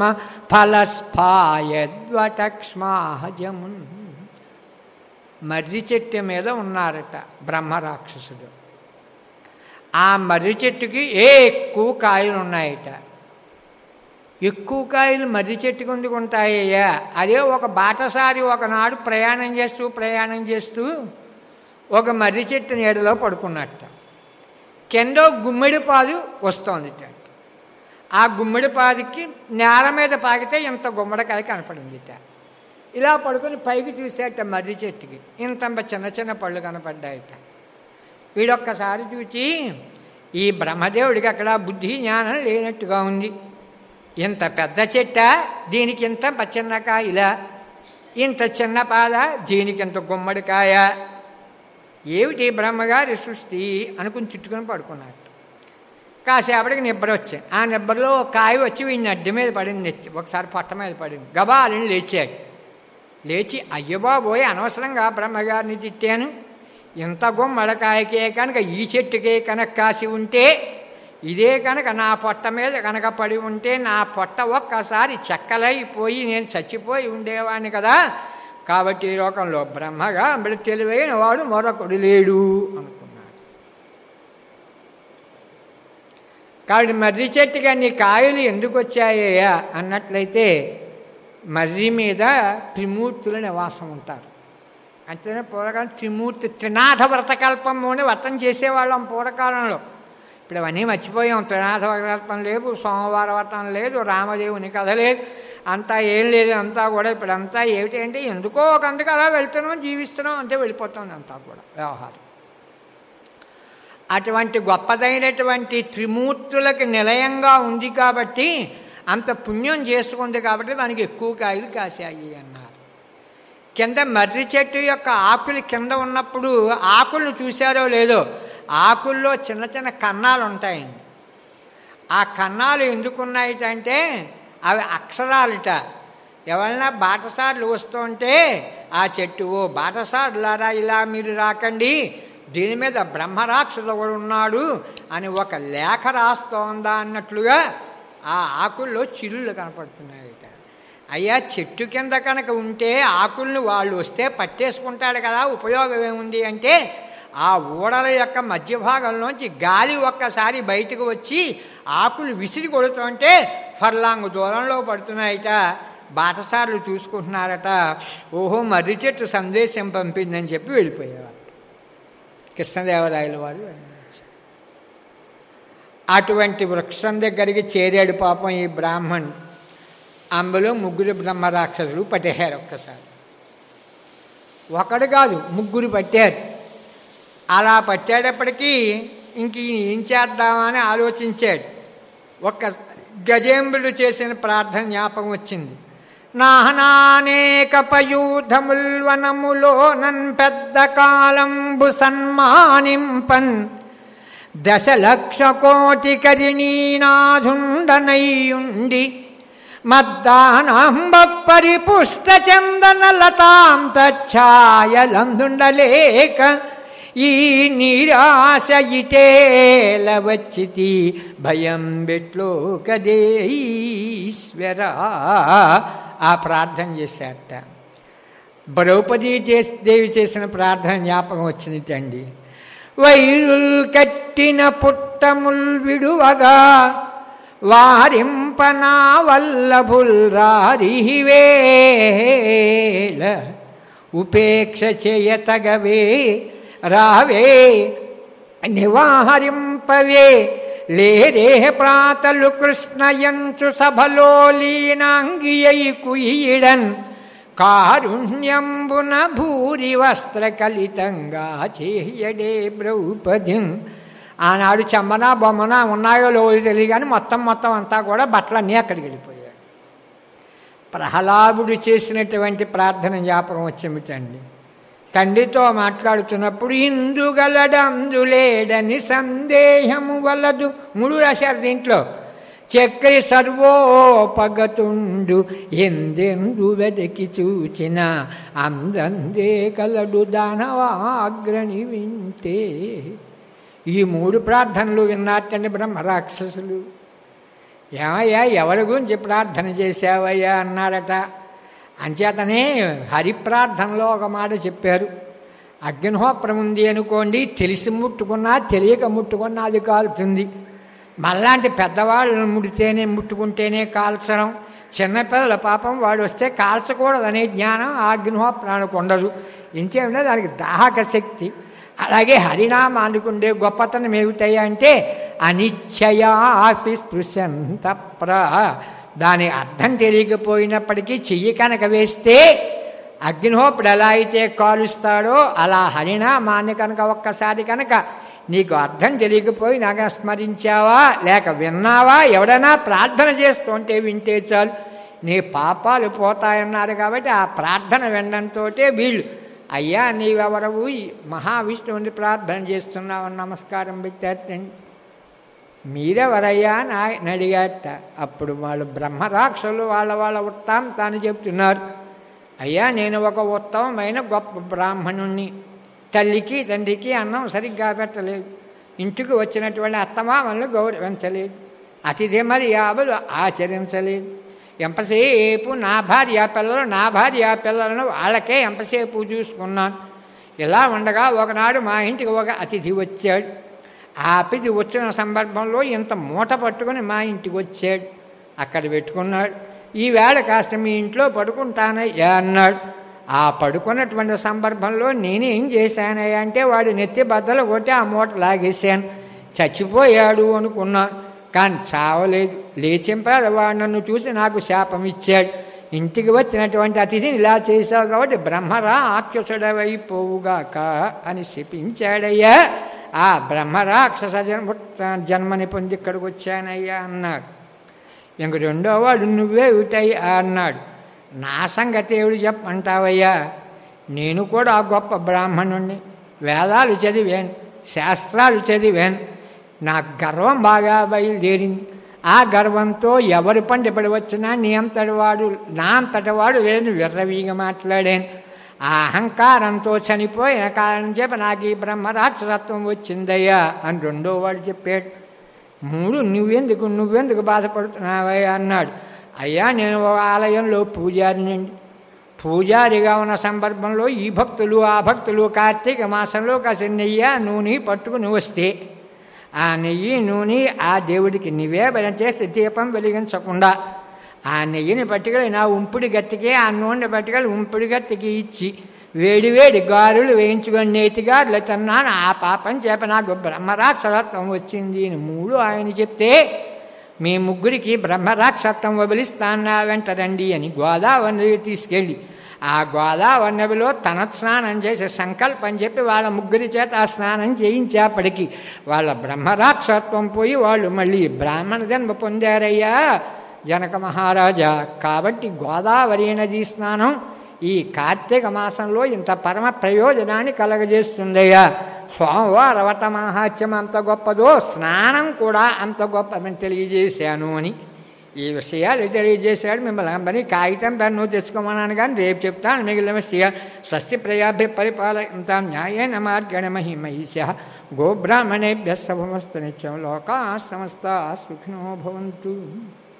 ఫలస్ఫాయద్వటక్ష్మాహజమున్ మర్రి చెట్టు మీద ఉన్నారట బ్రహ్మరాక్షసుడు ఆ మర్రి చెట్టుకి ఏ ఎక్కువ కాయలు ఉన్నాయట ఎక్కువ కాయలు మర్రి చెట్టుకు ఎందుకు ఉంటాయ్యా అదే ఒక బాటసారి ఒకనాడు ప్రయాణం చేస్తూ ప్రయాణం చేస్తూ ఒక మర్రి చెట్టు నీడలో పడుకున్నట్ట కింద గుమ్మిడి పాదు వస్తోంది ఆ గుమ్మిడి పాదికి నేల మీద పాకితే ఇంత గుమ్మడికాయ కనపడిందిట ఇలా పడుకొని పైకి చూసేట మర్రి చెట్టుకి ఇంతంత చిన్న చిన్న పళ్ళు కనపడ్డాయట వీడొక్కసారి చూచి ఈ బ్రహ్మదేవుడికి అక్కడ బుద్ధి జ్ఞానం లేనట్టుగా ఉంది ఇంత పెద్ద చెట్ట దీనికి ఇంత పచ్చిన్నకాయ ఇలా ఇంత చిన్న పాద దీనికి ఇంత గుమ్మడికాయ ఏమిటి బ్రహ్మగారి సృష్టి అనుకుని చుట్టుకొని పడుకున్నాడు కాసేపటికి నిబ్బర వచ్చాయి ఆ నిబ్బరలో ఒక కాయ వచ్చి వీడిని అడ్డు మీద పడింది నెత్తి ఒకసారి పొట్ట మీద పడింది గబాలని లేచాడు లేచి అయ్య బాబోయ్ అనవసరంగా బ్రహ్మగారిని తిట్టాను ఇంత గుమ్మడకాయకే కనుక ఈ చెట్టుకే కనుక కాసి ఉంటే ఇదే కనుక నా పొట్ట మీద కనుక పడి ఉంటే నా పొట్ట ఒక్కసారి చెక్కలైపోయి నేను చచ్చిపోయి ఉండేవాడిని కదా కాబట్టి ఈ లోకంలో బ్రహ్మగా మరి తెలివైన వాడు మరొకడు లేడు అనుకున్నాడు కాబట్టి మర్రి చెట్టుగా నీ కాయలు ఎందుకు వచ్చాయ్యా అన్నట్లయితే మర్రి మీద త్రిమూర్తుల నివాసం ఉంటారు అంతేనే పూర్వకాలం త్రిమూర్తి త్రినాథ వ్రతకల్పము అని వ్రతం చేసేవాళ్ళం పూర్వకాలంలో ఇప్పుడు అవన్నీ మర్చిపోయాం త్రినాథ వ్రతకల్పం లేదు సోమవార వ్రతం లేదు రామదేవుని కథ లేదు అంతా ఏం లేదు అంతా కూడా ఇప్పుడు అంతా ఏమిటి అంటే ఎందుకో ఒక అందుకు అలా వెళ్తున్నాం జీవిస్తున్నాం అంతే వెళ్ళిపోతుంది అంతా కూడా వ్యవహారం అటువంటి గొప్పదైనటువంటి త్రిమూర్తులకు నిలయంగా ఉంది కాబట్టి అంత పుణ్యం చేసుకుంది కాబట్టి దానికి ఎక్కువ కాయలు కాశాయి అన్నారు కింద మర్రి చెట్టు యొక్క ఆకులు కింద ఉన్నప్పుడు ఆకులను చూశారో లేదో ఆకుల్లో చిన్న చిన్న కన్నాలు ఉంటాయండి ఆ కన్నాలు ఎందుకున్నాయిటంటే అవి అక్షరాలుట ఎవరైనా బాటసార్లు వస్తుంటే ఆ చెట్టు ఓ బాటసార్లారా ఇలా మీరు రాకండి దీని మీద బ్రహ్మరాక్షసుడు ఒకడు ఉన్నాడు అని ఒక లేఖ రాస్తోందా అన్నట్లుగా ఆ ఆకుల్లో చిల్లులు కనపడుతున్నాయట అయ్యా చెట్టు కింద కనుక ఉంటే ఆకుల్ని వాళ్ళు వస్తే పట్టేసుకుంటాడు కదా ఉపయోగం ఏముంది అంటే ఆ ఊడల యొక్క మధ్య భాగంలోంచి గాలి ఒక్కసారి బయటకు వచ్చి ఆకులు విసిరి కొడుతుంటే ఫర్లాంగ్ దూరంలో పడుతున్నాయట బాటసార్లు చూసుకుంటున్నారట ఓహో మర్రి చెట్టు సందేశం పంపిందని చెప్పి వెళ్ళిపోయేవారు కృష్ణదేవరాయల వారు అటువంటి వృక్షం దగ్గరికి చేరాడు పాపం ఈ బ్రాహ్మణ్ అందులో ముగ్గురు బ్రహ్మరాక్షసులు పట్టేశారు ఒక్కసారి ఒకడు కాదు ముగ్గురు పట్టారు అలా పట్టేటప్పటికీ ఇంక ఈయన ఏం చేద్దామని ఆలోచించాడు ఒక్క గజేంద్రుడు చేసిన ప్రార్థన జ్ఞాపకం వచ్చింది నాహనానేక పయూధముల్వనములో నన్ పెద్ద కాలంబు సన్మానింపన్ దశలక్ష కోటి కరిణీనాథుండనయ్యుండి మద్దానాంబ పరిపుష్ట చందన లతాం తఛాయలందుండలేక ఈ నిరాశ ఇటేల వచ్చితి భయం బెట్లో కదే ఈశ్వరా ఆ ప్రార్థన చేశారట ద్రౌపది చేసి దేవి చేసిన ప్రార్థన జ్ఞాపకం వచ్చిందండి వైరుల్ కట్టిన పుట్టముల్ విడువగా వారింపనా వల్లభుల్ రారివేళ ఉపేక్ష చేయతగవే రావే నివాహరింపవే లేరే ప్రాతలు కృష్ణయంచు సభలో లీనాంగియై కుయిడన్ కారుణ్యంబున భూరి వస్త్ర కలితంగా చేయడే ద్రౌపదిం ఆనాడు చెమ్మన బొమ్మన ఉన్నాయో లేవో తెలియదు కానీ మొత్తం మొత్తం అంతా కూడా బట్టలన్నీ అక్కడికి వెళ్ళిపోయాయి ప్రహ్లాదుడు చేసినటువంటి ప్రార్థన జ్ఞాపకం వచ్చిమిటండి తండ్రితో మాట్లాడుతున్నప్పుడు ఇందుగలడందులేడని సందేహము వలదు ముడు రాశారు దీంట్లో చక్రి సర్వోపగతుండు ఎందెందు వెదకి చూచిన అందందే కలడు దానవాగ్రణి వింటే ఈ మూడు ప్రార్థనలు విన్నారటండి బ్రహ్మరాక్షసులు ఏమయ్యా ఎవరి గురించి ప్రార్థన చేశావయ్యా అన్నారట అంచేతనే హరి ప్రార్థనలో ఒక మాట చెప్పారు అగ్నిహోత్రం ఉంది అనుకోండి తెలిసి ముట్టుకున్నా తెలియక ముట్టుకున్నా అది కాలుతుంది మళ్ళాంటి పెద్దవాళ్ళని ముడితేనే ముట్టుకుంటేనే కాల్చడం చిన్నపిల్లల పాపం వాడు వస్తే కాల్చకూడదనే జ్ఞానం ఆ అగ్నిహోత్రానికి ఉండదు ఇంచేమిటో దానికి దాహక శక్తి అలాగే హరినామానికి ఉండే గొప్పతనం ఏమిటయ్యా అంటే అనిచ్చయాపి స్పృశంత ప్ర దాని అర్థం తెలియకపోయినప్పటికీ చెయ్యి కనుక వేస్తే అగ్నిహోపుడు ఎలా అయితే కాలుస్తాడో అలా హరినామాన్ని కనుక ఒక్కసారి కనుక నీకు అర్థం తెలియకపోయి నాకు స్మరించావా లేక విన్నావా ఎవడైనా ప్రార్థన చేస్తుంటే వింటే చాలు నీ పాపాలు పోతాయన్నారు కాబట్టి ఆ ప్రార్థన వినడంతో వీళ్ళు అయ్యా నీవెవరవు ఈ మహావిష్ణువుని ప్రార్థన చేస్తున్నావు నమస్కారం పెట్టేస్తండి మీరెవరయ్యా అని ఆయన అడిగాట అప్పుడు వాళ్ళు బ్రహ్మరాక్షలు వాళ్ళ వాళ్ళ వృత్తాంతాన్ని చెప్తున్నారు అయ్యా నేను ఒక ఉత్తమమైన గొప్ప బ్రాహ్మణుణ్ణి తల్లికి తండ్రికి అన్నం సరిగ్గా పెట్టలేదు ఇంటికి వచ్చినటువంటి అత్తమామలను గౌరవించలేదు అతిథి మర్యాదలు ఆచరించలేదు ఎంతసేపు నా భార్య పిల్లలు నా భార్య పిల్లలను వాళ్ళకే ఎంతసేపు చూసుకున్నాను ఇలా ఉండగా ఒకనాడు మా ఇంటికి ఒక అతిథి వచ్చాడు ఆ అతిథి వచ్చిన సందర్భంలో ఇంత మూట పట్టుకొని మా ఇంటికి వచ్చాడు అక్కడ పెట్టుకున్నాడు ఈవేళ కాస్త మీ ఇంట్లో పడుకుంటానయ్యా అన్నాడు ఆ పడుకున్నటువంటి సందర్భంలో నేనేం చేశానయ్యా అంటే వాడు నెత్తి బద్దలు కొట్టి ఆ మూట లాగేశాను చచ్చిపోయాడు అనుకున్నాను కానీ చావలేదు లేచింపాడు వాడు నన్ను చూసి నాకు శాపం ఇచ్చాడు ఇంటికి వచ్చినటువంటి అతిథిని ఇలా చేశావు కాబట్టి బ్రహ్మరా ఆఖ్యసుడవైపోవుగాక అని శపించాడయ్యా ఆ బ్రహ్మరాక్షస జన్మ జన్మని పొంది ఇక్కడికి వచ్చానయ్యా అన్నాడు ఇంక రెండో వాడు నువ్వే విటయ్యా అన్నాడు నా సంగతి ఏమిటి చెప్పంటావయ్యా నేను కూడా గొప్ప బ్రాహ్మణుణ్ణి వేదాలు చదివాను శాస్త్రాలు చదివాను నాకు గర్వం బాగా బయలుదేరింది ఆ గర్వంతో ఎవరి పండిపడి వచ్చినా నీ అంతటి వాడు నా అంతటి వాడు లేని విర్రవీగా మాట్లాడాను ఆ అహంకారంతో చనిపోయిన కారణం చెప్పి నాకు ఈ బ్రహ్మరాక్షసత్వం వచ్చిందయ్యా అని రెండో వాడు చెప్పాడు మూడు నువ్వెందుకు నువ్వెందుకు బాధపడుతున్నావయ్యా అన్నాడు అయ్యా నేను ఒక ఆలయంలో పూజారినండి పూజారిగా ఉన్న సందర్భంలో ఈ భక్తులు ఆ భక్తులు కార్తీక మాసంలో కాసి నెయ్యి నూనె పట్టుకుని వస్తే ఆ నెయ్యి నూనె ఆ దేవుడికి నివేదన చేసి దీపం వెలిగించకుండా ఆ నెయ్యిని పట్టుకెళ్ళి నా ఉంపుడి గత్తికి ఆ నూనె పట్టుకెళ్ళి ఉంపుడి గత్తికి ఇచ్చి వేడి వేడి గారులు వేయించుకొని నేతిగారులు తిన్నాను ఆ పాపం చేప నాకు బ్రహ్మరాక్షసత్వం వచ్చింది అని మూడు ఆయన చెప్తే మీ ముగ్గురికి బ్రహ్మరాక్షత్వం వదిలిస్తానా వెంట రండి అని గోదావరి తీసుకెళ్ళి ఆ గోదావరి నదిలో తన స్నానం చేసి సంకల్పం చెప్పి వాళ్ళ ముగ్గురి చేత ఆ స్నానం చేయించేపటికి వాళ్ళ బ్రహ్మరాక్షత్వం పోయి వాళ్ళు మళ్ళీ బ్రాహ్మణ జన్మ పొందారయ్యా జనక మహారాజా కాబట్టి గోదావరి నదీ స్నానం ఈ కార్తీక మాసంలో ఇంత పరమ ప్రయోజనాన్ని కలగజేస్తుందయ్యా సోమవార వ్రత మహాత్యం అంత గొప్పదో స్నానం కూడా అంత గొప్పదని తెలియజేశాను అని ఈ విషయాలు తెలియజేశాడు మిమ్మల్ని అందరినీ కాగితం పెన్ను తెచ్చుకోమన్నాను కానీ రేపు చెప్తాను మిగిలిన విషయాలు స్వస్తి ప్రయాభి పరిపాలయంతాం న్యాయేన మార్గణ మహిమహిష గోబ్రాహ్మణేభ్య శుభమస్తు నిత్యం లోకా సమస్త సుఖినో భవంతు